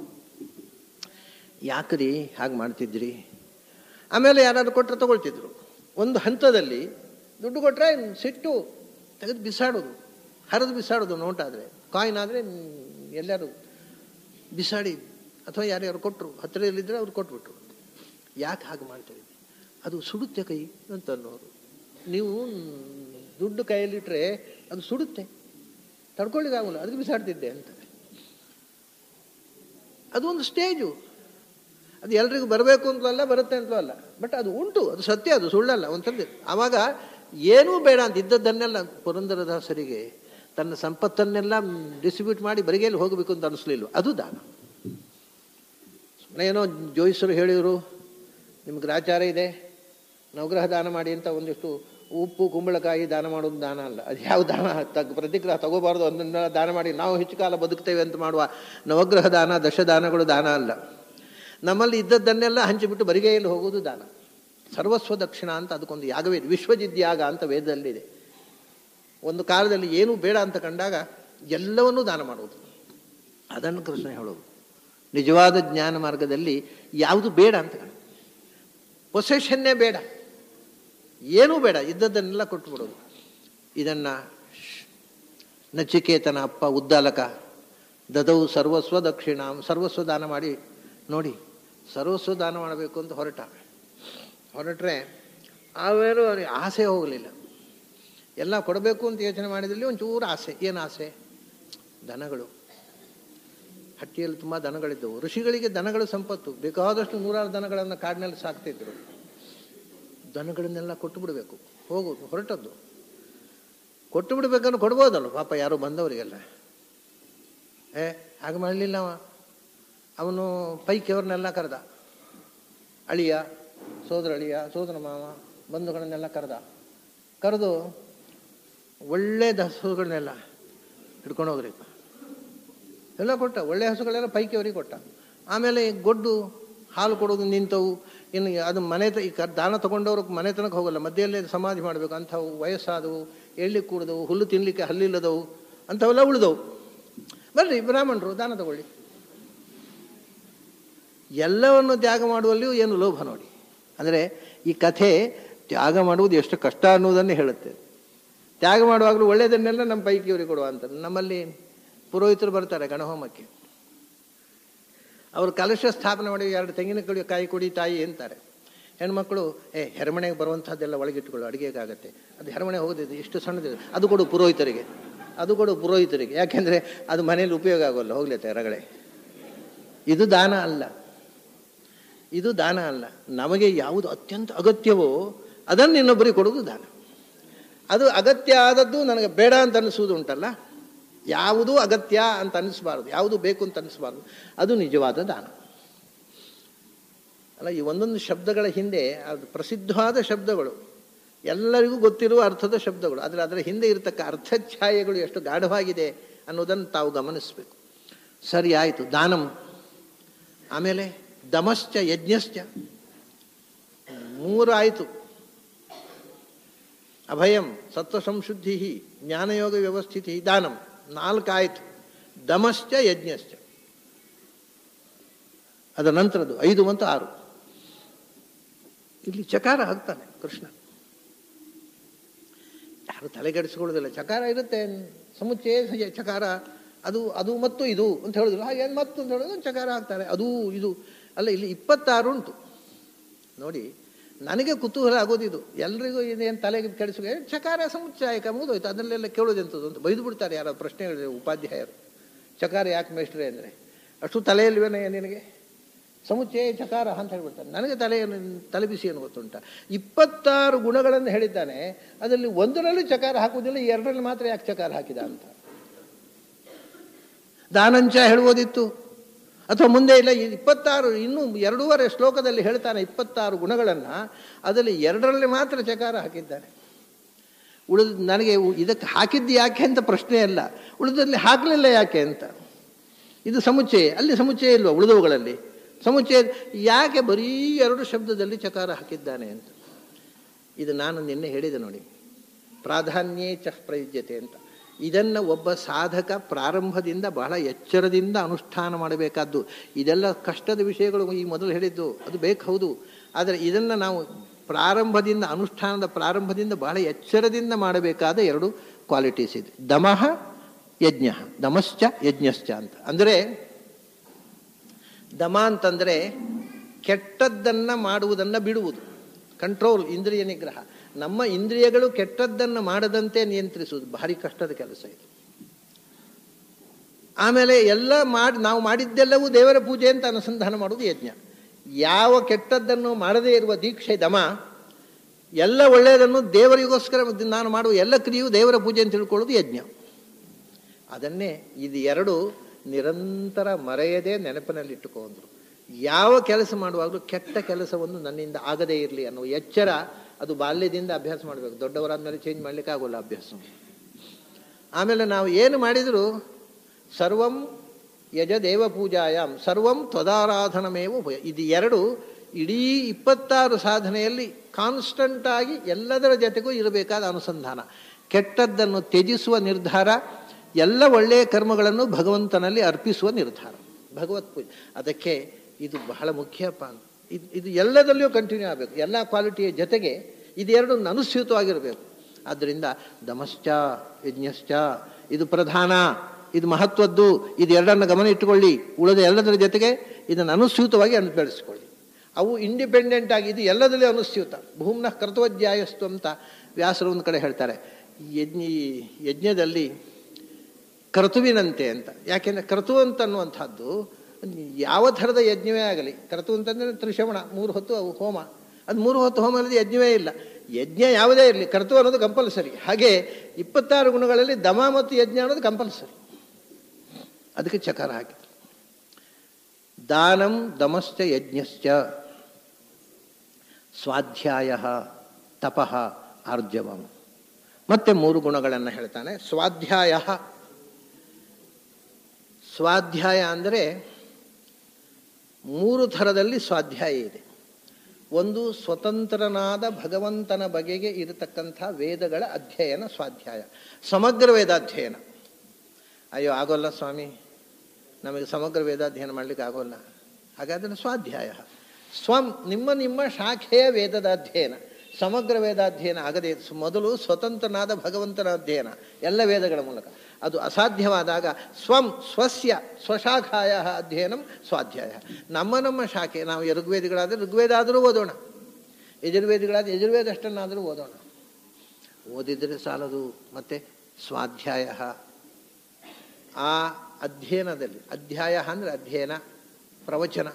ಯಾಕ್ರಿ ಹಾಗೆ ಮಾಡ್ತಿದ್ರಿ ಆಮೇಲೆ ಯಾರಾದ್ರು ಕೊಟ್ಟರೆ ತಗೊಳ್ತಿದ್ರು ಒಂದು ಹಂತದಲ್ಲಿ ದುಡ್ಡು ಕೊಟ್ಟರೆ ಸಿಟ್ಟು ತೆಗೆದು ಬಿಸಾಡೋದು ಹರಿದು ಬಿಸಾಡೋದು ನೋಟಾದರೆ ಕಾಯಿನ್ ಆದರೆ ಎಲ್ಲರೂ ಬಿಸಾಡಿ ಅಥವಾ ಯಾರ್ಯಾರು ಕೊಟ್ಟರು ಹತ್ತಿರದಲ್ಲಿದ್ದರೆ ಅವ್ರು ಕೊಟ್ಬಿಟ್ರು ಯಾಕೆ ಹಾಗೆ ಮಾಡ್ತೀವಿ ಅದು ಸುಡುತ್ತೆ ಕೈ ಅಂತ ಅನ್ನೋರು ನೀವು ದುಡ್ಡು ಕೈಯಲ್ಲಿಟ್ಟರೆ ಅದು ಸುಡುತ್ತೆ ತಡ್ಕೊಳ್ಳಿಕ್ಕಾಗಲ್ಲ ಅದಕ್ಕೆ ಬಿಸಾಡ್ತಿದ್ದೆ ಅಂತ ಅದು ಒಂದು ಸ್ಟೇಜು ಅದು ಎಲ್ರಿಗೂ ಬರಬೇಕು ಅಂತಲೂ ಅಲ್ಲ ಬರುತ್ತೆ ಅಂತಲೂ ಅಲ್ಲ ಬಟ್ ಅದು ಉಂಟು ಅದು ಸತ್ಯ ಅದು ಸುಳ್ಳಲ್ಲ ಒಂಥದ್ದು ಆವಾಗ ಏನೂ ಬೇಡ ಅಂತ ಇದ್ದದ್ದನ್ನೆಲ್ಲ ಪುರಂದರದಾಸರಿಗೆ ತನ್ನ ಸಂಪತ್ತನ್ನೆಲ್ಲ ಡಿಸ್ಟ್ರಿಬ್ಯೂಟ್ ಮಾಡಿ ಬರಿಗೇಲಿ ಹೋಗಬೇಕು ಅಂತ ಅನಿಸ್ಲಿಲ್ಲ ಅದು ದಾನ ಸುಮ್ಮನೆ ಏನೋ ಜೋಯಿಸರು ಹೇಳಿದರು ನಿಮ್ಗೆ ಗ್ರಾಚಾರ ಇದೆ ನವಗ್ರಹ ದಾನ ಮಾಡಿ ಅಂತ ಒಂದಿಷ್ಟು ಉಪ್ಪು ಕುಂಬಳಕಾಯಿ ದಾನ ಮಾಡೋದು ದಾನ ಅಲ್ಲ ಅದು ಯಾವ ದಾನ ತಗ್ ಪ್ರತಿಗ್ರಹ ತಗೋಬಾರ್ದು ಅದನ್ನೆಲ್ಲ ದಾನ ಮಾಡಿ ನಾವು ಹೆಚ್ಚು ಕಾಲ ಬದುಕ್ತೇವೆ ಅಂತ ಮಾಡುವ ನವಗ್ರಹ ದಾನ ದಶದಾನಗಳು ದಾನ ಅಲ್ಲ ನಮ್ಮಲ್ಲಿ ಇದ್ದದ್ದನ್ನೆಲ್ಲ ಹಂಚಿಬಿಟ್ಟು ಬರಿಗೆಯಲ್ಲಿ ಹೋಗುವುದು ದಾನ ಸರ್ವಸ್ವ ದಕ್ಷಿಣ ಅಂತ ಅದಕ್ಕೊಂದು ಯಾಗವೇ ಇದೆ ವಿಶ್ವಜಿದ್ಯಾಗ ಅಂತ ವೇದದಲ್ಲಿದೆ ಒಂದು ಕಾಲದಲ್ಲಿ ಏನೂ ಬೇಡ ಅಂತ ಕಂಡಾಗ ಎಲ್ಲವನ್ನೂ ದಾನ ಮಾಡುವುದು ಅದನ್ನು ಕೃಷ್ಣ ಹೇಳೋದು ನಿಜವಾದ ಜ್ಞಾನ ಮಾರ್ಗದಲ್ಲಿ ಯಾವುದು ಬೇಡ ಅಂತ ಕಾಣ ಪೊಸೆಷನ್ನೇ ಬೇಡ ಏನೂ ಬೇಡ ಇದ್ದದ್ದನ್ನೆಲ್ಲ ಕೊಟ್ಟು ಬಿಡೋದು ಇದನ್ನು ನಚಿಕೇತನ ಅಪ್ಪ ಉದ್ದಾಲಕ ದದೌ ಸರ್ವಸ್ವ ದಕ್ಷಿಣಾಂ ಸರ್ವಸ್ವ ದಾನ ಮಾಡಿ ನೋಡಿ ಸರ್ವಸ್ವ ದಾನ ಮಾಡಬೇಕು ಅಂತ ಹೊರಟ ಹೊರಟ್ರೆ ಆಮೇಲೆ ಅವನಿಗೆ ಆಸೆ ಹೋಗಲಿಲ್ಲ ಎಲ್ಲ ಕೊಡಬೇಕು ಅಂತ ಯೋಚನೆ ಮಾಡಿದಲ್ಲಿ ಒಂಚೂರು ಆಸೆ ಏನು ಆಸೆ ದನಗಳು ಹಟ್ಟಿಯಲ್ಲಿ ತುಂಬ ದನಗಳಿದ್ದವು ಋಷಿಗಳಿಗೆ ದನಗಳು ಸಂಪತ್ತು ಬೇಕಾದಷ್ಟು ನೂರಾರು ದನಗಳನ್ನು ಕಾಡಿನಲ್ಲಿ ಸಾಕ್ತಿದ್ರು ದನಗಳನ್ನೆಲ್ಲ ಕೊಟ್ಟು ಬಿಡಬೇಕು ಹೋಗೋದು ಹೊರಟದ್ದು ಕೊಟ್ಟು ಬಿಡ್ಬೇಕನ್ನು ಕೊಡ್ಬೋದಲ್ಲ ಪಾಪ ಯಾರು ಬಂದವರಿಗೆಲ್ಲ ಏ ಹಾಗೆ ಮಾಡಲಿಲ್ಲ ಅವ ಅವನು ಪೈಕಿ ಅವ್ರನ್ನೆಲ್ಲ ಕರೆದ ಅಳಿಯ ಸೋದರ ಅಳಿಯ ಸೋದರ ಮಾವ ಬಂಧುಗಳನ್ನೆಲ್ಲ ಕರೆದ ಕರೆದು ಒಳ್ಳೆ ಹಸುಗಳನ್ನೆಲ್ಲ ಹಿಡ್ಕೊಂಡು ಹೋಗ್ರಿ ಎಲ್ಲ ಕೊಟ್ಟ ಒಳ್ಳೆ ಹಸುಗಳೆಲ್ಲ ಪೈಕಿ ಅವ್ರಿಗೆ ಕೊಟ್ಟ ಆಮೇಲೆ ಈ ಗೊಡ್ಡು ಹಾಲು ಕೊಡೋದು ನಿಂತವು ಇನ್ನು ಅದು ಮನೆ ತ- ಈ ಕ ದಾನ ತಗೊಂಡವ್ರು ಮನೆ ತನಕ ಹೋಗಲ್ಲ ಮಧ್ಯೆಯಲ್ಲೇ ಸಮಾಧಿ ಮಾಡಬೇಕು ಅಂಥವು ವಯಸ್ಸಾದವು ಎಳ್ಳಿ ಕೂಡದವು ಹುಲ್ಲು ತಿನ್ನಲಿಕ್ಕೆ ಹಲ್ಲಿಲ್ಲದವು ಅಂಥವೆಲ್ಲ ಉಳಿದವು ಬರ್ರಿ ಬ್ರಾಹ್ಮಣರು ದಾನ ತಗೊಳ್ಳಿ ಎಲ್ಲವನ್ನು ತ್ಯಾಗ ಮಾಡುವಲ್ಲಿಯೂ ಏನು ಲೋಭ ನೋಡಿ ಅಂದರೆ ಈ ಕಥೆ ತ್ಯಾಗ ಮಾಡುವುದು ಎಷ್ಟು ಕಷ್ಟ ಅನ್ನೋದನ್ನೇ ಹೇಳುತ್ತೆ ತ್ಯಾಗ ಮಾಡುವಾಗಲೂ ಒಳ್ಳೆಯದನ್ನೆಲ್ಲ ನಮ್ಮ ಪೈಕಿ ಇವರಿಗೆ ಕೊಡುವ ಅಂತ ನಮ್ಮಲ್ಲಿ ಪುರೋಹಿತರು ಬರ್ತಾರೆ ಗಣಹೋಮಕ್ಕೆ ಅವರು ಕಲಶ ಸ್ಥಾಪನೆ ಮಾಡಿ ಎರಡು ತೆಂಗಿನ ಕಡಿ ಕಾಯಿ ಕೊಡಿ ತಾಯಿ ಅಂತಾರೆ ಹೆಣ್ಮಕ್ಳು ಏ ಹೆರಮನೆಗೆ ಬರುವಂಥದ್ದೆಲ್ಲ ಒಳಗಿಟ್ಕೊಳ್ಳು ಅಡುಗೆಗಾಗತ್ತೆ ಅದು ಹೆರಮನೆ ಹೋಗೋದಿದೆ ಇಷ್ಟು ಸಣ್ಣದಿದೆ ಅದು ಕೊಡು ಪುರೋಹಿತರಿಗೆ ಅದು ಕೊಡು ಪುರೋಹಿತರಿಗೆ ಯಾಕೆಂದರೆ ಅದು ಮನೇಲಿ ಉಪಯೋಗ ಆಗೋಲ್ಲ ಹೋಗ್ಲತ್ತೆ ರಗಳೆ ಇದು ದಾನ ಅಲ್ಲ ಇದು ದಾನ ಅಲ್ಲ ನಮಗೆ ಯಾವುದು ಅತ್ಯಂತ ಅಗತ್ಯವೋ ಅದನ್ನು ಇನ್ನೊಬ್ಬರಿಗೆ ಕೊಡೋದು ದಾನ ಅದು ಅಗತ್ಯ ಆದದ್ದು ನನಗೆ ಬೇಡ ಅಂತ ಅನಿಸುವುದು ಉಂಟಲ್ಲ ಯಾವುದೂ ಅಗತ್ಯ ಅಂತ ಅನಿಸ್ಬಾರ್ದು ಯಾವುದು ಬೇಕು ಅಂತ ಅನಿಸ್ಬಾರ್ದು ಅದು ನಿಜವಾದ ದಾನ ಅಲ್ಲ ಈ ಒಂದೊಂದು ಶಬ್ದಗಳ ಹಿಂದೆ ಅದು ಪ್ರಸಿದ್ಧವಾದ ಶಬ್ದಗಳು ಎಲ್ಲರಿಗೂ ಗೊತ್ತಿರುವ ಅರ್ಥದ ಶಬ್ದಗಳು ಆದರೆ ಅದರ ಹಿಂದೆ ಇರತಕ್ಕ ಅರ್ಥಛಾಯೆಗಳು ಎಷ್ಟು ಗಾಢವಾಗಿದೆ ಅನ್ನೋದನ್ನು ತಾವು ಗಮನಿಸಬೇಕು ಸರಿ ಆಯಿತು ದಾನಂ ಆಮೇಲೆ ದಮಶ್ಚ ಯಜ್ಞಶ್ಚ ಮೂರು ಆಯಿತು ಅಭಯಂ ಸತ್ವ ಸಂಶುದ್ಧಿ ಜ್ಞಾನಯೋಗ ವ್ಯವಸ್ಥಿತಿ ದಾನಂ ನಾಲ್ಕಾಯಿತು ದಮಶ್ಚ ಯಜ್ಞಶ್ಚ ಅದರ ನಂತರದ್ದು ಐದು ಮತ್ತು ಆರು ಇಲ್ಲಿ ಚಕಾರ ಹಾಕ್ತಾನೆ ಕೃಷ್ಣ ಯಾರು ತಲೆಗೆಡಿಸ್ಕೊಳ್ಳೋದಿಲ್ಲ ಚಕಾರ ಇರುತ್ತೆ ಸಮುಚ್ಚಯ ಚಕಾರ ಅದು ಅದು ಮತ್ತು ಇದು ಅಂತ ಹೇಳಿದ್ರು ಹಾಗೆ ಮತ್ತು ಅಂತ ಹೇಳಿದ್ರೆ ಒಂದು ಚಕಾರ ಹಾಕ್ತಾರೆ ಅದು ಇದು ಅಲ್ಲ ಇಲ್ಲಿ ಇಪ್ಪತ್ತಾರು ಉಂಟು ನೋಡಿ ನನಗೆ ಕುತೂಹಲ ಆಗೋದಿದು ಎಲ್ರಿಗೂ ಇದೇನು ತಲೆಗೆ ಕೆಡಿಸುವ ಚಕಾರ ಸಮುಚ್ಚಾಯಕ ಮುಗಿದೋಯ್ತು ಅದನ್ನೆಲ್ಲ ಕೇಳೋದೆಂಥದ್ದು ಅಂತ ಬೈದು ಬಿಡ್ತಾರೆ ಯಾರೋ ಪ್ರಶ್ನೆ ಹೇಳಿದ್ರೆ ಉಪಾಧ್ಯಾಯರು ಚಕಾರ ಯಾಕೆ ಮೇಷ್ಟ್ರೆ ಅಂದರೆ ಅಷ್ಟು ತಲೆಯಲ್ವೇನ ನಿನಗೆ ಸಮುಚ್ಚಯ ಚಕಾರ ಅಂತ ಹೇಳ್ಬಿಡ್ತಾರೆ ನನಗೆ ತಲೆ ತಲೆ ಬಿಸಿ ಏನು ಗೊತ್ತುಂಟ ಇಪ್ಪತ್ತಾರು ಗುಣಗಳನ್ನು ಹೇಳಿದ್ದಾನೆ ಅದರಲ್ಲಿ ಒಂದರಲ್ಲಿ ಚಕಾರ ಹಾಕುವುದಿಲ್ಲ ಎರಡರಲ್ಲಿ ಮಾತ್ರ ಯಾಕೆ ಚಕಾರ ಹಾಕಿದ ಅಂತ ದಾನಂಚ ಹೇಳುವುದಿತ್ತು ಅಥವಾ ಮುಂದೆ ಇಲ್ಲ ಈ ಇಪ್ಪತ್ತಾರು ಇನ್ನೂ ಎರಡೂವರೆ ಶ್ಲೋಕದಲ್ಲಿ ಹೇಳ್ತಾನೆ ಇಪ್ಪತ್ತಾರು ಗುಣಗಳನ್ನು ಅದರಲ್ಲಿ ಎರಡರಲ್ಲಿ ಮಾತ್ರ ಚಕಾರ ಹಾಕಿದ್ದಾನೆ ಉಳಿದ ನನಗೆ ಇದಕ್ಕೆ ಹಾಕಿದ್ದು ಯಾಕೆ ಅಂತ ಪ್ರಶ್ನೆ ಅಲ್ಲ ಉಳಿದಲ್ಲಿ ಹಾಕಲಿಲ್ಲ ಯಾಕೆ ಅಂತ ಇದು ಸಮುಚ್ಚಯ ಅಲ್ಲಿ ಸಮುಚ್ಚಯ ಇಲ್ವಾ ಉಳಿದವುಗಳಲ್ಲಿ ಸಮುಚ್ಚಯ ಯಾಕೆ ಬರೀ ಎರಡು ಶಬ್ದದಲ್ಲಿ ಚಕಾರ ಹಾಕಿದ್ದಾನೆ ಅಂತ ಇದು ನಾನು ನಿನ್ನೆ ಹೇಳಿದೆ ನೋಡಿ ಪ್ರಾಧಾನ್ಯೇ ಚ ಪ್ರಯುಜ್ಯತೆ ಅಂತ ಇದನ್ನು ಒಬ್ಬ ಸಾಧಕ ಪ್ರಾರಂಭದಿಂದ ಬಹಳ ಎಚ್ಚರದಿಂದ ಅನುಷ್ಠಾನ ಮಾಡಬೇಕಾದ್ದು ಇದೆಲ್ಲ ಕಷ್ಟದ ವಿಷಯಗಳು ಈ ಮೊದಲು ಹೇಳಿದ್ದು ಅದು ಬೇಕು ಹೌದು ಆದರೆ ಇದನ್ನು ನಾವು ಪ್ರಾರಂಭದಿಂದ ಅನುಷ್ಠಾನದ ಪ್ರಾರಂಭದಿಂದ ಬಹಳ ಎಚ್ಚರದಿಂದ ಮಾಡಬೇಕಾದ ಎರಡು ಕ್ವಾಲಿಟೀಸ್ ಇದೆ ದಮಃ ಯಜ್ಞ ದಮಶ್ಚ ಯಜ್ಞಶ್ಚ ಅಂತ ಅಂದರೆ ದಮ ಅಂತಂದರೆ ಕೆಟ್ಟದ್ದನ್ನು ಮಾಡುವುದನ್ನು ಬಿಡುವುದು ಕಂಟ್ರೋಲ್ ಇಂದ್ರಿಯ ನಿಗ್ರಹ ನಮ್ಮ ಇಂದ್ರಿಯಗಳು ಕೆಟ್ಟದ್ದನ್ನು ಮಾಡದಂತೆ ನಿಯಂತ್ರಿಸುವುದು ಭಾರಿ ಕಷ್ಟದ ಕೆಲಸ ಇದು ಆಮೇಲೆ ಎಲ್ಲ ಮಾಡಿ ನಾವು ಮಾಡಿದ್ದೆಲ್ಲವೂ ದೇವರ ಪೂಜೆ ಅಂತ ಅನುಸಂಧಾನ ಮಾಡುವುದು ಯಜ್ಞ ಯಾವ ಕೆಟ್ಟದ್ದನ್ನು ಮಾಡದೇ ಇರುವ ದೀಕ್ಷೆ ದಮ ಎಲ್ಲ ಒಳ್ಳೆಯದನ್ನು ದೇವರಿಗೋಸ್ಕರ ನಾನು ಮಾಡುವ ಎಲ್ಲ ಕ್ರಿಯೆಯು ದೇವರ ಪೂಜೆ ಅಂತ ತಿಳ್ಕೊಳ್ಳೋದು ಯಜ್ಞ ಅದನ್ನೇ ಇದು ಎರಡು ನಿರಂತರ ಮರೆಯದೇ ನೆನಪಿನಲ್ಲಿಟ್ಟುಕೊಂಡ್ರು ಯಾವ ಕೆಲಸ ಮಾಡುವಾಗಲೂ ಕೆಟ್ಟ ಕೆಲಸವನ್ನು ನನ್ನಿಂದ ಆಗದೇ ಇರಲಿ ಅನ್ನೋ ಎಚ್ಚರ ಅದು ಬಾಲ್ಯದಿಂದ ಅಭ್ಯಾಸ ಮಾಡಬೇಕು ದೊಡ್ಡವರಾದ್ಮೇಲೆ ಚೇಂಜ್ ಮಾಡಲಿಕ್ಕೆ ಆಗೋಲ್ಲ ಅಭ್ಯಾಸ ಆಮೇಲೆ ನಾವು ಏನು ಮಾಡಿದರೂ ಸರ್ವಂ ಯಜ ದೇವ ಪೂಜಾಯಾಮ್ ಸರ್ವಂ ತ್ವದಾರಾಧನಮೇವ ಭಯ ಇದು ಎರಡು ಇಡೀ ಇಪ್ಪತ್ತಾರು ಸಾಧನೆಯಲ್ಲಿ ಕಾನ್ಸ್ಟಂಟ್ ಆಗಿ ಎಲ್ಲದರ ಜೊತೆಗೂ ಇರಬೇಕಾದ ಅನುಸಂಧಾನ ಕೆಟ್ಟದ್ದನ್ನು ತ್ಯಜಿಸುವ ನಿರ್ಧಾರ ಎಲ್ಲ ಒಳ್ಳೆಯ ಕರ್ಮಗಳನ್ನು ಭಗವಂತನಲ್ಲಿ ಅರ್ಪಿಸುವ ನಿರ್ಧಾರ ಭಗವತ್ ಪೂಜೆ ಅದಕ್ಕೆ ಇದು ಬಹಳ ಮುಖ್ಯಪ್ಪ ಇದು ಇದು ಎಲ್ಲದಲ್ಲಿಯೂ ಕಂಟಿನ್ಯೂ ಆಗಬೇಕು ಎಲ್ಲ ಕ್ವಾಲಿಟಿಯ ಜೊತೆಗೆ ಇದೆರಡು ಅನುಸ್ಯೂತವಾಗಿರಬೇಕು ಆದ್ದರಿಂದ ದಮಶ್ಚ ಯಜ್ಞಶ್ಚ ಇದು ಪ್ರಧಾನ ಇದು ಮಹತ್ವದ್ದು ಇದು ಎರಡನ್ನು ಗಮನ ಇಟ್ಟುಕೊಳ್ಳಿ ಉಳಿದ ಎಲ್ಲದರ ಜೊತೆಗೆ ಇದನ್ನು ಅನುಸ್ಯೂತವಾಗಿ ಬೆಳೆಸಿಕೊಳ್ಳಿ ಅವು ಇಂಡಿಪೆಂಡೆಂಟ್ ಆಗಿ ಇದು ಎಲ್ಲದಲ್ಲೂ ಅನುಸ್ಯೂತ ಭೂಮ್ನ ಕರ್ತವಜ್ಯಾಯಸ್ತು ಅಂತ ವ್ಯಾಸರು ಒಂದು ಕಡೆ ಹೇಳ್ತಾರೆ ಯಜ್ಞ ಯಜ್ಞದಲ್ಲಿ ಕರ್ತುವಿನಂತೆ ಅಂತ ಯಾಕೆಂದರೆ ಕರ್ತು ಅಂತ ಅನ್ನುವಂಥದ್ದು ಯಾವ ಥರದ ಯಜ್ಞವೇ ಆಗಲಿ ಕರ್ತು ಅಂತಂದರೆ ತ್ರಿಶ್ರವಣ ಮೂರು ಹೊತ್ತು ಅವು ಹೋಮ ಅದು ಮೂರು ಹೊತ್ತು ಹೋಮ ಅನ್ನೋದು ಯಜ್ಞವೇ ಇಲ್ಲ ಯಜ್ಞ ಯಾವುದೇ ಇರಲಿ ಕರ್ತು ಅನ್ನೋದು ಕಂಪಲ್ಸರಿ ಹಾಗೆ ಇಪ್ಪತ್ತಾರು ಗುಣಗಳಲ್ಲಿ ದಮ ಮತ್ತು ಯಜ್ಞ ಅನ್ನೋದು ಕಂಪಲ್ಸರಿ ಅದಕ್ಕೆ ಚಕಾರ ಹಾಕಿ ದಾನಂ ದಮಶ್ಚ ಯಜ್ಞಶ್ಚ ಸ್ವಾಧ್ಯಾಯ ತಪಃ ಆರ್ಜವಂ ಮತ್ತೆ ಮೂರು ಗುಣಗಳನ್ನು ಹೇಳ್ತಾನೆ ಸ್ವಾಧ್ಯಾಯ ಸ್ವಾಧ್ಯಾಯ ಅಂದರೆ ಮೂರು ಥರದಲ್ಲಿ ಸ್ವಾಧ್ಯಾಯ ಇದೆ ಒಂದು ಸ್ವತಂತ್ರನಾದ ಭಗವಂತನ ಬಗೆಗೆ ಇರತಕ್ಕಂಥ ವೇದಗಳ ಅಧ್ಯಯನ ಸ್ವಾಧ್ಯಾಯ ಸಮಗ್ರ ವೇದಾಧ್ಯಯನ ಅಯ್ಯೋ ಆಗೋಲ್ಲ ಸ್ವಾಮಿ ನಮಗೆ ಸಮಗ್ರ ವೇದಾಧ್ಯಯನ ಮಾಡಲಿಕ್ಕೆ ಆಗೋಲ್ಲ ಹಾಗಾದರೆ ಸ್ವಾಧ್ಯಾಯ ಸ್ವಂ ನಿಮ್ಮ ನಿಮ್ಮ ಶಾಖೆಯ ವೇದದ ಅಧ್ಯಯನ ಸಮಗ್ರ ವೇದಾಧ್ಯಯನ ಆಗದೆ ಮೊದಲು ಸ್ವತಂತ್ರನಾದ ಭಗವಂತನ ಅಧ್ಯಯನ ಎಲ್ಲ ವೇದಗಳ ಮೂಲಕ ಅದು ಅಸಾಧ್ಯವಾದಾಗ ಸ್ವಂ ಸ್ವಸ್ಯ ಸ್ವಶಾಖಾಯ ಅಧ್ಯಯನಂ ಸ್ವಾಧ್ಯಾಯ ನಮ್ಮ ನಮ್ಮ ಶಾಖೆ ನಾವು ಋಗ್ವೇದಿಗಳಾದರೆ ಋಗ್ವೇದ ಆದರೂ ಓದೋಣ ಯಜುರ್ವೇದಿಗಳಾದ ಯಜುರ್ವೇದ ಅಷ್ಟನ್ನಾದರೂ ಓದೋಣ ಓದಿದರೆ ಸಾಲದು ಮತ್ತೆ ಸ್ವಾಧ್ಯಾಯ ಆ ಅಧ್ಯಯನದಲ್ಲಿ ಅಧ್ಯಾಯ ಅಂದರೆ ಅಧ್ಯಯನ ಪ್ರವಚನ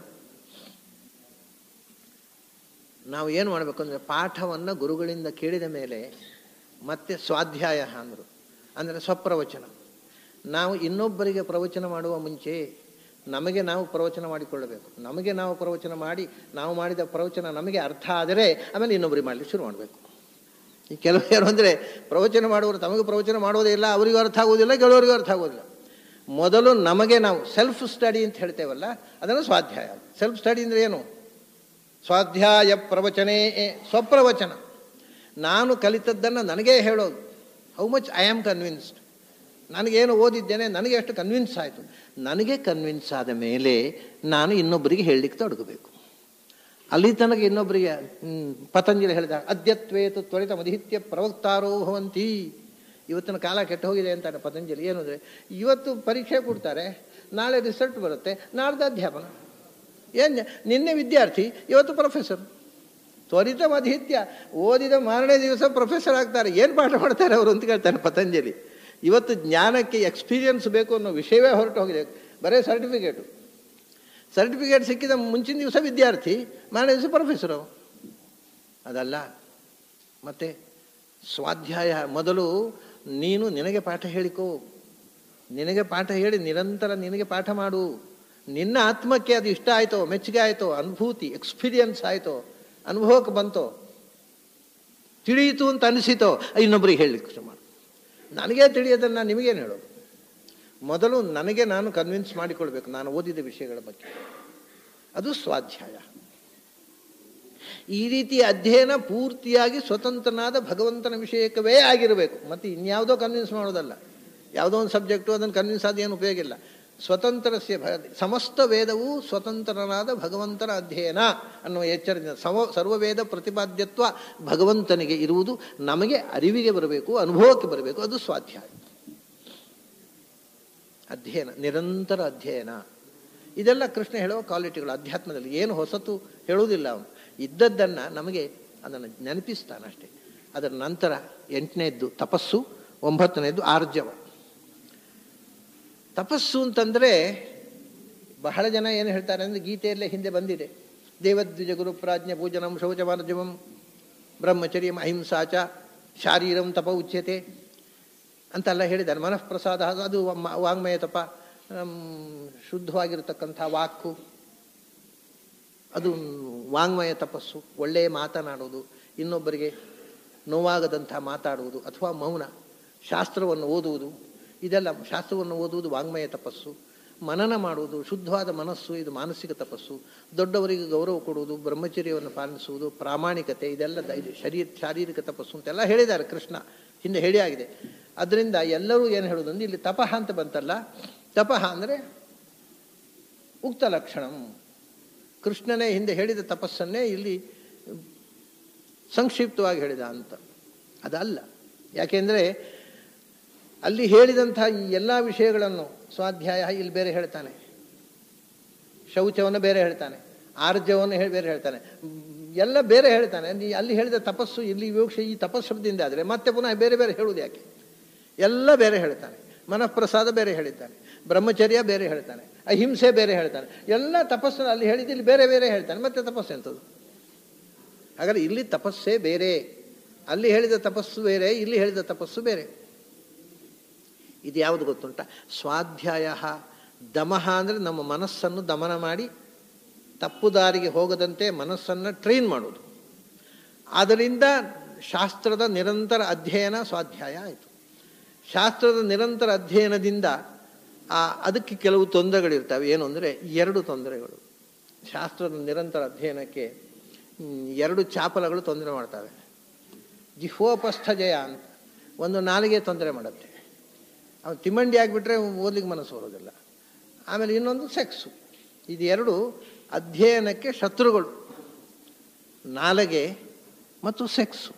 ನಾವು ಏನು ಮಾಡಬೇಕು ಅಂದರೆ ಪಾಠವನ್ನು ಗುರುಗಳಿಂದ ಕೇಳಿದ ಮೇಲೆ ಮತ್ತೆ ಸ್ವಾಧ್ಯಾಯ ಅಂದರು ಅಂದರೆ ಸ್ವಪ್ರವಚನ ನಾವು ಇನ್ನೊಬ್ಬರಿಗೆ ಪ್ರವಚನ ಮಾಡುವ ಮುಂಚೆ ನಮಗೆ ನಾವು ಪ್ರವಚನ ಮಾಡಿಕೊಳ್ಳಬೇಕು ನಮಗೆ ನಾವು ಪ್ರವಚನ ಮಾಡಿ ನಾವು ಮಾಡಿದ ಪ್ರವಚನ ನಮಗೆ ಅರ್ಥ ಆದರೆ ಆಮೇಲೆ ಇನ್ನೊಬ್ಬರಿಗೆ ಮಾಡಲಿಕ್ಕೆ ಶುರು ಮಾಡಬೇಕು ಈ ಕೆಲವು ಯಾರು ಅಂದರೆ ಪ್ರವಚನ ಮಾಡುವವರು ತಮಗೆ ಪ್ರವಚನ ಮಾಡೋದೇ ಇಲ್ಲ ಅವರಿಗೂ ಅರ್ಥ ಆಗೋದಿಲ್ಲ ಕೆಲವರಿಗೂ ಅರ್ಥ ಆಗೋದಿಲ್ಲ ಮೊದಲು ನಮಗೆ ನಾವು ಸೆಲ್ಫ್ ಸ್ಟಡಿ ಅಂತ ಹೇಳ್ತೇವಲ್ಲ ಅದನ್ನು ಸ್ವಾಧ್ಯಾಯ ಸೆಲ್ಫ್ ಸ್ಟಡಿ ಅಂದರೆ ಏನು ಸ್ವಾಧ್ಯಾಯ ಪ್ರವಚನೇ ಸ್ವಪ್ರವಚನ ನಾನು ಕಲಿತದ್ದನ್ನು ನನಗೇ ಹೇಳೋದು how much I am convinced ನನಗೇನು ಓದಿದ್ದೇನೆ ನನಗೆ ಎಷ್ಟು ಕನ್ವಿನ್ಸ್ ಆಯಿತು ನನಗೆ ಕನ್ವಿನ್ಸ್ ಆದ ಮೇಲೆ ನಾನು ಇನ್ನೊಬ್ಬರಿಗೆ ಹೇಳಲಿಕ್ಕೆ ತೊಡಗಬೇಕು ಅಲ್ಲಿ ತನಕ ಇನ್ನೊಬ್ಬರಿಗೆ ಪತಂಜಲಿ ಹೇಳಿದ ಅದ್ಯತ್ವೇತು ತ್ವರಿತ ಮಧಿತ್ಯ ಪ್ರವಕ್ತಾರೋ ಭವಂತಿ ಇವತ್ತಿನ ಕಾಲ ಕೆಟ್ಟು ಹೋಗಿದೆ ಅಂತಾನೆ ಪತಂಜಲಿ ಏನು ಅಂದರೆ ಇವತ್ತು ಪರೀಕ್ಷೆ ಕೊಡ್ತಾರೆ ನಾಳೆ ರಿಸಲ್ಟ್ ಬರುತ್ತೆ ನಾಡ್ದು ಅಧ್ಯಾಪನ ಏನು ನಿನ್ನೆ ವಿದ್ಯಾರ್ಥಿ ಇವತ್ತು ಪ್ರೊಫೆಸರ್ ತ್ವರಿತ ಮಧಿತ್ಯ ಓದಿದ ಮಾರನೇ ದಿವಸ ಪ್ರೊಫೆಸರ್ ಆಗ್ತಾರೆ ಏನು ಪಾಠ ಮಾಡ್ತಾರೆ ಅವರು ಅಂತ ಕೇಳ್ತಾನೆ ಪತಂಜಲಿ ಇವತ್ತು ಜ್ಞಾನಕ್ಕೆ ಎಕ್ಸ್ಪೀರಿಯನ್ಸ್ ಬೇಕು ಅನ್ನೋ ವಿಷಯವೇ ಹೊರಟು ಹೋಗಿದೆ ಬರೀ ಸರ್ಟಿಫಿಕೇಟು ಸರ್ಟಿಫಿಕೇಟ್ ಸಿಕ್ಕಿದ ಮುಂಚಿನ ದಿವಸ ವಿದ್ಯಾರ್ಥಿ ಮಾರನೇ ದಿವಸ ಪ್ರೊಫೆಸರು ಅದಲ್ಲ ಮತ್ತೆ ಸ್ವಾಧ್ಯಾಯ ಮೊದಲು ನೀನು ನಿನಗೆ ಪಾಠ ಹೇಳಿಕೋ ನಿನಗೆ ಪಾಠ ಹೇಳಿ ನಿರಂತರ ನಿನಗೆ ಪಾಠ ಮಾಡು ನಿನ್ನ ಆತ್ಮಕ್ಕೆ ಅದು ಇಷ್ಟ ಆಯಿತೋ ಮೆಚ್ಚುಗೆ ಆಯಿತೋ ಅನುಭೂತಿ ಎಕ್ಸ್ಪೀರಿಯನ್ಸ್ ಆಯಿತೋ ಅನುಭವಕ್ಕೆ ಬಂತೋ ತಿಳಿಯಿತು ಅಂತ ಅನಿಸಿತೋ ಇನ್ನೊಬ್ಬರಿಗೆ ಹೇಳಲಿಕ್ಕೆ ಶುರು ಮಾಡು ನನಗೇ ತಿಳಿಯೋದನ್ನು ನಿಮಗೇನು ಹೇಳೋದು ಮೊದಲು ನನಗೆ ನಾನು ಕನ್ವಿನ್ಸ್ ಮಾಡಿಕೊಳ್ಬೇಕು ನಾನು ಓದಿದ ವಿಷಯಗಳ ಬಗ್ಗೆ ಅದು ಸ್ವಾಧ್ಯಾಯ ಈ ರೀತಿ ಅಧ್ಯಯನ ಪೂರ್ತಿಯಾಗಿ ಸ್ವತಂತ್ರನಾದ ಭಗವಂತನ ವಿಷಯಕವೇ ಆಗಿರಬೇಕು ಮತ್ತು ಇನ್ಯಾವುದೋ ಕನ್ವಿನ್ಸ್ ಮಾಡೋದಲ್ಲ ಯಾವುದೋ ಒಂದು ಸಬ್ಜೆಕ್ಟು ಅದನ್ನು ಕನ್ವಿನ್ಸ್ ಆದ ಏನು ಉಪಯೋಗ ಇಲ್ಲ ಸ್ವತಂತ್ರಸ್ಯ ಭ ಸಮಸ್ತ ವೇದವು ಸ್ವತಂತ್ರನಾದ ಭಗವಂತನ ಅಧ್ಯಯನ ಅನ್ನುವ ಎಚ್ಚರದಿಂದ ಸಮ ಸರ್ವವೇದ ಪ್ರತಿಪಾದ್ಯತ್ವ ಭಗವಂತನಿಗೆ ಇರುವುದು ನಮಗೆ ಅರಿವಿಗೆ ಬರಬೇಕು ಅನುಭವಕ್ಕೆ ಬರಬೇಕು ಅದು ಸ್ವಾಧ್ಯಾಯ ಅಧ್ಯಯನ ನಿರಂತರ ಅಧ್ಯಯನ ಇದೆಲ್ಲ ಕೃಷ್ಣ ಹೇಳುವ ಕ್ವಾಲಿಟಿಗಳು ಅಧ್ಯಾತ್ಮದಲ್ಲಿ ಏನು ಹೊಸತು ಹೇಳುವುದಿಲ್ಲ ಅವನು ಇದ್ದದ್ದನ್ನು ನಮಗೆ ಅದನ್ನು ನೆನಪಿಸ್ತಾನಷ್ಟೇ ಅದರ ನಂತರ ಎಂಟನೇದ್ದು ತಪಸ್ಸು ಒಂಬತ್ತನೇದ್ದು ಆರ್ಜವ ತಪಸ್ಸು ಅಂತಂದರೆ ಬಹಳ ಜನ ಏನು ಹೇಳ್ತಾರೆ ಅಂದರೆ ಗೀತೆಯಲ್ಲೇ ಹಿಂದೆ ಬಂದಿದೆ ದೇವದ್ವಿಜ ಗುರು ಪ್ರಾಜ್ಞ ಪೂಜನಂ ಶೌಚಮಾರ್ಜವಂ ಬ್ರಹ್ಮಚರ್ಯಂ ಅಹಿಂಸಾಚ ಶಾರೀರಂ ತಪ ಉಚ್ಯತೆ ಅಂತೆಲ್ಲ ಹೇಳಿದ್ದಾರೆ ಮನಃಪ್ರಸಾದ ಅದು ವಾಂಗ್ಮಯ ತಪ ಶುದ್ಧವಾಗಿರತಕ್ಕಂಥ ವಾಕು ಅದು ವಾಂಗ್ಮಯ ತಪಸ್ಸು ಒಳ್ಳೆಯ ಮಾತನಾಡುವುದು ಇನ್ನೊಬ್ಬರಿಗೆ ನೋವಾಗದಂಥ ಮಾತಾಡುವುದು ಅಥವಾ ಮೌನ ಶಾಸ್ತ್ರವನ್ನು ಓದುವುದು ಇದೆಲ್ಲ ಶಾಸ್ತ್ರವನ್ನು ಓದುವುದು ವಾಂಗ್ಮಯ ತಪಸ್ಸು ಮನನ ಮಾಡುವುದು ಶುದ್ಧವಾದ ಮನಸ್ಸು ಇದು ಮಾನಸಿಕ ತಪಸ್ಸು ದೊಡ್ಡವರಿಗೆ ಗೌರವ ಕೊಡುವುದು ಬ್ರಹ್ಮಚರ್ಯವನ್ನು ಪಾಲಿಸುವುದು ಪ್ರಾಮಾಣಿಕತೆ ಇದೆಲ್ಲ ಇದು ಶರೀರ ಶಾರೀರಿಕ ತಪಸ್ಸು ಅಂತೆಲ್ಲ ಹೇಳಿದ್ದಾರೆ ಕೃಷ್ಣ ಹಿಂದೆ ಹೇಳಿ ಆಗಿದೆ ಅದರಿಂದ ಎಲ್ಲರೂ ಏನು ಹೇಳೋದು ಅಂದ್ರೆ ಇಲ್ಲಿ ತಪಃ ಅಂತ ಬಂತಲ್ಲ ತಪಃ ಅಂದರೆ ಉಕ್ತ ಲಕ್ಷಣಂ ಕೃಷ್ಣನೇ ಹಿಂದೆ ಹೇಳಿದ ತಪಸ್ಸನ್ನೇ ಇಲ್ಲಿ ಸಂಕ್ಷಿಪ್ತವಾಗಿ ಹೇಳಿದ ಅಂತ ಅದಲ್ಲ ಯಾಕೆಂದರೆ ಅಲ್ಲಿ ಹೇಳಿದಂಥ ಈ ಎಲ್ಲ ವಿಷಯಗಳನ್ನು ಸ್ವಾಧ್ಯಾಯ ಇಲ್ಲಿ ಬೇರೆ ಹೇಳ್ತಾನೆ ಶೌಚವನ್ನು ಬೇರೆ ಹೇಳ್ತಾನೆ ಆರ್ಜವನ್ನು ಹೇಳಿ ಬೇರೆ ಹೇಳ್ತಾನೆ ಎಲ್ಲ ಬೇರೆ ಹೇಳ್ತಾನೆ ಅಲ್ಲಿ ಹೇಳಿದ ತಪಸ್ಸು ಇಲ್ಲಿ ವಿವಕ್ಷೆ ಈ ತಪಸ್ಸದಿಂದ ಆದರೆ ಮತ್ತೆ ಪುನಃ ಬೇರೆ ಬೇರೆ ಹೇಳುವುದು ಯಾಕೆ ಎಲ್ಲ ಬೇರೆ ಹೇಳ್ತಾನೆ ಮನಃಪ್ರಸಾದ ಬೇರೆ ಹೇಳಿದ್ದಾನೆ ಬ್ರಹ್ಮಚರ್ಯ ಬೇರೆ ಹೇಳ್ತಾನೆ ಅಹಿಂಸೆ ಬೇರೆ ಹೇಳ್ತಾನೆ ಎಲ್ಲ ತಪಸ್ಸು ಅಲ್ಲಿ ಹೇಳಿದ್ದು ಇಲ್ಲಿ ಬೇರೆ ಬೇರೆ ಹೇಳ್ತಾನೆ ಮತ್ತೆ ತಪಸ್ಸು ಎಂಥದ್ದು ಹಾಗಾದ್ರೆ ಇಲ್ಲಿ ತಪಸ್ಸೇ ಬೇರೆ ಅಲ್ಲಿ ಹೇಳಿದ ತಪಸ್ಸು ಬೇರೆ ಇಲ್ಲಿ ಹೇಳಿದ ತಪಸ್ಸು ಬೇರೆ ಇದು ಯಾವುದು ಗೊತ್ತುಂಟ ಸ್ವಾಧ್ಯಾಯ ದಮಃ ಅಂದರೆ ನಮ್ಮ ಮನಸ್ಸನ್ನು ದಮನ ಮಾಡಿ ತಪ್ಪು ದಾರಿಗೆ ಹೋಗದಂತೆ ಮನಸ್ಸನ್ನು ಟ್ರೈನ್ ಮಾಡೋದು ಆದ್ದರಿಂದ ಶಾಸ್ತ್ರದ ನಿರಂತರ ಅಧ್ಯಯನ ಸ್ವಾಧ್ಯಾಯ ಆಯಿತು ಶಾಸ್ತ್ರದ ನಿರಂತರ ಅಧ್ಯಯನದಿಂದ ಆ ಅದಕ್ಕೆ ಕೆಲವು ತೊಂದರೆಗಳಿರ್ತವೆ ಏನು ಅಂದರೆ ಎರಡು ತೊಂದರೆಗಳು ಶಾಸ್ತ್ರದ ನಿರಂತರ ಅಧ್ಯಯನಕ್ಕೆ ಎರಡು ಚಾಪಲಗಳು ತೊಂದರೆ ಮಾಡ್ತವೆ ಜಿಹ್ವೋಪಸ್ಥ ಜಯ ಅಂತ ಒಂದು ನಾಲಿಗೆ ತೊಂದರೆ ಮಾಡುತ್ತೆ ಅವನು ತಿಮ್ಮಂಡಿ ಆಗಿಬಿಟ್ರೆ ಓದ್ಲಿಕ್ಕೆ ಮನಸ್ಸು ಬರೋದಿಲ್ಲ ಆಮೇಲೆ ಇನ್ನೊಂದು ಸೆಕ್ಸು ಇದು ಎರಡು ಅಧ್ಯಯನಕ್ಕೆ ಶತ್ರುಗಳು ನಾಲಗೆ ಮತ್ತು ಸೆಕ್ಸು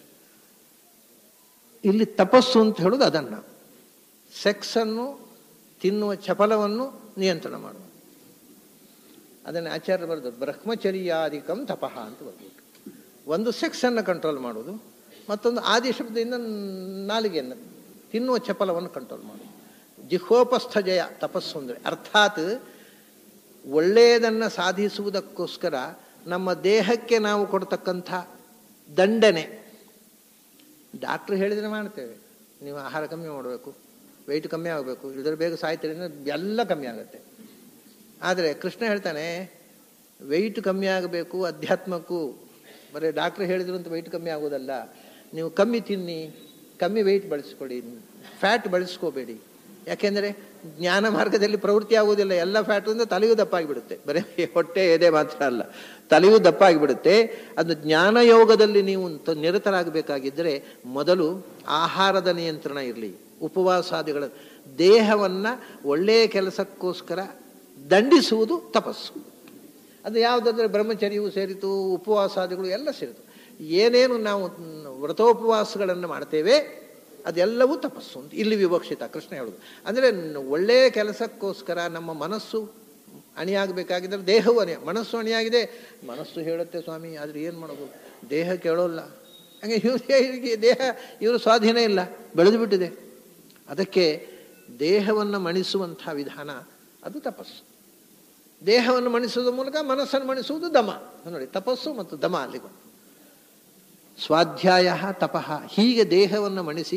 ಇಲ್ಲಿ ತಪಸ್ಸು ಅಂತ ಹೇಳೋದು ಅದನ್ನು ಸೆಕ್ಸನ್ನು ತಿನ್ನುವ ಚಪಲವನ್ನು ನಿಯಂತ್ರಣ ಮಾಡುವ ಅದನ್ನು ಆಚಾರ್ಯ ಬರೆದು ಬ್ರಹ್ಮಚರ್ಯಾಧಿಕಂ ತಪಃ ಅಂತ ಬರ್ಬಿಟ್ಟು ಒಂದು ಸೆಕ್ಸನ್ನು ಕಂಟ್ರೋಲ್ ಮಾಡೋದು ಮತ್ತೊಂದು ಆದಿ ಶಬ್ದದಿಂದ ನಾಲಿಗೆಯನ್ನು ತಿನ್ನುವ ಚಪಲವನ್ನು ಕಂಟ್ರೋಲ್ ಮಾಡೋದು ಜಿಹ್ವೋಪಸ್ಥ ಜಯ ತಪಸ್ಸು ಅಂದರೆ ಅರ್ಥಾತ್ ಒಳ್ಳೆಯದನ್ನು ಸಾಧಿಸುವುದಕ್ಕೋಸ್ಕರ ನಮ್ಮ ದೇಹಕ್ಕೆ ನಾವು ಕೊಡ್ತಕ್ಕಂಥ ದಂಡನೆ ಡಾಕ್ಟ್ರು ಹೇಳಿದರೆ ಮಾಡ್ತೇವೆ ನೀವು ಆಹಾರ ಕಮ್ಮಿ ಮಾಡಬೇಕು ವೆಯ್ಟ್ ಕಮ್ಮಿ ಆಗಬೇಕು ಇಲ್ಲದ್ರೆ ಬೇಗ ಸಾಯ್ತೀರಿ ಅಂದರೆ ಎಲ್ಲ ಕಮ್ಮಿ ಆಗುತ್ತೆ ಆದರೆ ಕೃಷ್ಣ ಹೇಳ್ತಾನೆ ವೆಯ್ಟ್ ಕಮ್ಮಿ ಆಗಬೇಕು ಅಧ್ಯಾತ್ಮಕ್ಕೂ ಬರೀ ಡಾಕ್ಟ್ರ್ ಹೇಳಿದ್ರು ಅಂತ ವೆಯ್ಟ್ ಕಮ್ಮಿ ಆಗೋದಲ್ಲ ನೀವು ಕಮ್ಮಿ ತಿನ್ನಿ ಕಮ್ಮಿ ವೆಯ್ಟ್ ಬಳಸ್ಕೊಳ್ಳಿ ಫ್ಯಾಟ್ ಬಳಸ್ಕೋಬೇಡಿ ಯಾಕೆಂದರೆ ಜ್ಞಾನ ಮಾರ್ಗದಲ್ಲಿ ಪ್ರವೃತ್ತಿ ಆಗೋದಿಲ್ಲ ಎಲ್ಲ ಫ್ಯಾಟು ಅಂದರೆ ತಲೆಯೂ ದಪ್ಪ ಆಗಿಬಿಡುತ್ತೆ ಬರೀ ಹೊಟ್ಟೆ ಎದೆ ಮಾತ್ರ ಅಲ್ಲ ತಲೆಯೂ ದಪ್ಪ ಆಗಿಬಿಡುತ್ತೆ ಅದು ಜ್ಞಾನ ಯೋಗದಲ್ಲಿ ನೀವು ನಿರತರಾಗಬೇಕಾಗಿದ್ದರೆ ಮೊದಲು ಆಹಾರದ ನಿಯಂತ್ರಣ ಇರಲಿ ಉಪವಾಸಾದಿಗಳ ದೇಹವನ್ನು ಒಳ್ಳೆಯ ಕೆಲಸಕ್ಕೋಸ್ಕರ ದಂಡಿಸುವುದು ತಪಸ್ಸು ಅದು ಯಾವುದಾದ್ರೆ ಬ್ರಹ್ಮಚರ್ಯವು ಸೇರಿತು ಉಪವಾಸಾದಿಗಳು ಎಲ್ಲ ಸೇರಿತು ಏನೇನು ನಾವು ವ್ರತೋಪವಾಸಗಳನ್ನು ಮಾಡ್ತೇವೆ ಅದೆಲ್ಲವೂ ತಪಸ್ಸು ಅಂತ ಇಲ್ಲಿ ವಿವಕ್ಷಿತ ಕೃಷ್ಣ ಹೇಳುದು ಅಂದರೆ ಒಳ್ಳೆಯ ಕೆಲಸಕ್ಕೋಸ್ಕರ ನಮ್ಮ ಮನಸ್ಸು ಅಣಿಯಾಗಬೇಕಾಗಿದ್ದರೆ ದೇಹವು ಅಣಿ ಮನಸ್ಸು ಅಣಿಯಾಗಿದೆ ಮನಸ್ಸು ಹೇಳುತ್ತೆ ಸ್ವಾಮಿ ಆದರೆ ಏನು ಮಾಡೋದು ದೇಹ ಕೇಳೋಲ್ಲ ಹಾಗೆ ಇವರಿಗೆ ದೇಹ ಇವರು ಸ್ವಾಧೀನ ಇಲ್ಲ ಬೆಳೆದು ಬಿಟ್ಟಿದೆ ಅದಕ್ಕೆ ದೇಹವನ್ನು ಮಣಿಸುವಂಥ ವಿಧಾನ ಅದು ತಪಸ್ಸು ದೇಹವನ್ನು ಮಣಿಸುವುದರ ಮೂಲಕ ಮನಸ್ಸನ್ನು ಮಣಿಸುವುದು ದಮ ನೋಡಿ ತಪಸ್ಸು ಮತ್ತು ದಮ ಅಲ್ಲಿಗೂ ಸ್ವಾಧ್ಯಾಯ ತಪಃ ಹೀಗೆ ದೇಹವನ್ನು ಮಣಿಸಿ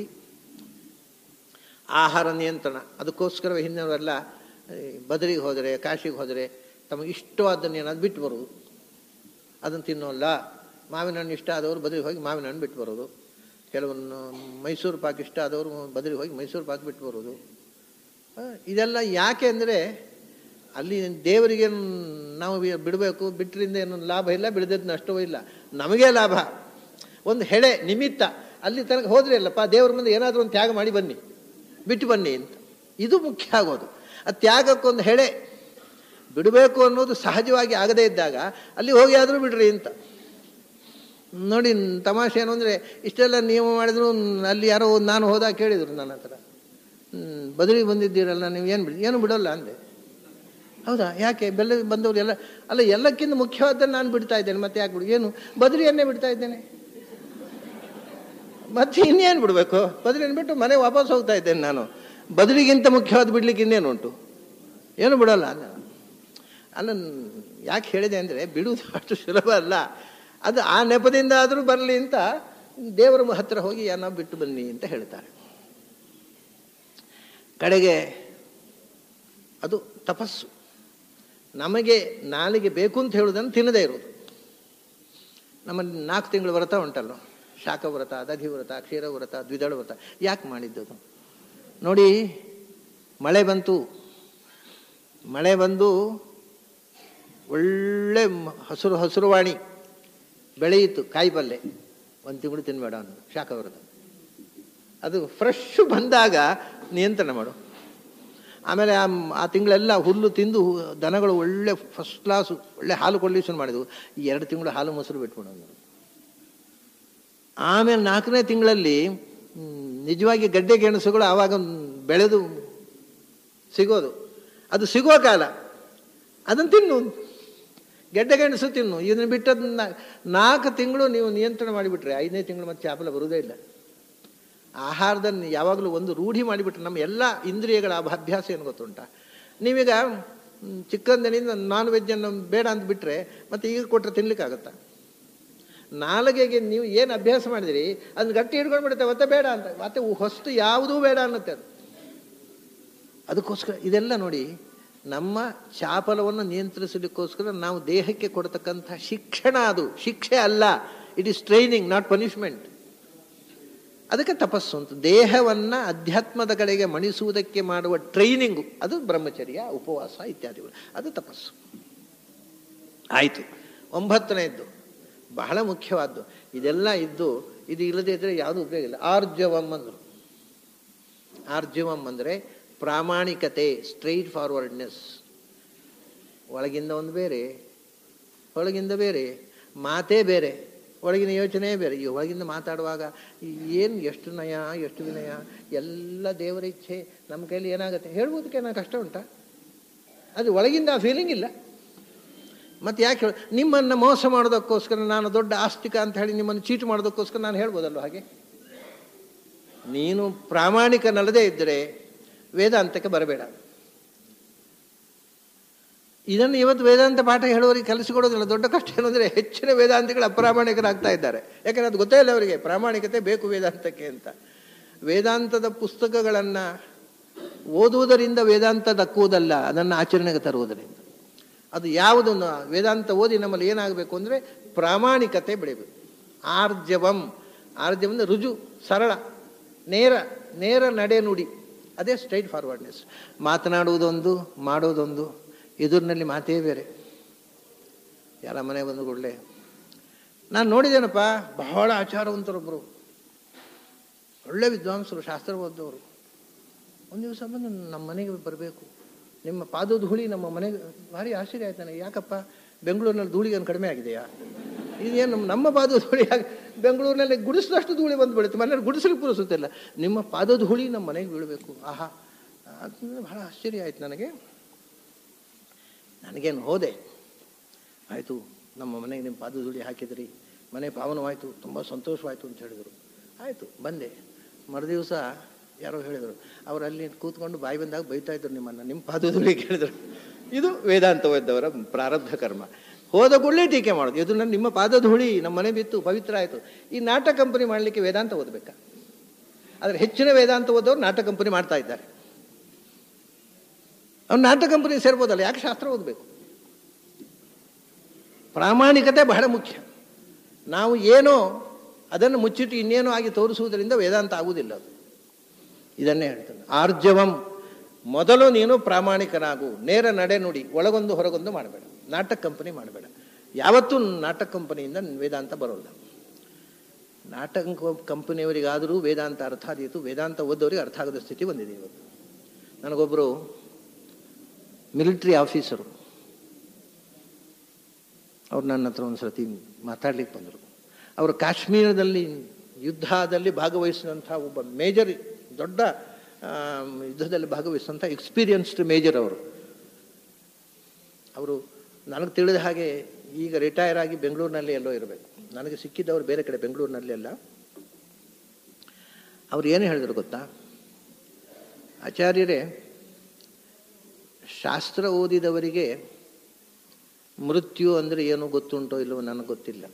ಆಹಾರ ನಿಯಂತ್ರಣ ಅದಕ್ಕೋಸ್ಕರವೇ ಹಿಂದಿನವರೆಲ್ಲ ಬದರಿಗೆ ಹೋದರೆ ಕಾಶಿಗೆ ಹೋದರೆ ತಮಗೆ ಇಷ್ಟವಾದ್ದನ್ನು ಏನಾದ್ರು ಬಿಟ್ಟು ಬರುವುದು ಅದನ್ನು ತಿನ್ನೋಲ್ಲ ಮಾವಿನ ಹಣ್ಣು ಇಷ್ಟ ಆದವರು ಬದಲಿಗೆ ಹೋಗಿ ಮಾವಿನ ಹಣ್ಣು ಬಿಟ್ಟು ಬರೋದು ಕೆಲವೊಂದು ಮೈಸೂರು ಪಾಕ್ ಇಷ್ಟ ಆದವರು ಬದಲಿಗೆ ಹೋಗಿ ಮೈಸೂರು ಪಾಕ್ ಬಿಟ್ಟು ಬರೋದು ಇದೆಲ್ಲ ಯಾಕೆ ಅಂದರೆ ಅಲ್ಲಿ ದೇವರಿಗೆ ನಾವು ಬಿಡಬೇಕು ಬಿಟ್ಟರಿಂದ ಏನು ಲಾಭ ಇಲ್ಲ ಬಿಡದಿದ್ದು ನಷ್ಟವೂ ಇಲ್ಲ ನಮಗೇ ಲಾಭ ಒಂದು ಹೆಳೆ ನಿಮಿತ್ತ ಅಲ್ಲಿ ತನಕ ಹೋದ್ರೆ ಅಲ್ಲಪ್ಪ ದೇವ್ರ ಮುಂದೆ ಏನಾದರೂ ಒಂದು ತ್ಯಾಗ ಮಾಡಿ ಬನ್ನಿ ಬಿಟ್ಟು ಬನ್ನಿ ಅಂತ ಇದು ಮುಖ್ಯ ಆಗೋದು ಆ ತ್ಯಾಗಕ್ಕೊಂದು ಹೆಳೆ ಬಿಡಬೇಕು ಅನ್ನೋದು ಸಹಜವಾಗಿ ಆಗದೇ ಇದ್ದಾಗ ಅಲ್ಲಿ ಹೋಗಿ ಆದರೂ ಬಿಡ್ರಿ ಅಂತ ನೋಡಿ ತಮಾಷೆ ಏನು ಅಂದರೆ ಇಷ್ಟೆಲ್ಲ ನಿಯಮ ಮಾಡಿದ್ರು ಅಲ್ಲಿ ಯಾರೋ ನಾನು ಹೋದಾಗ ಕೇಳಿದರು ನನ್ನ ಹತ್ರ ಬದಲಿಗೆ ಬಂದಿದ್ದೀರಲ್ಲ ನೀವು ಏನು ಬಿಡಿ ಏನು ಬಿಡೋಲ್ಲ ಅಂದೆ ಹೌದಾ ಯಾಕೆ ಬೆಲ್ಲ ಬಂದವರು ಎಲ್ಲ ಅಲ್ಲ ಎಲ್ಲಕ್ಕಿಂತ ಮುಖ್ಯವಾದ್ದನ್ನು ನಾನು ಬಿಡ್ತಾ ಇದ್ದೇನೆ ಮತ್ತೆ ಯಾಕೆ ಬಿಡು ಏನು ಬದರಿಯನ್ನೇ ಬಿಡ್ತಾ ಇದ್ದೇನೆ ಮತ್ತೆ ಇನ್ನೇನು ಬಿಡಬೇಕು ಬದಲಿಯನ್ನು ಬಿಟ್ಟು ಮನೆ ವಾಪಸ್ ಹೋಗ್ತಾ ಇದ್ದೇನೆ ನಾನು ಬದಲಿಗಿಂತ ಮುಖ್ಯವಾದ ಬಿಡ್ಲಿಕ್ಕೆ ಇನ್ನೇನು ಉಂಟು ಏನು ಬಿಡೋಲ್ಲ ಅಲ್ಲ ಅಲ್ಲ ಯಾಕೆ ಹೇಳಿದೆ ಅಂದರೆ ಬಿಡುವುದು ಅಷ್ಟು ಸುಲಭ ಅಲ್ಲ ಅದು ಆ ನೆಪದಿಂದ ಆದರೂ ಬರಲಿ ಅಂತ ದೇವರ ಹತ್ರ ಹೋಗಿ ಏನೋ ಬಿಟ್ಟು ಬನ್ನಿ ಅಂತ ಹೇಳ್ತಾರೆ ಕಡೆಗೆ ಅದು ತಪಸ್ಸು ನಮಗೆ ನಾಲಿಗೆ ಬೇಕು ಅಂತ ಹೇಳುವುದನ್ನು ತಿನ್ನದೇ ಇರೋದು ನಮ್ಮ ನಾಲ್ಕು ತಿಂಗಳು ವ್ರತ ಉಂಟಲ್ಲ ಶಾಖ ವ್ರತ ದಧಿ ವ್ರತ ಕ್ಷೀರ ವ್ರತ ದ್ವಿದಳ ವ್ರತ ಯಾಕೆ ಮಾಡಿದ್ದದು ನೋಡಿ ಮಳೆ ಬಂತು ಮಳೆ ಬಂದು ಒಳ್ಳೆ ಹಸಿರು ಹಸಿರುವಾಣಿ ಬೆಳೆಯಿತು ಕಾಯಿ ಪಲ್ಲೆ ಒಂದು ತಿಂಗಳು ತಿನ್ಬೇಡ ಅನ್ನೋದು ಶಾಖ ವ್ರತ ಅದು ಫ್ರೆಶ್ ಬಂದಾಗ ನಿಯಂತ್ರಣ ಮಾಡು ಆಮೇಲೆ ಆ ಆ ತಿಂಗಳೆಲ್ಲ ಹುಲ್ಲು ತಿಂದು ದನಗಳು ಒಳ್ಳೆ ಫಸ್ಟ್ ಕ್ಲಾಸು ಒಳ್ಳೆ ಹಾಲು ಕೊಡಲಿಕ್ಕೆ ಶುರು ಮಾಡಿದ್ವು ಈ ಎರಡು ತಿಂಗಳು ಹಾಲು ಮೊಸರು ಬಿಟ್ಬಿಡೋದು ಆಮೇಲೆ ನಾಲ್ಕನೇ ತಿಂಗಳಲ್ಲಿ ನಿಜವಾಗಿ ಗಡ್ಡೆ ಗೆಣಸುಗಳು ಆವಾಗ ಬೆಳೆದು ಸಿಗೋದು ಅದು ಸಿಗೋ ಕಾಲ ಅದನ್ನು ತಿನ್ನು ಗೆಡ್ಡೆ ಗೆಣಸು ತಿನ್ನು ಇದನ್ನು ಬಿಟ್ಟದನ್ನ ನಾಲ್ಕು ತಿಂಗಳು ನೀವು ನಿಯಂತ್ರಣ ಮಾಡಿಬಿಟ್ರೆ ಐದನೇ ತಿಂಗಳು ಮತ್ತೆ ಚಾಪಲ ಬರುವುದೇ ಇಲ್ಲ ಆಹಾರದಲ್ಲಿ ಯಾವಾಗಲೂ ಒಂದು ರೂಢಿ ಮಾಡಿಬಿಟ್ರೆ ನಮ್ಮ ಎಲ್ಲ ಇಂದ್ರಿಯಗಳ ಅಭ್ಯಾಸ ಏನು ಗೊತ್ತುಂಟ ನೀವೀಗ ಚಿಕ್ಕಂದಿನಿಂದ ನಾನ್ ವೆಜ್ಜನ್ನು ಬೇಡ ಅಂತ ಬಿಟ್ಟರೆ ಮತ್ತೆ ಈಗ ಕೊಟ್ಟರೆ ತಿನ್ಲಿಕ್ಕಾಗತ್ತಾ ನಾಲಿಗೆಗೆ ನೀವು ಏನು ಅಭ್ಯಾಸ ಮಾಡಿದಿರಿ ಅದನ್ನ ಗಟ್ಟಿ ಹಿಡ್ಕೊಂಡು ಬಿಡುತ್ತೆ ಮತ್ತೆ ಬೇಡ ಅಂತ ಮತ್ತೆ ಹೊಸ್ತು ಯಾವುದೂ ಬೇಡ ಅನ್ನತ್ತೆ ಅದು ಅದಕ್ಕೋಸ್ಕರ ಇದೆಲ್ಲ ನೋಡಿ ನಮ್ಮ ಚಾಪಲವನ್ನು ನಿಯಂತ್ರಿಸಲಿಕ್ಕೋಸ್ಕರ ನಾವು ದೇಹಕ್ಕೆ ಕೊಡತಕ್ಕಂಥ ಶಿಕ್ಷಣ ಅದು ಶಿಕ್ಷೆ ಅಲ್ಲ it is training not punishment ಅದಕ್ಕೆ ತಪಸ್ಸು ಅಂತ ದೇಹವನ್ನು ಅಧ್ಯಾತ್ಮದ ಕಡೆಗೆ ಮಣಿಸುವುದಕ್ಕೆ ಮಾಡುವ ಟ್ರೈನಿಂಗು ಅದು ಬ್ರಹ್ಮಚರ್ಯ ಉಪವಾಸ ಇತ್ಯಾದಿಗಳು ಅದು ತಪಸ್ಸು ಆಯಿತು ಒಂಬತ್ತನೆಯದ್ದು ಬಹಳ ಮುಖ್ಯವಾದ್ದು ಇದೆಲ್ಲ ಇದ್ದು ಇದು ಇಲ್ಲದೇ ಇದ್ದರೆ ಯಾವುದೂ ಉಪಯೋಗ ಇಲ್ಲ ಆರ್ಜವಂ ಅಂದರು ಆರ್ಜವಂ ಅಂದರೆ ಪ್ರಾಮಾಣಿಕತೆ ಸ್ಟ್ರೈಟ್ ಫಾರ್ವರ್ಡ್ನೆಸ್ ಒಳಗಿಂದ ಒಂದು ಬೇರೆ ಒಳಗಿಂದ ಬೇರೆ ಮಾತೇ ಬೇರೆ ಒಳಗಿನ ಯೋಚನೆ ಬೇರೆ ಈ ಒಳಗಿಂದ ಮಾತಾಡುವಾಗ ಏನು ಎಷ್ಟು ನಯ ಎಷ್ಟು ವಿನಯ ಎಲ್ಲ ದೇವರ ಇಚ್ಛೆ ನಮ್ಮ ಕೈಲಿ ಏನಾಗುತ್ತೆ ಹೇಳ್ಬೋದಕ್ಕೆ ಏನೋ ಕಷ್ಟ ಉಂಟಾ ಅದು ಒಳಗಿಂದ ಆ ಫೀಲಿಂಗ್ ಇಲ್ಲ ಮತ್ತೆ ಯಾಕೆ ಹೇಳ ನಿಮ್ಮನ್ನು ಮೋಸ ಮಾಡೋದಕ್ಕೋಸ್ಕರ ನಾನು ದೊಡ್ಡ ಆಸ್ತಿಕ ಅಂತ ಹೇಳಿ ನಿಮ್ಮನ್ನು ಚೀಟ್ ಮಾಡೋದಕ್ಕೋಸ್ಕರ ನಾನು ಹೇಳ್ಬೋದಲ್ವ ಹಾಗೆ ನೀನು ಪ್ರಾಮಾಣಿಕನಲ್ಲದೇ ಇದ್ದರೆ ವೇದಾಂತಕ್ಕೆ ಬರಬೇಡ ಇದನ್ನು ಇವತ್ತು ವೇದಾಂತ ಪಾಠ ಹೇಳುವವರಿಗೆ ಕಲಿಸಿಕೊಡೋದಿಲ್ಲ ದೊಡ್ಡ ಕಷ್ಟ ಏನು ಅಂದರೆ ಹೆಚ್ಚಿನ ವೇದಾಂತಿಗಳು ಅಪ್ರಾಮಾಣಿಕರಾಗ್ತಾ ಇದ್ದಾರೆ ಯಾಕಂದ್ರೆ ಅದು ಗೊತ್ತೇ ಇಲ್ಲ ಅವರಿಗೆ ಪ್ರಾಮಾಣಿಕತೆ ಬೇಕು ವೇದಾಂತಕ್ಕೆ ಅಂತ ವೇದಾಂತದ ಪುಸ್ತಕಗಳನ್ನು ಓದುವುದರಿಂದ ವೇದಾಂತ ದಕ್ಕುವುದಲ್ಲ ಅದನ್ನು ಆಚರಣೆಗೆ ತರುವುದರಿಂದ ಅದು ಯಾವುದನ್ನು ವೇದಾಂತ ಓದಿ ನಮ್ಮಲ್ಲಿ ಏನಾಗಬೇಕು ಅಂದರೆ ಪ್ರಾಮಾಣಿಕತೆ ಬೆಳಿಬೇಕು ಆರ್ಜವಂ ಆರ್ಜವಂ ಅಂದರೆ ರುಜು ಸರಳ ನೇರ ನೇರ ನಡೆ ನುಡಿ ಅದೇ ಸ್ಟ್ರೈಟ್ ಫಾರ್ವರ್ಡ್ನೆಸ್ ಮಾತನಾಡುವುದೊಂದು ಮಾಡೋದೊಂದು ಎದುರಿನಲ್ಲಿ ಮಾತೇ ಬೇರೆ ಯಾರ ಮನೆ ಬಂದು ಕೂಡಲೇ ನಾನು ನೋಡಿದ್ದೇನಪ್ಪ ಬಹಳ ಆಚಾರವಂತರೊಬ್ಬರು ಒಳ್ಳೆ ವಿದ್ವಾಂಸರು ಶಾಸ್ತ್ರ ಓದ್ದವರು ಒಂದು ದಿವಸ ಬಂದು ನಮ್ಮ ಮನೆಗೆ ಬರಬೇಕು ನಿಮ್ಮ ಪಾದ ಧೂಳಿ ನಮ್ಮ ಮನೆಗೆ ಭಾರಿ ಆಶ್ಚರ್ಯ ಆಯ್ತಾನೆ ಯಾಕಪ್ಪ ಬೆಂಗಳೂರಿನಲ್ಲಿ ಧೂಳಿಗೇನು ಕಡಿಮೆ ಆಗಿದೆಯಾ ಇದೇನು ನಮ್ಮ ನಮ್ಮ ಪಾದದ ಹುಳಿ ಹಾಗೆ ಬೆಂಗಳೂರಿನಲ್ಲಿ ಗುಡಿಸಿದಷ್ಟು ಧೂಳಿ ಬಂದು ಬೀಳುತ್ತೆ ಮನೇಲಿ ಗುಡಿಸಲಿಕ್ಕೆ ಪುರಿಸುತ್ತಿಲ್ಲ ನಿಮ್ಮ ಪಾದದ ಹುಳಿ ನಮ್ಮ ಮನೆಗೆ ಬೀಳಬೇಕು ಆಹಾ ಅದು ಬಹಳ ಆಶ್ಚರ್ಯ ಆಯ್ತು ನನಗೆ ನನಗೇನು ಹೋದೆ ಆಯಿತು ನಮ್ಮ ಮನೆಗೆ ನಿಮ್ಮ ಪಾದದ ಹುಳಿ ಹಾಕಿದ್ರಿ ಮನೆ ಪಾವನವಾಯಿತು ತುಂಬ ಸಂತೋಷವಾಯಿತು ಅಂತ ಹೇಳಿದರು ಆಯಿತು ಬಂದೆ ಮರುದಿವಸ ಯಾರೋ ಹೇಳಿದರು ಅವರು ಅಲ್ಲಿ ಕೂತ್ಕೊಂಡು ಬಾಯಿ ಬಂದಾಗ ಬೈತಾ ಇದ್ರು ನಿಮ್ಮನ್ನು ನಿಮ್ಮ ಪಾದದ ಹುಳಿ ಕೇಳಿದ್ರು ಇದು ವೇದಾಂತ ಓದ್ದವರ ಪ್ರಾರಬ್ಧ ಕರ್ಮ ಹೋದ ಕೂಡಲೇ ಟೀಕೆ ಮಾಡೋದು ಇದು ನನ್ನ ನಿಮ್ಮ ಪಾದದ ಹುಳಿ ನಮ್ಮ ಮನೆ ಬಿತ್ತು ಪವಿತ್ರ ಆಯಿತು ಈ ನಾಟಕ ಕಂಪನಿ ಮಾಡಲಿಕ್ಕೆ ವೇದಾಂತ ಓದಬೇಕಾ ಆದರೆ ಹೆಚ್ಚಿನ ವೇದಾಂತ ಓದೋರು ನಾಟಕ ಕಂಪನಿ ಮಾಡ್ತಾ ಇದ್ದಾರೆ ಅವ್ನು ನಾಟಕ ಕಂಪನಿ ಸೇರ್ಬೋದಲ್ಲ ಯಾಕೆ ಶಾಸ್ತ್ರ ಓದಬೇಕು ಪ್ರಾಮಾಣಿಕತೆ ಬಹಳ ಮುಖ್ಯ ನಾವು ಏನೋ ಅದನ್ನು ಮುಚ್ಚಿಟ್ಟು ಇನ್ನೇನೋ ಆಗಿ ತೋರಿಸುವುದರಿಂದ ವೇದಾಂತ ಆಗುವುದಿಲ್ಲ ಅದು ಇದನ್ನೇ ಹೇಳ್ತಾನೆ ಆರ್ಜವಂ ಮೊದಲು ನೀನು ಪ್ರಾಮಾಣಿಕನಾಗು ನೇರ ನಡೆ ನುಡಿ ಒಳಗೊಂದು ಹೊರಗೊಂದು ಮಾಡಬೇಡ ನಾಟಕ ಕಂಪನಿ ಮಾಡಬೇಡ ಯಾವತ್ತೂ ನಾಟಕ ಕಂಪನಿಯಿಂದ ವೇದಾಂತ ಬರೋಲ್ಲ ನಾಟಕ ಕಂಪನಿಯವರಿಗಾದರೂ ವೇದಾಂತ ಅರ್ಥ ಆದೀತು ವೇದಾಂತ ಓದೋರಿಗೆ ಅರ್ಥ ಆಗದ ಸ್ಥಿತಿ ಬಂದಿದೆ ಇವತ್ತು ನನಗೊಬ್ಬರು ಮಿಲಿಟ್ರಿ ಆಫೀಸರು ಅವ್ರು ನನ್ನ ಹತ್ರ ಒಂದು ಸರ್ತಿ ಮಾತಾಡ್ಲಿಕ್ಕೆ ಬಂದರು ಅವರು ಕಾಶ್ಮೀರದಲ್ಲಿ ಯುದ್ಧದಲ್ಲಿ ಭಾಗವಹಿಸಿದಂಥ ಒಬ್ಬ ಮೇಜರ್ ದೊಡ್ಡ ಯುದ್ಧದಲ್ಲಿ ಭಾಗವಹಿಸಿದಂಥ ಎಕ್ಸ್ಪೀರಿಯನ್ಸ್ಡ್ ಮೇಜರ್ ಅವರು ಅವರು ನನಗೆ ತಿಳಿದ ಹಾಗೆ ಈಗ ರಿಟೈರ್ ಆಗಿ ಬೆಂಗಳೂರಿನಲ್ಲಿ ಎಲ್ಲೋ ಇರಬೇಕು ನನಗೆ ಸಿಕ್ಕಿದ್ದವರು ಬೇರೆ ಕಡೆ ಬೆಂಗಳೂರಿನಲ್ಲಿ ಅಲ್ಲ ಅವ್ರು ಏನು ಹೇಳಿದ್ರು ಗೊತ್ತಾ ಆಚಾರ್ಯರೇ ಶಾಸ್ತ್ರ ಓದಿದವರಿಗೆ ಮೃತ್ಯು ಅಂದರೆ ಏನು ಗೊತ್ತುಂಟೋ ಇಲ್ಲವೋ ನನಗೆ ಗೊತ್ತಿಲ್ಲ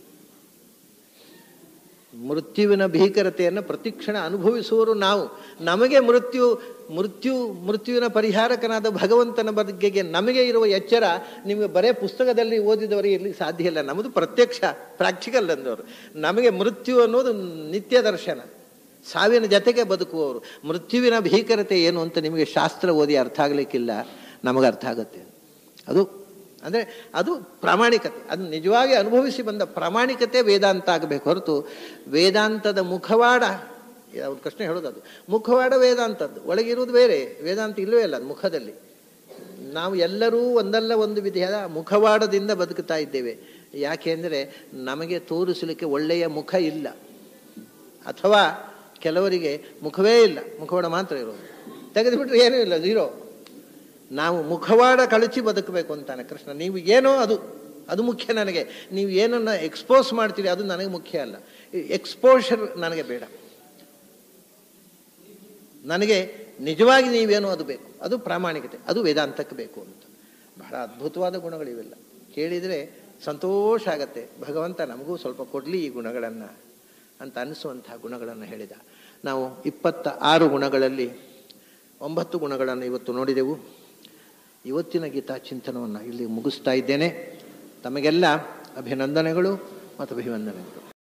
ಮೃತ್ಯುವಿನ ಭೀಕರತೆಯನ್ನು ಪ್ರತಿಕ್ಷಣ ಅನುಭವಿಸುವವರು ನಾವು ನಮಗೆ ಮೃತ್ಯು ಮೃತ್ಯು ಮೃತ್ಯುವಿನ ಪರಿಹಾರಕನಾದ ಭಗವಂತನ ಬಗೆಗೆ ನಮಗೆ ಇರುವ ಎಚ್ಚರ ನಿಮಗೆ ಬರೇ ಪುಸ್ತಕದಲ್ಲಿ ಓದಿದವರಿಗೆ ಇರಲಿಕ್ಕೆ ಸಾಧ್ಯ ಇಲ್ಲ ನಮ್ಮದು ಪ್ರತ್ಯಕ್ಷ ಪ್ರಾಕ್ಟಿಕಲ್ ಅಂದವರು ನಮಗೆ ಮೃತ್ಯು ಅನ್ನೋದು ನಿತ್ಯ ದರ್ಶನ ಸಾವಿನ ಜೊತೆಗೆ ಬದುಕುವವರು ಮೃತ್ಯುವಿನ ಭೀಕರತೆ ಏನು ಅಂತ ನಿಮಗೆ ಶಾಸ್ತ್ರ ಓದಿ ಅರ್ಥ ಆಗಲಿಕ್ಕಿಲ್ಲ ನಮಗೆ ಅರ್ಥ ಆಗುತ್ತೆ ಅದು ಅಂದರೆ ಅದು ಪ್ರಾಮಾಣಿಕತೆ ಅದು ನಿಜವಾಗಿ ಅನುಭವಿಸಿ ಬಂದ ಪ್ರಾಮಾಣಿಕತೆ ವೇದಾಂತ ಆಗಬೇಕು ಹೊರತು ವೇದಾಂತದ ಮುಖವಾಡ ಅವ್ರ ಕೃಷ್ಣ ಹೇಳೋದು ಅದು ಮುಖವಾಡ ವೇದಾಂತದ್ದು ಒಳಗಿರುವುದು ಬೇರೆ ವೇದಾಂತ ಇಲ್ಲವೇ ಇಲ್ಲ ಅದು ಮುಖದಲ್ಲಿ ನಾವು ಎಲ್ಲರೂ ಒಂದಲ್ಲ ಒಂದು ವಿಧಿಯಾದ ಮುಖವಾಡದಿಂದ ಬದುಕುತ್ತಾ ಇದ್ದೇವೆ ಯಾಕೆಂದರೆ ನಮಗೆ ತೋರಿಸಲಿಕ್ಕೆ ಒಳ್ಳೆಯ ಮುಖ ಇಲ್ಲ ಅಥವಾ ಕೆಲವರಿಗೆ ಮುಖವೇ ಇಲ್ಲ ಮುಖವಾಡ ಮಾತ್ರ ಇರೋದು ತೆಗೆದುಬಿಟ್ರೆ ಏನೂ ಇಲ್ಲ ಝೀರೋ ನಾವು ಮುಖವಾಡ ಕಳಚಿ ಬದುಕಬೇಕು ಅಂತಾನೆ ಕೃಷ್ಣ ನೀವು ಏನೋ ಅದು ಅದು ಮುಖ್ಯ ನನಗೆ ನೀವು ಏನನ್ನ ಎಕ್ಸ್ಪೋಸ್ ಮಾಡ್ತೀರಿ ಅದು ನನಗೆ ಮುಖ್ಯ ಅಲ್ಲ ಎಕ್ಸ್ಪೋಷರ್ ನನಗೆ ಬೇಡ ನನಗೆ ನಿಜವಾಗಿ ನೀವೇನೋ ಅದು ಬೇಕು ಅದು ಪ್ರಾಮಾಣಿಕತೆ ಅದು ವೇದಾಂತಕ್ಕೆ ಬೇಕು ಅಂತ ಬಹಳ ಅದ್ಭುತವಾದ ಗುಣಗಳಿವೆಲ್ಲ ಕೇಳಿದರೆ ಸಂತೋಷ ಆಗತ್ತೆ ಭಗವಂತ ನಮಗೂ ಸ್ವಲ್ಪ ಕೊಡಲಿ ಈ ಗುಣಗಳನ್ನು ಅಂತ ಅನಿಸುವಂತಹ ಗುಣಗಳನ್ನು ಹೇಳಿದ ನಾವು ಇಪ್ಪತ್ತ ಆರು ಗುಣಗಳಲ್ಲಿ ಒಂಬತ್ತು ಗುಣಗಳನ್ನು ಇವತ್ತು ನೋಡಿದೆವು ಇವತ್ತಿನ ಗೀತಾ ಚಿಂತನವನ್ನು ಇಲ್ಲಿ ಮುಗಿಸ್ತಾ ಇದ್ದೇನೆ ತಮಗೆಲ್ಲ ಅಭಿನಂದನೆಗಳು ಮತ್ತು ಅಭಿವಂದನೆಗಳು